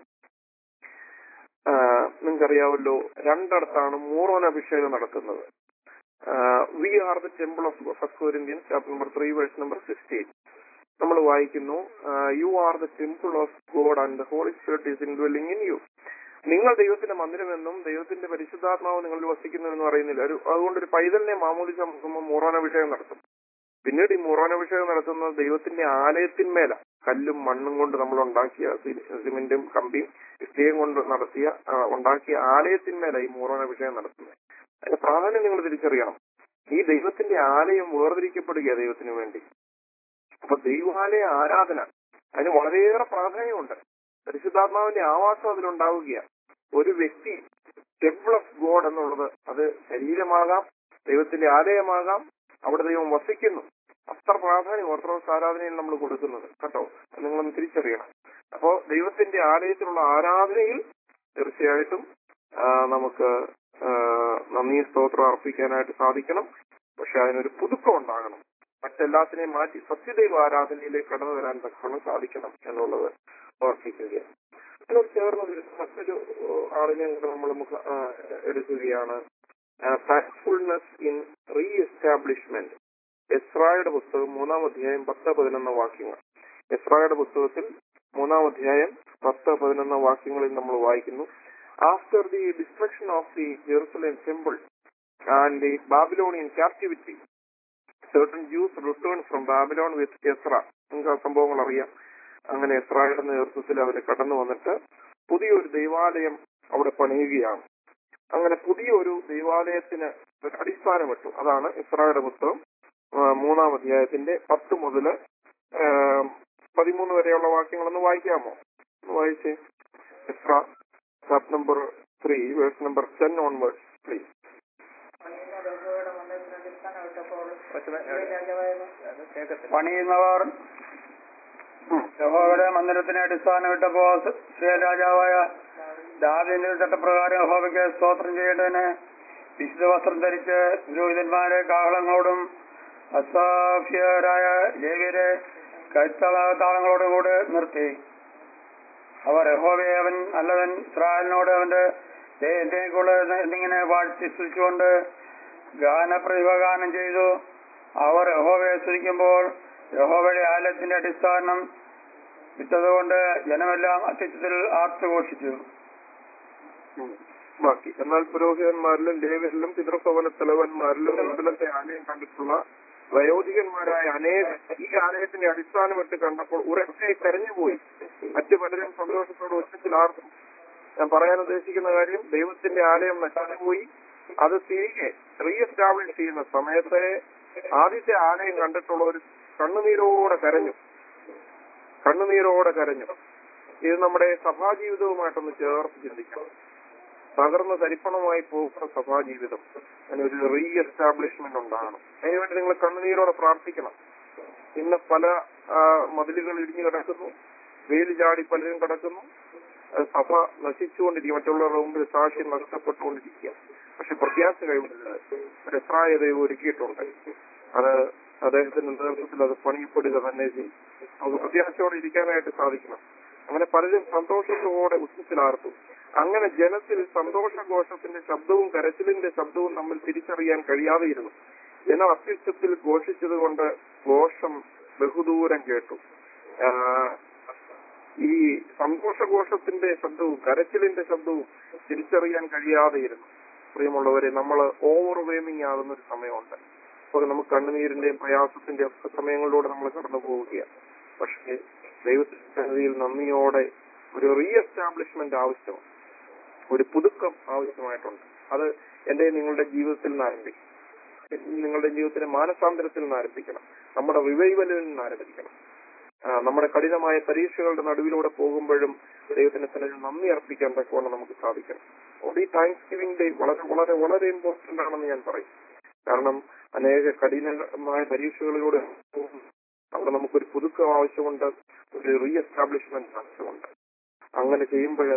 ആ, നിങ്ങൾക്കറിയാവല്ലോ രണ്ടിടത്താണ് മൂറോൻ അഭിഷേകം നടത്തുന്നത് we are the temple of first Corinthians chapter number three verse number sixteen നമ്മൾ വായിക്കുന്നു you are the temple of God and the holy spirit is indwelling in you നിങ്ങൾ ദൈവത്തിന്റെ മന്ദിരമെന്നും ദൈവത്തിന്റെ പരിശുദ്ധാത്മാവ് നിങ്ങളിൽ വസിക്കുന്നു എന്ന് പറയുന്നില്ല ഒരു അതുകൊണ്ട് ഒരു പൈതലിനെ മാമൂലിച്ച നോക്കുമ്പോൾ മൂറാനഭിഷേകം നടത്തും പിന്നീട് ഈ മൂറാനഭിഷേകം നടത്തുന്നത് ദൈവത്തിന്റെ ആലയത്തിന്മേല കല്ലും മണ്ണും കൊണ്ട് നമ്മൾ ഉണ്ടാക്കിയ സി- സിമെന്റും കമ്പിയും ഇഷ്ടികയും കൊണ്ട് നടത്തിയ ആ, ഉണ്ടാക്കിയ ആലയത്തിന്മേല ഈ മൂറാനഭിഷേകം നടത്തുന്നത് അതിന്റെ പ്രാധാന്യം നിങ്ങൾ തിരിച്ചറിയണം ഈ ദൈവത്തിന്റെ ആലയം വേർതിരിക്കപ്പെടുക ദൈവത്തിന് വേണ്ടി അപ്പൊ ദൈവാലയ ആരാധന അതിന് വളരെയേറെ പ്രാധാന്യമുണ്ട് പരിശുദ്ധാത്മാവിന്റെ ആവാസം അതിലുണ്ടാവുകയാണ് ഒരു വ്യക്തി ടെമ്പിൾ ഓഫ് ഗോഡ് എന്നുള്ളത് അത് ശരീരമാകാം ദൈവത്തിന്റെ ആലയമാകാം അവിടെ ദൈവം വസിക്കുന്നു അത്ര പ്രാധാന്യം ഓർത്തഡോക്സ് ആരാധനയിൽ നമ്മൾ കൊടുക്കുന്നത് കേട്ടോ അത് നിങ്ങളൊന്ന് തിരിച്ചറിയണം അപ്പോ ദൈവത്തിന്റെ ആലയത്തിലുള്ള ആരാധനയിൽ തീർച്ചയായിട്ടും ആ, നമുക്ക് ആ, നന്ദി സ്തോത്രം അർപ്പിക്കാനായിട്ട് സാധിക്കണം പക്ഷെ അതിനൊരു പുതുക്കം ഉണ്ടാകണം മറ്റെല്ലാത്തിനെയും മാറ്റി സത്യദൈവ ആരാധനയിലേക്ക് കടന്നു വരാൻ തക്കണം സാധിക്കണം എന്നുള്ളത് ഓർപ്പിക്കുകയാണ് അതിനോട് ചേർന്ന് വരുന്ന മറ്റൊരു ഏഹ്, ആളിനെ കൂടെ നമ്മൾ നമുക്ക് ആ, എടുക്കുകയാണ് താങ്ക്ഫുൾനെസ് ഇൻ റീ എസ്റ്റാബ്ലിഷ്മെന്റ് എസ്രായുടെ പുസ്തകം മൂന്നാം അധ്യായം പത്ത് പതിനൊന്ന് വാക്യങ്ങൾ എസ്രായുടെ പുസ്തകത്തിൽ മൂന്നാം അധ്യായം പത്ത് പതിനൊന്ന് വാക്യങ്ങളിൽ നമ്മൾ വായിക്കുന്നു after the destruction of the Jerusalem temple and the Babylonian captivity certain Jews returned from Babylon with Ezra. നിങ്ങൾക്ക് ആ സംഭവങ്ങൾ അറിയാം അങ്ങനെ എസ്രായുടെ നേതൃത്വത്തിൽ അവർ കടന്നു വന്നിട്ട് പുതിയൊരു ദൈവാലയം അവിടെ പണിയുകയാണ് അങ്ങനെ പുതിയൊരു ദൈവാലയത്തിന് ഒരു അടിസ്ഥാനമിട്ടു അതാണ് ഇസ്രായുടെ പുസ്തകം ആ, മൂന്നാം അധ്യായത്തിന്റെ പത്ത് മുതൽ പതിമൂന്ന് വരെയുള്ള വാക്യങ്ങളൊന്ന് വായിക്കാമോ ഒന്ന് വായിച്ചേ Ezra chapter number three verse number ten onwards please പണിയുന്നവർ യഹോവയുടെ മന്ദിരത്തിന് അടിസ്ഥാനമിട്ടപ്പോ ശ്രീ രാജാവായ ദാവിന്റെ ചട്ടപ്രകാരം യഹോവയ്ക്ക് സ്തോത്രം ചെയ്യേണ്ടതിന് വിശുദ്ധ വസ്ത്രം ധരിച്ച് പുരോഹിതന്മാരെ കാഹളങ്ങളോടും അസാഫ്യരായ ലേവ്യരെ കൈത്തള താളങ്ങളോടും കൂടെ നിർത്തി അവർ യഹോവയെ അവൻ നല്ലവൻ ഇസ്രായേലിനോട് അവന്റെ ദൈവത്തേക്കുള്ള എന്നിങ്ങനെ വാഴ്ത്തി സ്തുതിച്ചുകൊണ്ട് ഗാനപ്രതിഭഗാനം ചെയ്തു അവർ യഹോവയെ സ്തുതിക്കുമ്പോൾ യഹോവയുടെ ആലയത്തിന്റെ അടിസ്ഥാനം വിട്ടതുകൊണ്ട് ജനമെല്ലാം അത്യുച്ചത്തിൽ ആർത്തുഘോഷിച്ചു ഉം. ബാക്കി എന്നാൽ പുരോഹിതന്മാരിലും ലേവരിലും പിതൃഭവന തലവന്മാരിലും മണ്ഡലത്തെ ആലയം കണ്ടിട്ടുള്ള വയോധികന്മാരായ അനേക ഈ ആലയത്തിന്റെ അടിസ്ഥാനമിട്ട് കണ്ടപ്പോൾ ഉറക്കെ കരഞ്ഞുപോയി മറ്റു പലരും സന്തോഷത്തോട് ഒച്ചത്തിലാർന്നു ഞാൻ പറയാൻ ഉദ്ദേശിക്കുന്ന കാര്യം ദൈവത്തിന്റെ ആലയം നശിച്ചുപോയി അത് തിരികെ റീ എസ്റ്റാബ്ലിഷ് ചെയ്യുന്ന സമയത്തെ ആദ്യത്തെ ആലയം കണ്ടിട്ടുള്ള ഒരു കണ്ണുനീരോടെ കരഞ്ഞു കണ്ണുനീരോടെ കരഞ്ഞു ഇത് നമ്മുടെ സഭാജീവിതവുമായിട്ടൊന്ന് ചേർത്ത് ചിന്തിക്കണം തകർന്ന് തരിപ്പണമായി പോകുന്ന സഭാജീവിതം അതിനൊരു റീ എസ്റ്റാബ്ലിഷ്മെന്റ് ഉണ്ടാകണം അതിനുവേണ്ടി നിങ്ങൾ കണ്ണുനീരോടെ പ്രാർത്ഥിക്കണം ഇന്ന് പല ആ, മതിലുകൾ ഇടിഞ്ഞു കിടക്കുന്നു വേലി ചാടി പലരും കിടക്കുന്നു അത് സഭ നശിച്ചുകൊണ്ടിരിക്കുക മറ്റുള്ളവരുടെ മുമ്പിൽ സാക്ഷ്യം നഷ്ടപ്പെട്ടുകൊണ്ടിരിക്കുക പക്ഷെ പ്രത്യാശ കൈവിടുന്നത് ഒരു എസ്രായ ദൈവം ഒരുക്കിയിട്ടുണ്ട് അത് അദ്ദേഹത്തിന്റെ നേതൃത്വത്തിൽ അത് പണിയപ്പെടുക തന്നെ ചെയ്യും നമുക്ക് പ്രത്യാശയോടെ ഇരിക്കാനായിട്ട് സാധിക്കണം അങ്ങനെ പലരും സന്തോഷത്തോടെ ഉച്ചത്തിലാർത്തു അങ്ങനെ ജനത്തിൽ സന്തോഷഘോഷത്തിന്റെ ശബ്ദവും കരച്ചിലിന്റെ ശബ്ദവും തമ്മിൽ തിരിച്ചറിയാൻ കഴിയാതെയിരുന്നു ജനം അത്യുച്ചത്തിൽ ഘോഷിച്ചത് കൊണ്ട് ഘോഷം ബഹുദൂരം കേട്ടു ആ, ഈ സന്തോഷഘോഷത്തിന്റെ ശബ്ദവും കരച്ചിലിന്റെ ശബ്ദവും തിരിച്ചറിയാൻ കഴിയാതെയിരുന്നു പ്രിയമുള്ളവരെ നമ്മൾ ഓവർവെയിമിംഗ് ആകുന്ന ഒരു സമയമുണ്ട് അപ്പോൾ നമുക്ക് കണ്ണുനീരിന്റെയും പ്രയാസത്തിന്റെയും ഒക്കെ സമയങ്ങളിലൂടെ നമ്മൾ കടന്നു പോവുകയാണ് പക്ഷേ ദൈവത്തിന്റെ നന്ദിയോടെ ഒരു റീ എസ്റ്റാബ്ലിഷ്മെന്റ് ആവശ്യമാണ് ഒരു പുതുക്കം ആവശ്യമായിട്ടുണ്ട് അത് എന്റെ നിങ്ങളുടെ ജീവിതത്തിൽ നിന്ന് ആരംഭിക്കും നിങ്ങളുടെ ജീവിതത്തിലെ മാനസാന്തരത്തിൽ നിന്ന് ആരംഭിക്കണം നമ്മുടെ റിവൈവലിൽ നിന്ന് ആരംഭിക്കണം ആ, നമ്മുടെ കഠിനമായ പരീക്ഷകളുടെ നടുവിലൂടെ പോകുമ്പോഴും ദൈവത്തിന് തന്നെ നന്ദി അർപ്പിക്കാൻ തക്കവണ്ണം നമുക്ക് സാധിക്കണം അതുകൊണ്ട് ഈ താങ്ക്സ് ഗിവിംഗ് ഡേ വളരെ വളരെ വളരെ ഇമ്പോർട്ടന്റ് ആണെന്ന് ഞാൻ പറയും കാരണം അനേക കഠിനമായ പരീക്ഷകളിലൂടെ പോകും. അവിടെ നമുക്കൊരു പുതുക്കം ആവശ്യമുണ്ട് ഒരു റീ എസ്റ്റാബ്ലിഷ്മെന്റ് ആവശ്യമുണ്ട് അങ്ങനെ ചെയ്യുമ്പോൾ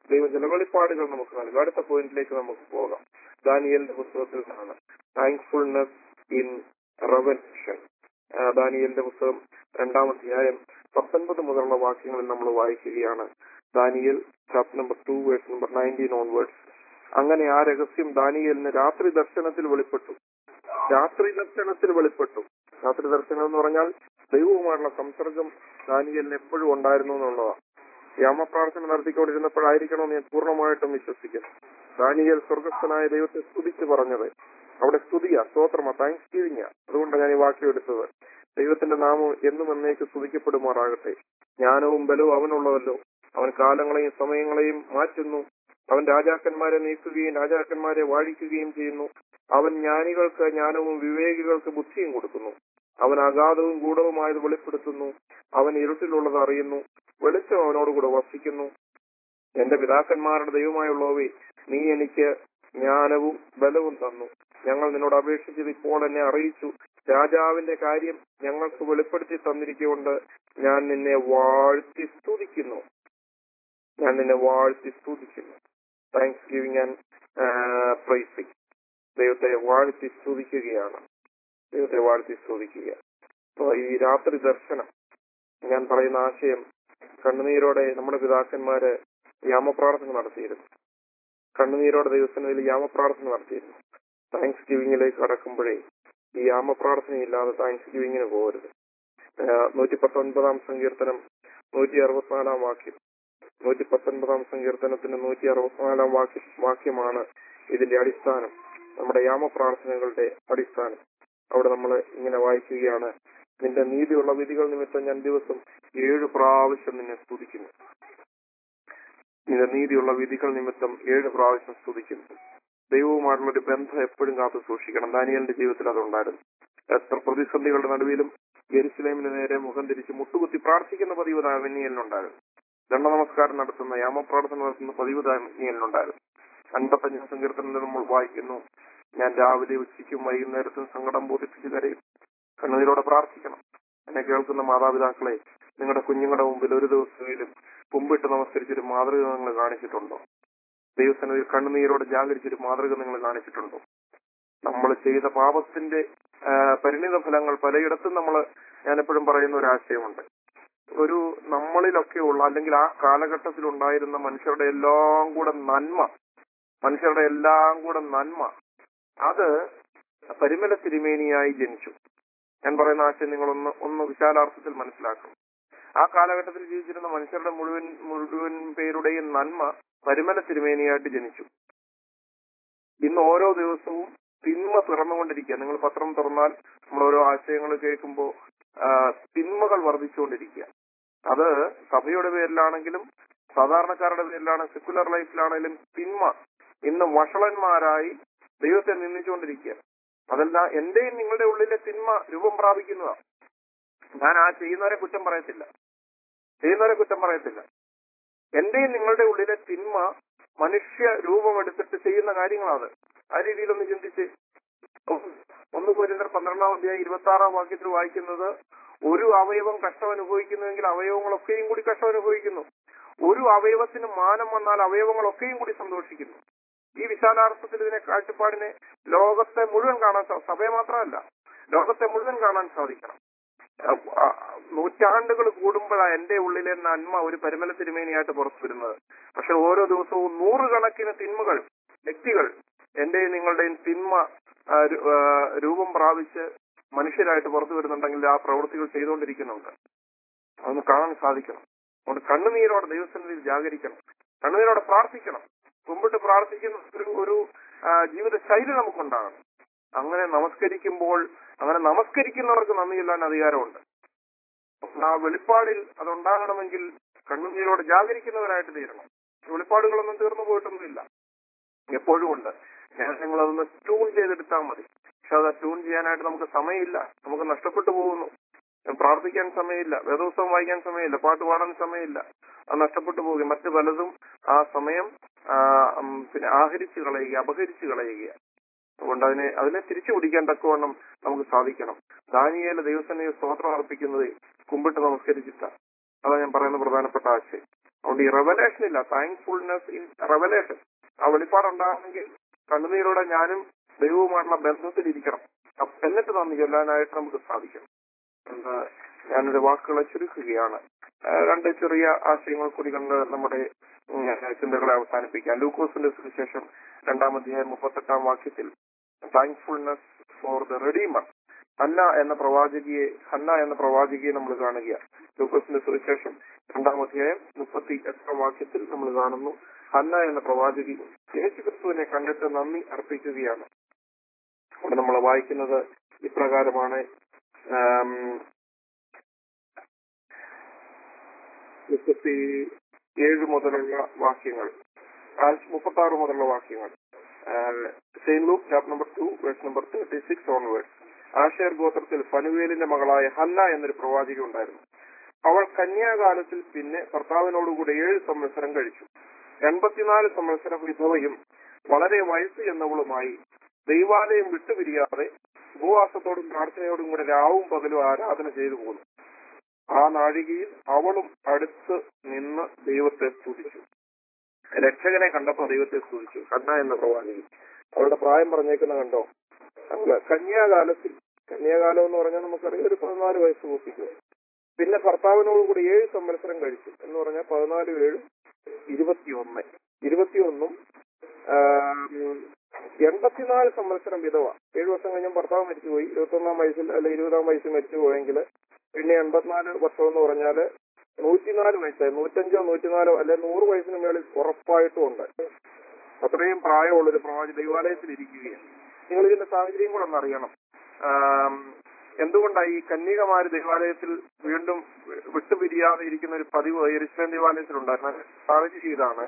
ദൈവം ചില വെളിപ്പാടുകൾ നമുക്ക് നൽകും അടുത്ത പോയിന്റിലേക്ക് നമുക്ക് പോകാം ദാനിയലിന്റെ പുസ്തകത്തിൽ നിന്നാണ് താങ്ക്ഫുൾനെസ് ഇൻ റവല്യൂഷൻ ദാനിയലിന്റെ പുസ്തകം രണ്ടാം അധ്യായം പത്തൊൻപത് മുതലുള്ള വാക്യങ്ങളിൽ നമ്മൾ വായിക്കുകയാണ് Daniel chapter number two verse number nineteen onwards അങ്ങനെ ആ രഹസ്യം ദാനിയലിന് രാത്രി ദർശനത്തിൽ വെളിപ്പെട്ടു രാത്രി ദർശനത്തിൽ വെളിപ്പെട്ടു രാത്രി ദർശനം എന്ന് പറഞ്ഞാൽ ദൈവവുമായുള്ള സംസർഗം ദാനിയലിന് എപ്പോഴും ഉണ്ടായിരുന്നു എന്നുള്ളതാണ് യാമപ്രാർത്ഥന നടത്തിക്കൊണ്ടിരുന്നപ്പോഴായിരിക്കണമെന്ന് ഞാൻ പൂർണ്ണമായിട്ടും വിശ്വസിക്കുന്നു ദാനിയൽ സ്വർഗസ്ഥനായ ദൈവത്തെ സ്തുതിച്ച് പറഞ്ഞത് അവിടെ സ്തുതിയ സ്തോത്രമ താങ്ക്സ് ഗിവിംഗ് അതുകൊണ്ടാണ് ഞാൻ ഈ വാക്യം എടുത്തത് ദൈവത്തിന്റെ നാമം എന്നും എന്നേക്ക് സ്തുതിക്കപ്പെടുമാറാകട്ടെ ജ്ഞാനവും ബലവും അവനുള്ളതല്ലോ അവൻ കാലങ്ങളെയും സമയങ്ങളെയും മാറ്റുന്നു അവൻ രാജാക്കന്മാരെ നീക്കുകയും രാജാക്കന്മാരെ വാഴിക്കുകയും ചെയ്യുന്നു അവൻ ജ്ഞാനികൾക്ക് ജ്ഞാനവും വിവേകികൾക്ക് ബുദ്ധിയും കൊടുക്കുന്നു അവൻ അഗാധവും ഗൂഢവുമായത് വെളിപ്പെടുത്തുന്നു അവൻ ഇരുട്ടിലുള്ളത് അറിയുന്നു വെളിച്ചം അവനോടുകൂടെ വസിക്കുന്നു എന്റെ പിതാക്കന്മാരുടെ ദൈവമായുള്ളവേ നീ എനിക്ക് ജ്ഞാനവും ബലവും തന്നു ഞങ്ങൾ നിന്നോട് അപേക്ഷിച്ചത് ഇപ്പോൾ എന്നെ അറിയിച്ചു രാജാവിന്റെ കാര്യം ഞങ്ങൾക്ക് വെളിപ്പെടുത്തി തന്നിരിക്കൊണ്ട് ഞാൻ നിന്നെ വാഴ്ത്തി സ്തുതിക്കുന്നു ഞാൻ നിന്നെ വാഴ്ത്തി സ്തുതിക്കുന്നു താങ്ക്സ് ഗിവിംഗ് ആൻഡ് പ്രൈസിങ് ദൈവത്തെ വാഴ്ത്തി സ്തുതിക്കുകയാണ് ദൈവത്തെ വാഴ്ത്തി സ്തുതിക്കുക അപ്പൊ ഈ രാത്രി ദർശനം ഞാൻ പറയുന്ന ആശയം കണ്ണുനീരോടെ നമ്മുടെ പിതാക്കന്മാര് യാമപ്രാർത്ഥന നടത്തിയിരുന്നു കണ്ണുനീരോടെ ദൈവസന്നിധിയിൽ യാമപ്രാർത്ഥന നടത്തിയിരുന്നു താങ്ക്സ് ഗിവിംഗിലേക്ക് കടക്കുമ്പോഴേ ഈ യാമപ്രാർത്ഥനയില്ലാതെ താങ്ക്സ് ഗിവിംഗിന് പോകരുത് നൂറ്റി പത്തൊൻപതാം സങ്കീർത്തനം നൂറ്റി അറുപത്തിനാലാം വാക്യം നൂറ്റി പത്തൊൻപതാം സങ്കീർത്തനത്തിന്റെ നൂറ്റി അറുപത്തിനാലാം വാക്യ വാക്യമാണ് ഇതിന്റെ അടിസ്ഥാനം നമ്മുടെ യാമപ്രാർത്ഥനകളുടെ അടിസ്ഥാനം അവിടെ നമ്മൾ ഇങ്ങനെ വായിക്കുകയാണ് നിന്റെ നീതിയുള്ള വിധികൾ നിമിത്തം ഞാൻ ദിവസം ഏഴ് പ്രാവശ്യം നിന്നെ സ്തുതിക്കുന്നു നിന്റെ നീതിയുള്ള വിധികൾ നിമിത്തം ഏഴ് പ്രാവശ്യം സ്തുതിക്കുന്നു ദൈവവുമായിട്ടുള്ള ഒരു ബന്ധം എപ്പോഴും കാത്തു സൂക്ഷിക്കണം ദാനിയലിന്റെ ജീവിതത്തിൽ അതുണ്ടായിരുന്നു എത്ര പ്രതിസന്ധികളുടെ നടുവിലും യെരുസലേമിന് നേരെ മുഖം തിരിച്ച് മുട്ടുകുത്തി പ്രാർത്ഥിക്കുന്ന പതിവ് ദാനിയലിനുണ്ടായിരുന്നു ദണ്ഡ നമസ്കാരം നടത്തുന്ന യാമപ്രാർത്ഥന നടത്തുന്ന പതിവ് ദാനിയലിനുണ്ടായിരുന്നു അൻപത്തഞ്ചാം സങ്കീർത്തനത്തിൽ നമ്മൾ വായിക്കുന്നു ഞാൻ രാവിലെ ഉച്ചയ്ക്കും വൈകുന്നേരത്തും സങ്കടം ബോധിപ്പിച്ചു കരയും കണ്ണുനീരോടെ പ്രാർത്ഥിക്കണം എന്നെ കേൾക്കുന്ന മാതാപിതാക്കളെ നിങ്ങളുടെ കുഞ്ഞുങ്ങളുടെ മുമ്പിൽ ഒരു ദിവസമെങ്കിലും കുമ്പിട്ട് നമസ്കരിച്ചൊരു മാതൃക നിങ്ങൾ കാണിച്ചിട്ടുണ്ടോ ദൈവസന്നിധിയിൽ കണ്ണുനീരോടെ ജാഗരിച്ചൊരു മാതൃക നിങ്ങൾ കാണിച്ചിട്ടുണ്ടോ നമ്മൾ ചെയ്ത പാപത്തിന്റെ ആ, പരിണിത ഫലങ്ങൾ പലയിടത്തും നമ്മൾ ഞാനെപ്പോഴും പറയുന്ന ഒരു ആശയമുണ്ട് ഒരു നമ്മളിലൊക്കെയുള്ള അല്ലെങ്കിൽ ആ കാലഘട്ടത്തിൽ ഉണ്ടായിരുന്ന മനുഷ്യരുടെ എല്ലാം കൂടെ നന്മ മനുഷ്യരുടെ എല്ലാം കൂടെ നന്മ അത് പരിമല തിരുമേനിയായി ജനിച്ചു ഞാൻ പറയുന്ന ആശയം നിങ്ങളൊന്ന് ഒന്ന് വിശാലാർത്ഥത്തിൽ മനസ്സിലാക്കും ആ കാലഘട്ടത്തിൽ ജീവിച്ചിരുന്ന മനുഷ്യരുടെ മുഴുവൻ മുഴുവൻ പേരുടെയും നന്മ പരിമല തിരുമേനിയായിട്ട് ജനിച്ചു ഇന്ന് ഓരോ ദിവസവും തിന്മ തുറന്നുകൊണ്ടിരിക്കുക നിങ്ങൾ പത്രം തുറന്നാൽ നമ്മൾ ഓരോ ആശയങ്ങൾ കേൾക്കുമ്പോൾ തിന്മകൾ വർദ്ധിച്ചുകൊണ്ടിരിക്കുക അത് സഭയുടെ പേരിലാണെങ്കിലും സാധാരണക്കാരുടെ പേരിലാണ് സെക്കുലർ ലൈഫിലാണെങ്കിലും തിന്മ ഇന്ന് വഷളന്മാരായി ദൈവത്തെ നിന്ദിച്ചുകൊണ്ടിരിക്കുക അതല്ല എന്റെയും നിങ്ങളുടെ ഉള്ളിലെ തിന്മ രൂപം പ്രാപിക്കുന്നതാണ് ഞാൻ ആ ചെയ്യുന്നവരെ കുറ്റം പറയത്തില്ല ചെയ്യുന്നവരെ കുറ്റം പറയത്തില്ല എന്റെയും നിങ്ങളുടെ ഉള്ളിലെ തിന്മ മനുഷ്യ രൂപമെടുത്തിട്ട് ചെയ്യുന്ന കാര്യങ്ങളാണ് ആ രീതിയിലൊന്ന് ചിന്തിച്ച് ഒന്ന് കോരിന്തർ പന്ത്രണ്ടാം അധ്യായം ഇരുപത്തി ആറാം വാക്യത്തിൽ വായിക്കുന്നത് ഒരു അവയവം കഷ്ടം അനുഭവിക്കുന്നുവെങ്കിൽ അവയവങ്ങളൊക്കെയും കൂടി കഷ്ടം അനുഭവിക്കുന്നു ഒരു അവയവത്തിന് മാനം വന്നാൽ അവയവങ്ങളൊക്കെയും കൂടി സന്തോഷിക്കുന്നു ഈ വിശാലാർത്ഥത്തിൽ ഇതിനെ കാഴ്ചപ്പാടിനെ ലോകത്തെ മുഴുവൻ കാണാൻ സാ- സഭയെ മാത്രമല്ല ലോകത്തെ മുഴുവൻ കാണാൻ സാധിക്കണം അഹ് ആ നൂറ്റാണ്ടുകൾ കൂടുമ്പോഴാണ് എന്റെ ഉള്ളിലെ നന്മ ഒരു പരിമല തിരുമേനിയായിട്ട് പുറത്തു വരുന്നത് പക്ഷെ ഓരോ ദിവസവും നൂറുകണക്കിന് തിന്മകൾ വ്യക്തികൾ എന്റെയും നിങ്ങളുടെയും തിന്മ ആ, രു- ആ, രൂപം പ്രാപിച്ച് മനുഷ്യരായിട്ട് പുറത്തു വരുന്നുണ്ടെങ്കിൽ ആ പ്രവൃത്തികൾ ചെയ്തുകൊണ്ടിരിക്കുന്നുണ്ട് അതൊന്ന് കാണാൻ സാധിക്കണം അതുകൊണ്ട് കണ്ണുനീരോടെ ദൈവസന്നിധിയിൽ ജാഗരിക്കണം കണ്ണുനീരോടെ പ്രാർത്ഥിക്കണം മുമ്പിട്ട് പ്രാർത്ഥിക്കുന്ന ഒരു ഒരു ആ, ജീവിത ശൈലി നമുക്കുണ്ടാകണം അങ്ങനെ നമസ്കരിക്കുമ്പോൾ അങ്ങനെ നമസ്കരിക്കുന്നവർക്ക് നന്ദിയില്ലാൻ അധികാരമുണ്ട് ആ വെളിപ്പാടിൽ അതുണ്ടാകണമെങ്കിൽ കണ്ണുനീരോടെ ജാഗരിക്കുന്നവരായിട്ട് തീരണം വെളിപ്പാടുകളൊന്നും തീർന്നു പോയിട്ടൊന്നുമില്ല എപ്പോഴും ഉണ്ട് ഞാൻ നിങ്ങളതൊന്ന് ട്യൂൺ ചെയ്തെടുത്താൽ മതി പക്ഷെ അത് ട്യൂൺ ചെയ്യാനായിട്ട് നമുക്ക് സമയമില്ല നമുക്ക് നഷ്ടപ്പെട്ടു പോകുന്നു പ്രാർത്ഥിക്കാൻ സമയമില്ല വേദോത്സവം വായിക്കാൻ സമയമില്ല പാട്ട് പാടാൻ സമയമില്ല അത് നഷ്ടപ്പെട്ടു പോവുക മറ്റു പലതും ആ സമയം ആ, ഉം, പിന്നെ ആഹരിച്ചു കളയുക അപഹരിച്ചു കളയുക അതുകൊണ്ട് അതിനെ അതിനെ തിരിച്ചു പിടിക്കാൻ തക്കവണ്ണം നമുക്ക് സാധിക്കണം ദാനിയേല ദൈവസന്നിധി സ്തോത്രം അർപ്പിക്കുന്നത് കുമ്പിട്ട് നമസ്കരിച്ചിട്ട അതാ ഞാൻ പറയുന്ന പ്രധാനപ്പെട്ട ആശയം അതുകൊണ്ട് ഈ റെവലേഷൻ ഇല്ല താങ്ക്ഫുൾനെസ് ഇൻ റെവലേഷൻ ആ വെളിപ്പാടുണ്ടാകണമെങ്കിൽ കണ്ണുനീരോടെ ഞാനും ദൈവവുമായിട്ടുള്ള ബന്ധത്തിലിരിക്കണം അപ്പ- എന്നിട്ട് നന്ദി ചൊല്ലാനായിട്ട് നമുക്ക് സാധിക്കണം എന്താ ഞാനൊരു വാക്കുകളെ ചുരുക്കുകയാണ് ആ, രണ്ട് ചെറിയ ആശയങ്ങൾ കൂടി കണ്ട് നമ്മുടെ ഉം, ചിന്തകളെ അവസാനിപ്പിക്കാം ലൂക്കോസിന്റെ സുവിശേഷം രണ്ടാം അധ്യായം മുപ്പത്തെട്ടാം വാക്യത്തിൽ thankfulness for the redeemer Hannah എന്ന പ്രവാചകിയെ ഹന്ന എന്ന പ്രവാചകിയെ നമ്മൾ കാണുക ലൂക്കോസിന്റെ സുവിശേഷം രണ്ടാം അധ്യായം മുപ്പത്തി എട്ടാം വാക്യത്തിൽ നമ്മൾ കാണുന്നു ഹന്ന എന്ന പ്രവാചകി യേശു ക്രിസ്തുവിനെ കണ്ടിട്ട് നന്ദി അർപ്പിക്കുകയാണ് അവിടെ നമ്മൾ വായിക്കുന്നത് ഇപ്രകാരമാണ് ആം, മുപ്പത്തി ഏഴ് മുതലുള്ള വാക്യങ്ങൾ മുപ്പത്തി ആറ് മുതലുള്ള വാക്യങ്ങൾ saint Luke chapter number two verse number thirty six onwards Asher ഗോത്രത്തിൽ ഫനുവേലിന്റെ മകളായ ഹന്ന എന്നൊരു പ്രവാചക ഉണ്ടായിരുന്നു അവൾ കന്യാകാലത്തിൽ പിന്നെ ഭർത്താവിനോടുകൂടെ ഏഴ് സംവത്സരം കഴിച്ചു എൺപത്തിനാല് സംവത്സരം വിധവയും വളരെ വയസ്സ് എന്നവളുമായി ദൈവാലയം വിട്ടുപിരിയാതെ ഉപവാസത്തോടും പ്രാർത്ഥനയോടും കൂടെ രാവും പകലും ആരാധന ചെയ്തു പോന്നു ആ നാഴികയിൽ അവളും അടുത്ത് നിന്ന് ദൈവത്തെ സ്തുതിച്ചു രക്ഷകനെ കണ്ടപ്പോ ദൈവത്തെ സ്തുതിച്ചു കണ്ണ എന്ന പ്രവാചകി അവളുടെ പ്രായം പറഞ്ഞേക്കുന്ന കണ്ടോ അല്ല കന്യാകാലത്തിൽ കന്യാകാലം എന്ന് പറഞ്ഞാൽ നമുക്കറിയാം ഒരു പതിനാല് വയസ്സ് പൂപ്പിക്കും പിന്നെ ഭർത്താവിനോട് കൂടി ഏഴ് സംവത്സരം കഴിച്ചു എന്ന് പറഞ്ഞാൽ പതിനാല് ഏഴും ഇരുപത്തിയൊന്ന് ഇരുപത്തിയൊന്നും ആം, എൺപത്തിനാല് സംവത്സരം വിധവ ഏഴു വർഷം കഴിഞ്ഞാൽ ഭർത്താവ് മരിച്ചുപോയി ഇരുപത്തൊന്നാം വയസ്സിൽ അല്ലെ ഇരുപതാം വയസ്സിൽ മരിച്ചു പോയെങ്കിൽ പിന്നെ എൺപത്തിനാല് വർഷം എന്ന് പറഞ്ഞാല് നൂറ്റിനാല് വയസ്സായി നൂറ്റഞ്ചോ നൂറ്റിനാലോ അല്ലെ നൂറ് വയസ്സിന് മേളിൽ ഉറപ്പായിട്ടും ഉണ്ട് അത്രയും പ്രായമുള്ള ഒരു പ്രവാചി ദൈവാലയത്തിൽ ഇരിക്കുകയാണ് നിങ്ങൾ ഇതിന്റെ സാഹചര്യം കൂടെ ഒന്ന് അറിയണം ആം, എന്തുകൊണ്ടാണ് ഈ കന്യകമാര് ദൈവാലയത്തിൽ വീണ്ടും വിട്ടുപിരിയാതെ ഇരിക്കുന്ന ഒരു പതിവ് എരിശ്വരൻ ദൈവാലയത്തിൽ ഉണ്ടായിരുന്ന സാഹചര്യം ഇതാണ്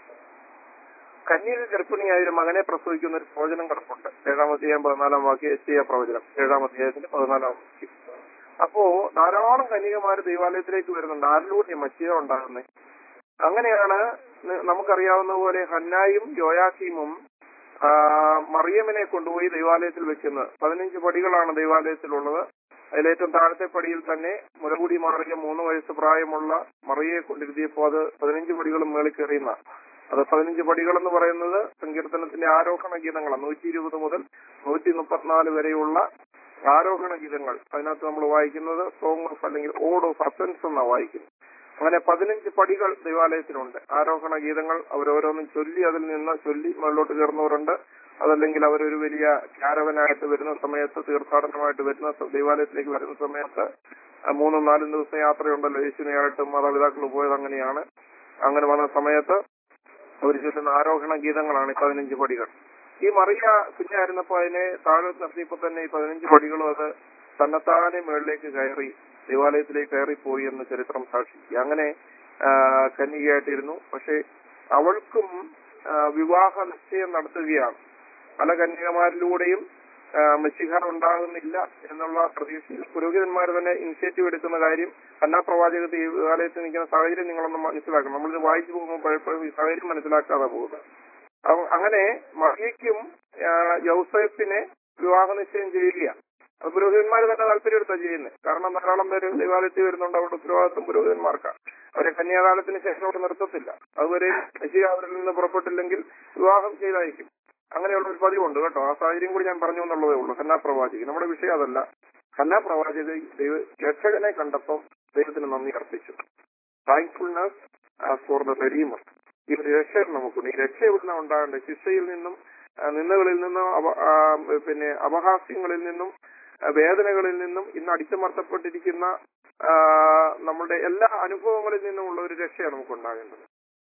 കന്യക ഗർഭിണിയായ ഒരു മകനെ പ്രസവിക്കുന്ന ഒരു പ്രവചനം കിടപ്പുണ്ട് ഏഴാം അധ്യായം പതിനാലാം വാക്യം എസ് ടി പ്രവചനം ഏഴാം അധ്യായത്തിന്റെ പതിനാലാം വാക്യം അപ്പോ ധാരാളം കന്യകമാര് ദൈവാലയത്തിലേക്ക് വരുന്നുണ്ട് ആരിലൂടെ മച്ചിയ ഉണ്ടാകുന്നത് അങ്ങനെയാണ് ന- നമുക്കറിയാവുന്ന പോലെ ഹന്നായും യോയാക്കീമും ആ, മറിയമിനെ കൊണ്ടുപോയി ദൈവാലയത്തിൽ വെക്കുന്നത് പതിനഞ്ച് പടികളാണ് ദൈവാലയത്തിലുള്ളത് അതിലേറ്റവും താഴത്തെ പടിയിൽ തന്നെ മുലകുടി മാറിയ മൂന്ന് വയസ്സ് പ്രായമുള്ള മറിയയെ കൊണ്ടിരുത്തിയപ്പോൾ അത് പതിനഞ്ച് പടികളും മേളിൽ കയറിയുന്ന അത് പതിനഞ്ച് പടികൾ എന്ന് പറയുന്നത് സങ്കീർത്തനത്തിന്റെ ആരോഹണ ഗീതങ്ങളാണ് നൂറ്റി ഇരുപത് മുതൽ നൂറ്റി മുപ്പത്തിനാല് വരെയുള്ള ആരോഹണ ഗീതങ്ങൾ അതിനകത്ത് നമ്മൾ വായിക്കുന്നത് സോങ് ഓഫ് അല്ലെങ്കിൽ ഓഡ് ഓഫ് അസൻസ് എന്നാണ് വായിക്കുന്നത് അങ്ങനെ പതിനഞ്ച് പടികൾ ദൈവാലയത്തിലുണ്ട് ആരോഹണ ഗീതങ്ങൾ അവരോരോന്നും ചൊല്ലി അതിൽ നിന്ന് ചൊല്ലി മുകളിലോട്ട് കയറുന്നവരുണ്ട് അതല്ലെങ്കിൽ അവരൊരു വലിയ ക്യാരവനായിട്ട് വരുന്ന സമയത്ത് തീർത്ഥാടനമായിട്ട് വരുന്ന സ- ദൈവാലയത്തിലേക്ക് വരുന്ന സമയത്ത് ആ മൂന്നും നാലും ദിവസം യാത്രയുണ്ടല്ലോ യേശുവിനെയായിട്ടും മാതാപിതാക്കൾ പോയത് അങ്ങനെയാണ് അങ്ങനെ വന്ന സമയത്ത് അവർ ചൊല്ലുന്ന ആരോഹണ ഗീതങ്ങളാണ് ഈ പതിനഞ്ച് പടികൾ ഈ മറിയ കുഞ്ഞായിരുന്നപ്പോ അതിനെ താഴെ നിർത്തിയപ്പോ തന്നെ ഈ പതിനഞ്ച് പടികളും അത് തന്നെത്താനെ മുകളിലേക്ക് കയറി ദേവാലയത്തിലേക്ക് കയറിപ്പോയി എന്ന് ചരിത്രം സാക്ഷിക്കുക അങ്ങനെ ആ, കന്യകയായിട്ടിരുന്നു പക്ഷെ അവൾക്കും ആ, വിവാഹ നിശ്ചയം നടത്തുകയാണ് പല കന്യകമാരിലൂടെയും ആ, മിശിഹ ഉണ്ടാകുന്നില്ല എന്നുള്ള പ്രതീക്ഷയിൽ പുരോഹിതന്മാർ തന്നെ ഇനിഷ്യേറ്റീവ് എടുക്കുന്ന കാര്യം അന്നാ പ്രവാചക ദേവാലയത്തിൽ നിൽക്കുന്ന സാഹചര്യം നിങ്ങളൊന്ന് മനസ്സിലാക്കണം നമ്മളിത് വായിച്ചു പോകുമ്പോൾ പലപ്പോഴും ഈ സാഹചര്യം മനസ്സിലാക്കാതെ പോകുന്നത് അവ- അങ്ങനെ മറിയയ്ക്കും ആ, യൗസേപ്പിനെ വിവാഹ നിശ്ചയം ചെയ്യുകയാണ് അത് പുരോഹിതന്മാർ തന്നെ താല്പര്യം എടുത്താ ചെയ്യുന്നത് കാരണം ധാരാളം പേര് ദൈവാലയത്തിൽ വരുന്നുണ്ട് അവരുടെ ഉത്തരവാദിത്വം പുരോഹിതന്മാർക്കാണ് അവരെ കന്യാകാലത്തിന് ശേഷം അവിടെ നിർത്തത്തില്ല അതുവരെ മെസ്സിയ അവരിൽ നിന്ന് പുറപ്പെട്ടില്ലെങ്കിൽ വിവാഹം ചെയ്തായിരിക്കും അങ്ങനെയുള്ള ഒരു പതിവുണ്ട് കേട്ടോ ആ സാഹചര്യം കൂടി ഞാൻ പറഞ്ഞു എന്നുള്ളതേ ഉള്ളൂ ഹന്നാ പ്രവാചകി നമ്മുടെ വിഷയം അതല്ല ഹന്നാ പ്രവാചക ദൈവ രക്ഷകനെ കണ്ടപ്പോൾ ദൈവത്തിന് നന്ദി അർപ്പിച്ചു താങ്ക്ഫുൾനെസ് ഫോർ ദ റെഡീമർ ഈ ഒരു രക്ഷ നമുക്കുണ്ട് ഈ രക്ഷ എവിടുന്ന ഉണ്ടാകേണ്ടത് ശിക്ഷയിൽ നിന്നും ആ, നിന്ദകളിൽ നിന്നും അപ- ആ, പിന്നെ അപഹാസ്യങ്ങളിൽ നിന്നും ആ, വേദനകളിൽ നിന്നും ഇന്ന് അടിച്ചമർത്തപ്പെട്ടിരിക്കുന്ന ആ, നമ്മുടെ എല്ലാ അനുഭവങ്ങളിൽ നിന്നുമുള്ള ഒരു രക്ഷയാണ് നമുക്ക് ഉണ്ടാകേണ്ടത്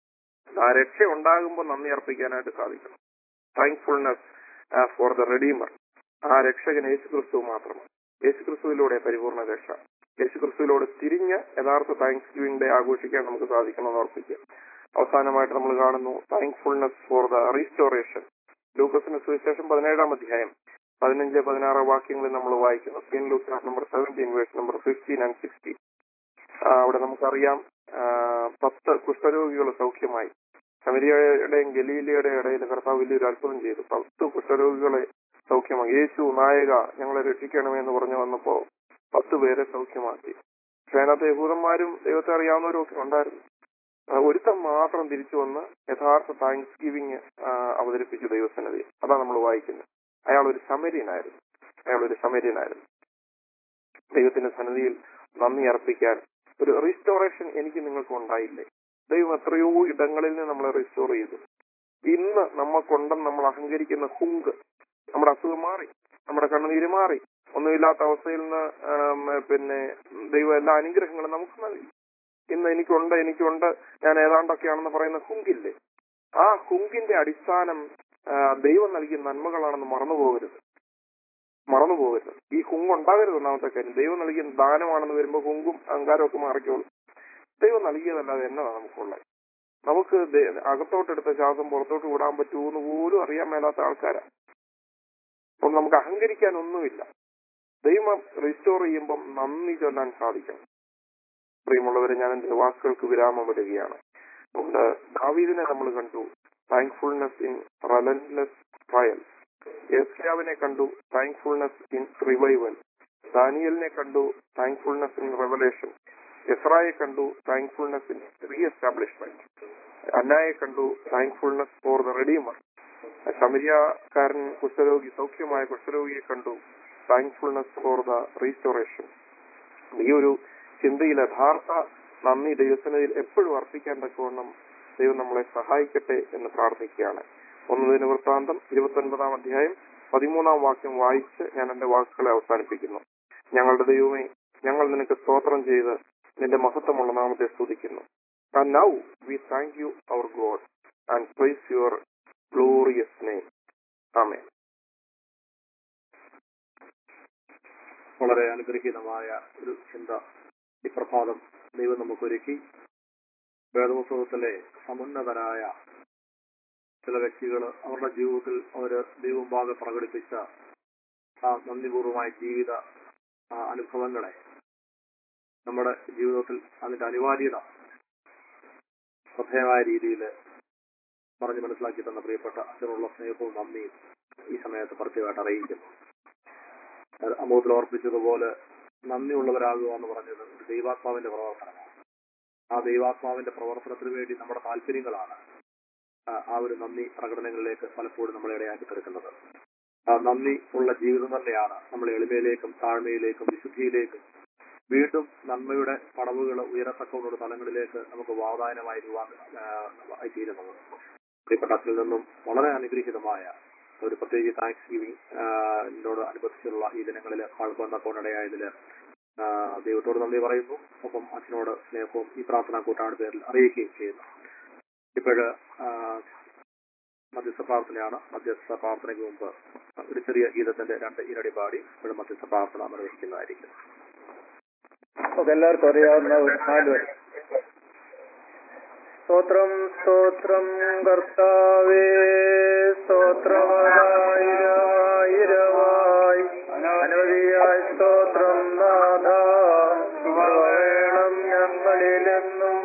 ആ രക്ഷ ഉണ്ടാകുമ്പോൾ നന്ദി അർപ്പിക്കാനായിട്ട് സാധിക്കണം താങ്ക്ഫുൾനെസ് ഫോർ ദ റെഡീമർ ആ രക്ഷകൻ യേശു ക്രിസ്തു മാത്രമാണ് യേശു ക്രിസ്തുവിലൂടെ പരിപൂർണ രക്ഷ യേശു ക്രിസ്തുവിലൂടെ തിരിഞ്ഞ് യഥാർത്ഥ താങ്ക്സ് ഗിവിംഗ് ഡേ ആഘോഷിക്കാൻ നമുക്ക് സാധിക്കണമെന്ന് ഓർപ്പിക്കുക അവസാനമായിട്ട് നമ്മൾ കാണുന്നു താങ്ക്ഫുൾനെസ് ഫോർ ദ റീസ്റ്റോറേഷൻ ലൂക്കസിന് സുവിശേഷം പതിനേഴാം അധ്യായം പതിനഞ്ച് പതിനാറ് വാക്യങ്ങളിൽ നമ്മൾ വായിക്കുന്നു saint Luke number seventeen verse number fifteen and sixteen അവിടെ നമുക്കറിയാം ആ, പത്ത് കുഷ്ഠരോഗികൾ സൗഖ്യമായി ശമരിയയുടെയും ഗലീലയുടെ ഇടയിൽ കർത്താവ് വലിയൊരു അത്ഭുതം ചെയ്തു പത്ത് കുഷ്ഠരോഗികളെ സൗഖ്യമാക്കി യേശു നായക ഞങ്ങളെ രക്ഷിക്കണമേ എന്ന് പറഞ്ഞു വന്നപ്പോ പത്ത് പേരെ സൗഖ്യമാക്കി പക്ഷെ അതിനകത്ത് യഹൂദന്മാരും ദൈവത്തെ അറിയാവുന്നവരും ഒക്കെ ഉണ്ടായിരുന്നു ആ, ഒരുത്തൻ മാത്രം തിരിച്ചു വന്ന് യഥാർത്ഥ താങ്ക്സ് ഗിവിങ് അവതരിപ്പിച്ചു ദൈവസന്നിധി അതാണ് നമ്മൾ വായിക്കുന്നത് അയാൾ ഒരു സമര്യനായിരുന്നു അയാൾ ഒരു സമര്യനായിരുന്നു ദൈവത്തിന്റെ സന്നിധിയിൽ നന്ദി അർപ്പിക്കാൻ ഒരു റീസ്റ്റോറേഷൻ എനിക്ക് നിങ്ങൾക്ക് ഉണ്ടായില്ലേ ദൈവം എത്രയോ ഇടങ്ങളിൽ നിന്ന് നമ്മളെ റീസ്റ്റോർ ചെയ്തു ഇന്ന് നമ്മക്കൊണ്ടെന്ന് നമ്മൾ അഹങ്കരിക്കുന്ന ഹുങ്ക് നമ്മുടെ അസുഖം മാറി നമ്മുടെ കണ്ണുനീര് മാറി ഒന്നുമില്ലാത്ത അവസ്ഥയിൽ നിന്ന് ആം, പിന്നെ ദൈവം എല്ലാ അനുഗ്രഹങ്ങളും നമുക്ക് നൽകി ഇന്ന് എനിക്കുണ്ട് എനിക്കുണ്ട് ഞാൻ ഏതാണ്ടൊക്കെയാണെന്ന് പറയുന്ന ഹുങ്കില്ലേ ആ ഹുങ്കിന്റെ അടിസ്ഥാനം ആ, ദൈവം നൽകിയ നന്മകളാണെന്ന് മറന്നുപോകരുത് മറന്നുപോകരുത് ഈ ഹുങ്ക് ഉണ്ടാകരുത് ഒന്നാമത്തെ കാര്യം ദൈവം നൽകിയ ദാനമാണെന്ന് വരുമ്പോൾ ഹുങ്കും അഹങ്കാരവും ഒക്കെ മാറിക്കോളും ദൈവം നൽകിയതല്ലാതെ എന്നതാ നമുക്കുള്ളത് നമുക്ക് ദേ- അകത്തോട്ടെടുത്ത ശ്വാസം പുറത്തോട്ട് വിടാൻ പറ്റുമെന്ന് പോലും അറിയാൻ മേലാത്ത ആൾക്കാരാ അപ്പം നമുക്ക് അഹങ്കരിക്കാൻ ഒന്നുമില്ല ദൈവം റീസ്റ്റോർ ചെയ്യുമ്പം നന്ദി ചൊല്ലാൻ സാധിക്കണം പ്രിയമുള്ളവരെ ഞാൻ എന്റെ വാക്കുകൾക്ക് വിരാമം ഇടുകയാണ് അതുകൊണ്ട് ദാവീദിനെ നമ്മൾ കണ്ടു താങ്ക്ഫുൾനെസ് ഇൻ റലൻലെസ് ട്രയൽസ് ഏസ്യാവിനെ കണ്ടു താങ്ക്ഫുൾനെസ് ഇൻ റിവൈവൽ ദാനിയലിനെ കണ്ടു താങ്ക്ഫുൾനെസ് ഇൻ റെവലേഷൻ എസ്രായെ കണ്ടു താങ്ക്ഫുൾനെസ് ഇൻ റീ എസ്റ്റാബ്ലിഷ്മെന്റ് അന്നായെ കണ്ടു താങ്ക്ഫുൾനെസ് ഫോർ ദ റെഡീമർ ശമരിയാക്കാരൻ കുഷ്ഠരോഗി സൗഖ്യമായ കുഷ്ഠരോഗിയെ കണ്ടു താങ്ക്ഫുൾനെസ് ഫോർ ദ റീസ്റ്റോറേഷൻ ഈ ഒരു ചിന്തയിൽ യഥാർത്ഥ നന്ദി ദൈവസന്നിധിയിൽ എപ്പോഴും അർപ്പിക്കാൻ തക്കവണ്ണം ദൈവം നമ്മളെ സഹായിക്കട്ടെ എന്ന് പ്രാർത്ഥിക്കുകയാണ് ഒന്നതിന് വൃത്താന്തം ഇരുപത്തി ഒൻപതാം അധ്യായം പതിമൂന്നാം വാക്യം വായിച്ച് ഞാൻ എന്റെ വാക്കുകളെ അവസാനിപ്പിക്കുന്നു ഞങ്ങളുടെ ദൈവമേ ഞങ്ങൾ നിനക്ക് സ്തോത്രം ചെയ്ത് നിന്റെ മഹത്വമുള്ള നാമത്തെ സ്തുതിക്കുന്നു and now we thank you our God and praise your glorious name ആമേ വളരെ അനുഗ്രഹീതമായ ഒരു ചിന്ത ഈ പ്രഭാതം ദൈവം നമുക്കൊരുക്കി വേദപുസ്തകത്തിലെ സമുന്നതരായ ചില വ്യക്തികൾ അവരുടെ ജീവിതത്തിൽ അവര് ദൈവമുമ്പാകെ പ്രകടിപ്പിച്ച ആ നന്ദിപൂർവമായ ജീവിത ആ, അനുഭവങ്ങളെ നമ്മുടെ ജീവിതത്തിൽ അതിന്റെ അനിവാര്യത ശ്രദ്ധേയമായ രീതിയിൽ പറഞ്ഞ് മനസ്സിലാക്കി തന്ന പ്രിയപ്പെട്ട അച്ഛനുള്ള സ്നേഹവും നന്ദിയും ഈ സമയത്ത് പ്രത്യേകമായിട്ട് അറിയിക്കുന്നു അത് അമൂത്തിൽ ഓർപ്പിച്ചതുപോലെ നന്ദിയുള്ളവരാകുക എന്ന് പറഞ്ഞത് ഒരു ദൈവാത്മാവിന്റെ പ്രവർത്തനമാണ് ആ ദൈവാത്മാവിന്റെ പ്രവർത്തനത്തിന് വേണ്ടി നമ്മുടെ താല്പര്യങ്ങളാണ് ആ ആ ഒരു നന്ദി പ്രകടനങ്ങളിലേക്ക് പലപ്പോഴും നമ്മളെ ഇടയാക്കി തീർക്കുന്നത് ആ നന്ദി ഉള്ള ജീവിതം തന്നെയാണ് നമ്മളെ എളിമയിലേക്കും താഴ്മയിലേക്കും വിശുദ്ധിയിലേക്കും വീണ്ടും നന്മയുടെ പടവുകൾ ഉയരത്തക്കവരുടെ തലങ്ങളിലേക്ക് നമുക്ക് വാതായനമായി രൂപാ ആയി തീരുന്നത് പ്രിയപ്പെട്ട അച്ഛനിൽ നിന്നും വളരെ അനുഗ്രഹീതമായ ഒരു പ്രത്യേകിച്ച് താങ്ക്സ് ഗിവിംഗ് എന്നോട് അനുബന്ധിച്ചുള്ള ഈ ദിനങ്ങളിൽ പഴക്കൊണ്ടപ്പോണിടയായതിൽ ദൈവത്തോട് നന്ദി പറയുന്നു ഒപ്പം അച്ഛനോട് സ്നേഹവും ഈ പ്രാർത്ഥനാ കൂട്ടാട് പേരിൽ അറിയിക്കുകയും ചെയ്യുന്നു ഇപ്പോഴ് മധ്യസ്ഥ പ്രാർത്ഥനയാണ് മധ്യസ്ഥ പ്രാർത്ഥനയ്ക്ക് മുമ്പ് ഒരു ചെറിയ ഗീതത്തിന്റെ രണ്ട് ഇരടി പാടി ഇപ്പോഴും മധ്യസ്ഥ പ്രാർത്ഥന നിർവഹിക്കുന്നതായിരിക്കും നമുക്ക് എല്ലാവർക്കും അറിയാവുന്ന ഒരു നാല് വരി സ്തോത്രം സ്തോത്രം കർത്താവേ സ്തോത്രമായിരമായി അനവധിയായി സ്തോത്രം നാഥ വേണം ഞങ്ങളിലെന്നും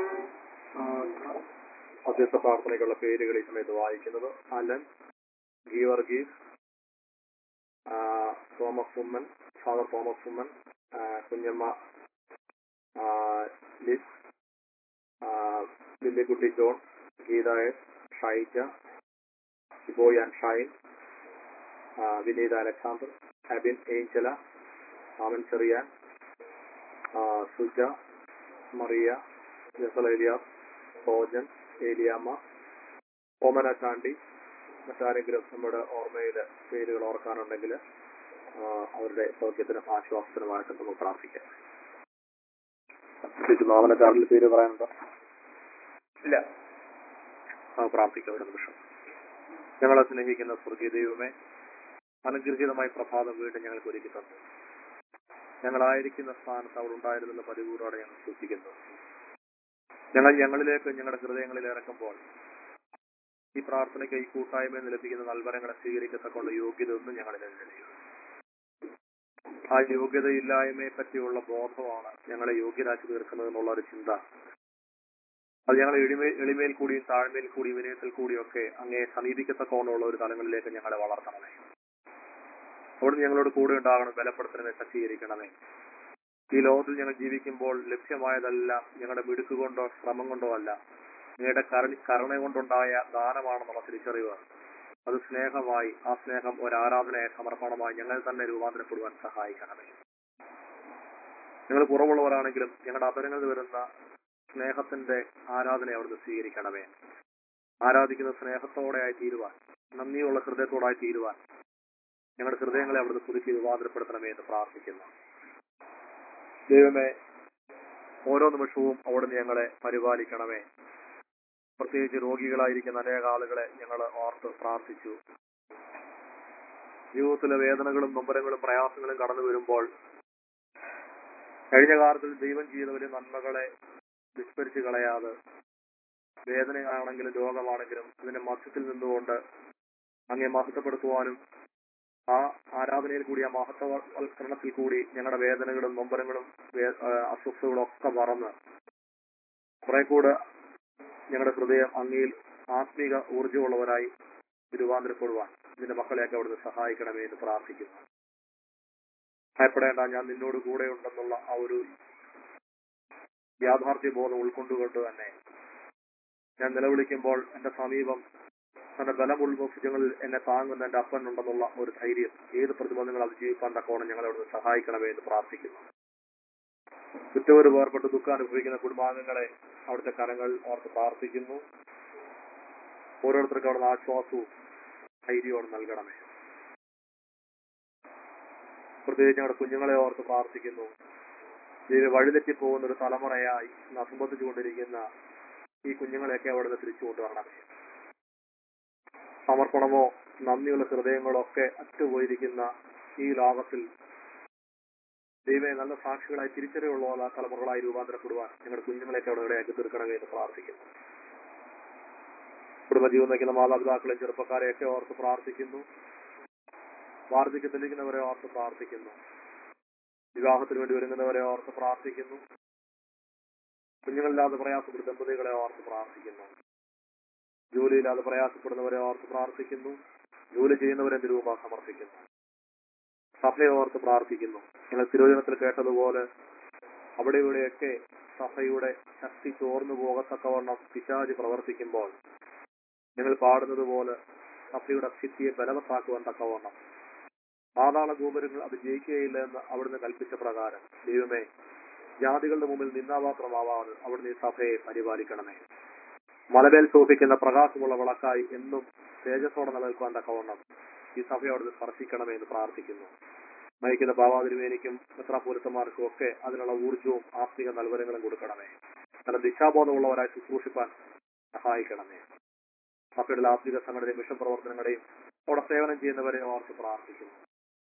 മധ്യസ്ഥ പ്രാർത്ഥനയ്ക്കുള്ള പേരുകൾ ഈ സമയത്ത് വായിക്കുന്നത് അലൻ ഗീവർഗീസ് ആ, Thomas Oommen father Thomas Oommen ആ, കുഞ്ഞമ്മ ആ, ലിസ് ആ, Lillykutty John Geetha S Shaija Shiboy and Shine ആ, വിനീത അലക്സാണ്ടർ അബിൻ ഏഞ്ചല മാമൻ ചെറിയാൻ ആ, സുജ മറിയ ജസൽ എലിയാസ് സോജൻ ഏലിയാമ്മ ഓമന ചാണ്ടി മറ്റാരെങ്കിലും നമ്മുടെ ഓർമ്മയിൽ പേരുകൾ ഓർക്കാനുണ്ടെങ്കിൽ ആ, അവരുടെ സൗഖ്യത്തിനും ആശ്വാസത്തിനുമായിട്ട് നമുക്ക് പ്രാർത്ഥിക്കാം പ്രത്യേകിച്ച് ഓമന ചാണ്ടിൽ പേര് പറയാനുണ്ടോ ഇല്ല ആ പ്രാർത്ഥിക്കാം ഒരു നിമിഷം ഞങ്ങളെ സ്നേഹിക്കുന്ന സ്വർഗീയ ദൈവമേ അനുഗ്രഹീതമായി പ്രഭാതം വീണ്ടും ഞങ്ങൾക്ക് ഒരുക്കി തന്നു ഞങ്ങളായിരിക്കുന്ന സ്ഥാനത്ത് അവിടെ ഉണ്ടായിരുന്നുള്ള പതിവൂറോടെ ഞങ്ങൾ സൂക്ഷിക്കുന്നു ഞങ്ങൾ ഞങ്ങളിലേക്ക് ഞങ്ങളുടെ ഹൃദയങ്ങളിൽ ഇറക്കുമ്പോൾ ഈ പ്രാർത്ഥനയ്ക്ക് ഈ കൂട്ടായ്മയിൽ ലഭിക്കുന്ന നൽവരങ്ങളെ സ്വീകരിക്കത്തക്കൊണ്ട് യോഗ്യത ഒന്നും ഞങ്ങളിൽ ഇല്ല. ആ യോഗ്യതയില്ലായ്മയെ പറ്റിയുള്ള ബോധമാണ് ഞങ്ങളെ യോഗ്യരാക്കി തീർക്കുന്നത് എന്നുള്ള ഒരു ചിന്ത അത് ഞങ്ങളെ എളിമ എളിമയിൽ കൂടിയും താഴ്മയിൽ കൂടിയും വിനയത്തിൽ കൂടിയും ഒക്കെ അങ്ങേ സമീപിക്കത്തക്കോണമുള്ള ഒരു തലങ്ങളിലേക്ക് ഞങ്ങളെ വളർത്തണമേ അവിടുന്ന് ഞങ്ങളോട് കൂടെ ഉണ്ടാകണം ബലപ്പെടുത്തണമേ ശക്തീകരിക്കണമേ ഈ ലോകത്തിൽ ഞങ്ങൾ ജീവിക്കുമ്പോൾ ലഭ്യമായതെല്ലാം ഞങ്ങളുടെ മിടുക്ക് കൊണ്ടോ ശ്രമം കൊണ്ടോ അല്ല അങ്ങയുടെ കരുണ കരുണ കൊണ്ടുണ്ടായ ദാനമാണെന്നുള്ള തിരിച്ചറിവ് അത് സ്നേഹമായി ആ സ്നേഹം ഒരു ആരാധനയെ സമർപ്പണമായി ഞങ്ങൾ തന്നെ രൂപാന്തരപ്പെടുവാൻ സഹായിക്കണമേ ഞങ്ങൾ കുറവുള്ളവരാണെങ്കിലും ഞങ്ങളുടെ അപരങ്ങളിൽ വരുന്ന സ്നേഹത്തിന്റെ ആരാധന അവിടുന്ന് സ്വീകരിക്കണമേ ആരാധിക്കുന്ന സ്നേഹത്തോടെയായി തീരുവാൻ നന്ദിയുള്ള ഹൃദയത്തോടായി തീരുവാൻ ഞങ്ങളുടെ ഹൃദയങ്ങളെ അവിടുന്ന് പുതുക്കി രൂപാന്തരപ്പെടുത്തണമേ എന്ന് പ്രാർത്ഥിക്കുന്നു ദൈവമേ ഓരോ നിമിഷവും അവിടുന്ന് ഞങ്ങളെ പരിപാലിക്കണമേ പ്രത്യേകിച്ച് രോഗികളായിരിക്കുന്ന അനേക ആളുകളെ ഞങ്ങൾ ഓർത്ത് പ്രാർത്ഥിച്ചു ജീവിതത്തിലെ വേദനകളും നൊമ്പരങ്ങളും പ്രയാസങ്ങളും കടന്നു വരുമ്പോൾ കഴിഞ്ഞ കാലത്തിൽ ദൈവം ചെയ്ത വലിയ നന്മകളെ വിസ്മരിച്ചു കളയാതെ വേദനയാണെങ്കിലും രോഗമാണെങ്കിലും അതിന്റെ മധ്യത്തിൽ നിന്നുകൊണ്ട് അങ്ങേ മഹത്വപ്പെടുത്തുവാനും ആ ആരാധനയിൽ കൂടി ആ മഹത്വവൽക്കരണത്തിൽ കൂടി ഞങ്ങളുടെ വേദനകളും നൊമ്പരങ്ങളും വേ- ആ, അസ്വസ്ഥതകളും ഒക്കെ മറന്ന് കുറെ കൂടെ ഞങ്ങളുടെ ഹൃദയം അങ്ങയിൽ ആത്മീക ഊർജ്ജമുള്ളവരായി രൂപാന്തരപ്പെടുവാൻ നിന്റെ മക്കളെയൊക്കെ അവിടുന്ന് സഹായിക്കണമേ എന്ന് പ്രാർത്ഥിക്കുന്നു ഭയപ്പെടേണ്ട ഞാൻ നിന്നോട് കൂടെ ഉണ്ടെന്നുള്ള ആ ഒരു യാഥാർത്ഥ്യ ബോധം ഉൾക്കൊണ്ടുകൊണ്ട് തന്നെ ഞാൻ നിലവിളിക്കുമ്പോൾ എന്റെ സമീപം തന്റെ ബലമുള്ള ഭുജങ്ങളിൽ എന്നെ താങ്ങുന്ന എന്റെ അപ്പൻ ഉണ്ടെന്നുള്ള ഒരു ധൈര്യം ഏത് പ്രതിബന്ധങ്ങൾ അതിജീവിക്കാൻ തക്കോണം ഞങ്ങളെ അവിടുന്ന് സഹായിക്കണമേ എന്ന് പ്രാർത്ഥിക്കുന്നു കുറ്റവര് വേർപെട്ട് ദുഃഖം അനുഭവിക്കുന്ന കുടുംബാംഗങ്ങളെ അവിടുത്തെ കരങ്ങൾ ഓർത്ത് പ്രാർത്ഥിക്കുന്നു ഓരോരുത്തർക്കും അവിടുന്ന് ആശ്വാസവും ധൈര്യവും നൽകണമേ പ്രത്യേകിച്ച് ഞങ്ങളുടെ കുഞ്ഞുങ്ങളെ ഓർത്ത് പ്രാർത്ഥിക്കുന്നു ഇതിൽ വഴിതെറ്റി പോകുന്ന ഒരു തലമുറയായി ഇന്ന് അസംബന്ധിച്ചുകൊണ്ടിരിക്കുന്ന ഈ കുഞ്ഞുങ്ങളെയൊക്കെ അവിടുന്ന് തിരിച്ചു കൊണ്ടുവരണമേ സമർപ്പണമോ നന്ദിയുള്ള ഹൃദയങ്ങളോ ഒക്കെ അറ്റുപോയിരിക്കുന്ന ഈ ലോകത്തിൽ ദൈവമേ നല്ല സാക്ഷികളായി തിരിച്ചറിവുള്ള തലമുറകളായി രൂപാന്തരപ്പെടുവാൻ ഞങ്ങളുടെ കുഞ്ഞുങ്ങളെയൊക്കെ അവിടെ ഇടയാക്കി തീർക്കണമേ എന്ന് പ്രാർത്ഥിക്കുന്നു കുടുംബജീവൻ നയിക്കുന്ന മാതാപിതാക്കളെ ചെറുപ്പക്കാരെയൊക്കെ ഓർത്ത് പ്രാർത്ഥിക്കുന്നു വാർദ്ധക്യത്തിലിരിക്കുന്നവരെ ഓർത്ത് പ്രാർത്ഥിക്കുന്നു വിവാഹത്തിന് വേണ്ടി ഒരുങ്ങുന്നവരെ ഓർത്ത് പ്രാർത്ഥിക്കുന്നു കുഞ്ഞുങ്ങളില്ലാതെ പ്രയാസപ്പെടുന്ന ദമ്പതികളെ ഓർത്ത് പ്രാർത്ഥിക്കുന്നു ജോലിയില്ലാതെ പ്രയാസപ്പെടുന്നവരെ ഓർത്ത് പ്രാർത്ഥിക്കുന്നു ജോലി ചെയ്യുന്നവരെ നിരൂപ സമർപ്പിക്കുന്നു സഭയെ ഓർത്ത് പ്രാർത്ഥിക്കുന്നു ഞങ്ങൾ തിരുവചനത്തിൽ കേട്ടതുപോലെ അവിടെ ഇവിടെയൊക്കെ സഭയുടെ ശക്തി ചോർന്നു പോകത്തക്കവണ്ണം പിശാചി പ്രവർത്തിക്കുമ്പോൾ ഞങ്ങൾ പാടുന്നത് പോലെ സഭയുടെ സ്ഥിതിയെ ബലവത്താക്കുവാൻ തക്കവണ്ണം പാതാള ഗോപുരങ്ങൾ അത് ജയിക്കുകയില്ല എന്ന് അവിടുന്ന് കൽപ്പിച്ച പ്രകാരം ദൈവമേ ജാതികളുടെ മുമ്പിൽ നിന്നാപാത്രമാവാതെ അവിടുന്ന് ഈ സഭയെ പരിപാലിക്കണമേ മലമേൽ ശോഭിക്കുന്ന പ്രകാശമുള്ള വിളക്കായി എന്നും തേജസ്സോടെ നിലനിൽക്കുവാൻ തക്കവണ്ണം ഈ സഭയെ അവിടുന്ന് സ്പർശിക്കണമേ എന്ന് പ്രാർത്ഥിക്കുന്നു നയിക്കുന്ന പാവാതിരുമേനിക്കും മെത്രാപൂരത്തമാർക്കും ഒക്കെ അതിനുള്ള ഊർജവും ആത്മിക നൽവരങ്ങളും കൊടുക്കണമേ നല്ല ദിശാബോധമുള്ളവരായി ശുശ്രൂഷിപ്പാൻ സഹായിക്കണമേ സഭയുടെ ആത്മിക സംഘടനയും മിഷൻ പ്രവർത്തനങ്ങളെയും അവിടെ സേവനം ചെയ്യുന്നവരെ ഓർത്ത് പ്രാർത്ഥിക്കുന്നു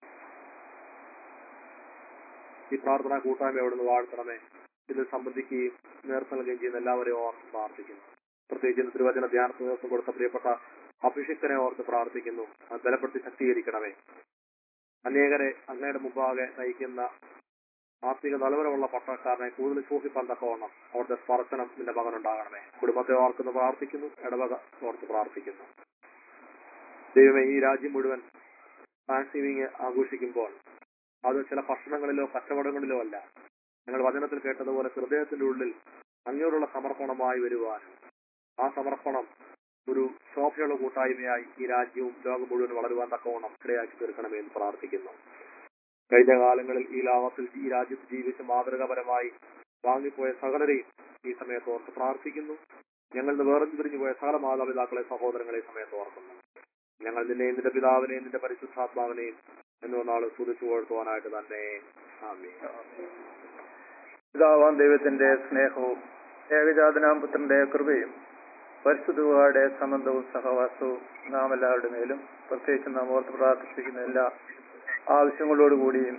ഈ പ്രാർത്ഥന കൂട്ടായ്മ അവിടുന്ന് വാഴ്ത്തണമേ ഇതിൽ സംബന്ധിക്കുകയും നേതൃത്വം നൽകുകയും ചെയ്യുന്ന എല്ലാവരെയും ഓർത്ത് പ്രാർത്ഥിക്കുന്നു പ്രത്യേകിച്ച് ഇന്ന് തിരുവചന ധ്യാനത്തിന് നേതൃത്വം കൊടുത്ത പ്രിയപ്പെട്ട അഭിഷിക്തനെ ഓർത്ത് പ്രാർത്ഥിക്കുന്നു അത് ബലപ്പെടുത്തി ശക്തീകരിക്കണമേ അനേകരെ അങ്ങയുടെ മുമ്പാകെ നയിക്കുന്ന ആത്മിക നിലവരമുള്ള പട്ടണക്കാരനെ കൂടുതൽ ശോഭിപ്പാൻ തക്കവണ്ണം അവിടുത്തെ സ്പർശനം നിന്റെ മകനുണ്ടാകണമേ കുടുംബത്തെ ഓർക്കുന്ന പ്രാർത്ഥിക്കുന്നു ഇടവക ഓർത്ത് പ്രാർത്ഥിക്കുന്നു ദൈവമേ ഈ രാജ്യം മുഴുവൻ താങ്ക്സ്ഗിവിംഗ് ആഘോഷിക്കുമ്പോൾ അത് ചില ഭക്ഷണങ്ങളിലോ കച്ചവടങ്ങളിലോ അല്ല ഞങ്ങൾ വചനത്തിൽ കേട്ടതുപോലെ ഹൃദയത്തിന്റെ ഉള്ളിൽ അങ്ങയോടുള്ള സമർപ്പണമായി വരുവാനും ആ സമർപ്പണം ഒരു ശോഭയുള്ള കൂട്ടായ്മയായി ഈ രാജ്യവും ലോകം മുഴുവൻ വളരുവാൻ തക്കവണ്ണം ഇടയാക്കി തീർക്കണമേ എന്ന് പ്രാർത്ഥിക്കുന്നു കഴിഞ്ഞ കാലങ്ങളിൽ ഈ ലോകത്തിൽ ഈ രാജ്യത്ത് ജീവിച്ച് മാതൃകാപരമായി വാങ്ങിപ്പോയ സകലരെയും ഈ സമയത്ത് ഓർത്ത് പ്രാർത്ഥിക്കുന്നു ഞങ്ങൾ ഇന്ന് വേർതിരിഞ്ഞു പിരിഞ്ഞു പോയ സകല മാതാപിതാക്കളെ സഹോദരങ്ങളെ ഈ സമയത്ത് ഓർക്കുന്നു ഞങ്ങൾ നിന്നെയും നിന്റെ പിതാവിനെയും നിന്റെ പരിശുദ്ധാത്മാവിനെയും എന്നോ നാളെ സ്തുതിച്ചു പുകഴ്ത്തുവാനായിട്ട് തന്നെ ആമീൻ പിതാവാം ദൈവത്തിന്റെ സ്നേഹവും ഏകജാതനാം പുത്രന്റെ കൃപയും പരിശുദ്ധയുടെ സംബന്ധവും സഹവാസവും നാം എല്ലാവരുടെ മേലും പ്രത്യേകിച്ച് നാം ഓർത്ത് പ്രാർത്ഥിപ്പിക്കുന്ന എല്ലാ ആവശ്യങ്ങളോടുകൂടിയും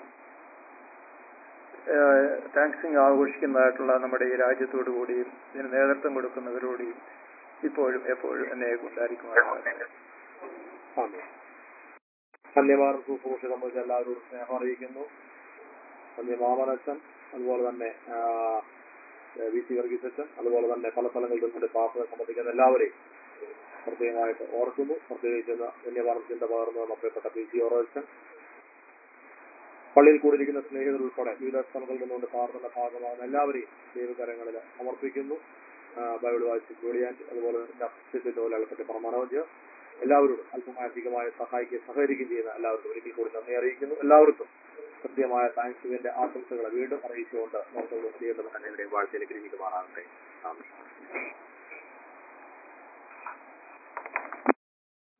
താങ്ക്സിങ് ആഘോഷിക്കുന്നതായിട്ടുള്ള നമ്മുടെ ഈ രാജ്യത്തോടു കൂടിയും ഇതിന് നേതൃത്വം കൊടുക്കുന്നവരോടെയും ഇപ്പോഴും എപ്പോഴും എന്നെ ഉണ്ടായിരിക്കുമാറാകട്ടെ ആമീൻ കന്യമാരും സുഭൂഷ സംബന്ധിച്ച് എല്ലാവരോടും സ്നേഹം അറിയിക്കുന്നു കന്യമാമനച്ഛൻ അതുപോലെ തന്നെ ആ, വി സി വർഗീസ് അച്ഛൻ അതുപോലെ തന്നെ പല സ്ഥലങ്ങളിൽ നിന്നുകൊണ്ട് പ്രാർത്ഥന സംബന്ധിക്കുന്ന എല്ലാവരെയും പ്രത്യേകമായിട്ട് ഓർക്കുന്നു പ്രത്യേകിച്ച് ഇന്ന് കന്യമാർഗത്തിന്റെ പകർന്നു വന്ന പ്രിയപ്പെട്ട പി സി ഓറോച്ചൻ പള്ളിയിൽ കൂടിയിരിക്കുന്ന സ്നേഹിതർ ഉൾപ്പെടെ വിവിധ സ്ഥലങ്ങളിൽ നിന്നുകൊണ്ട് പ്രാർത്ഥന ഭാഗമാകുന്ന എല്ലാവരെയും ദൈവകരങ്ങളിൽ സമർപ്പിക്കുന്നു ആ, ബൈബിൾ വായിച്ച് ജോലിയാൻ അതുപോലെ തൊഴിലാളികളുടെ മനോജ് എല്ലാവരോടും അല്പമാധികമായ സഹായിക്കുകയും സഹകരിക്കുകയും ചെയ്യുന്ന എല്ലാവർക്കും ഒരിക്കൽ കൂടി നന്ദി അറിയിക്കുന്നു എല്ലാവർക്കും കൃത്യമായ താങ്ക്സ്ഗിവിന്റെ ആശംസകളെ വീണ്ടും അറിയിച്ചുകൊണ്ട് നമുക്ക് ചെയ്യേണ്ടത് തന്നെ ഇവിടെ വാഴ്ചയിലേക്ക് ഇരിക്കുമാറാകട്ടെ ആമേൻ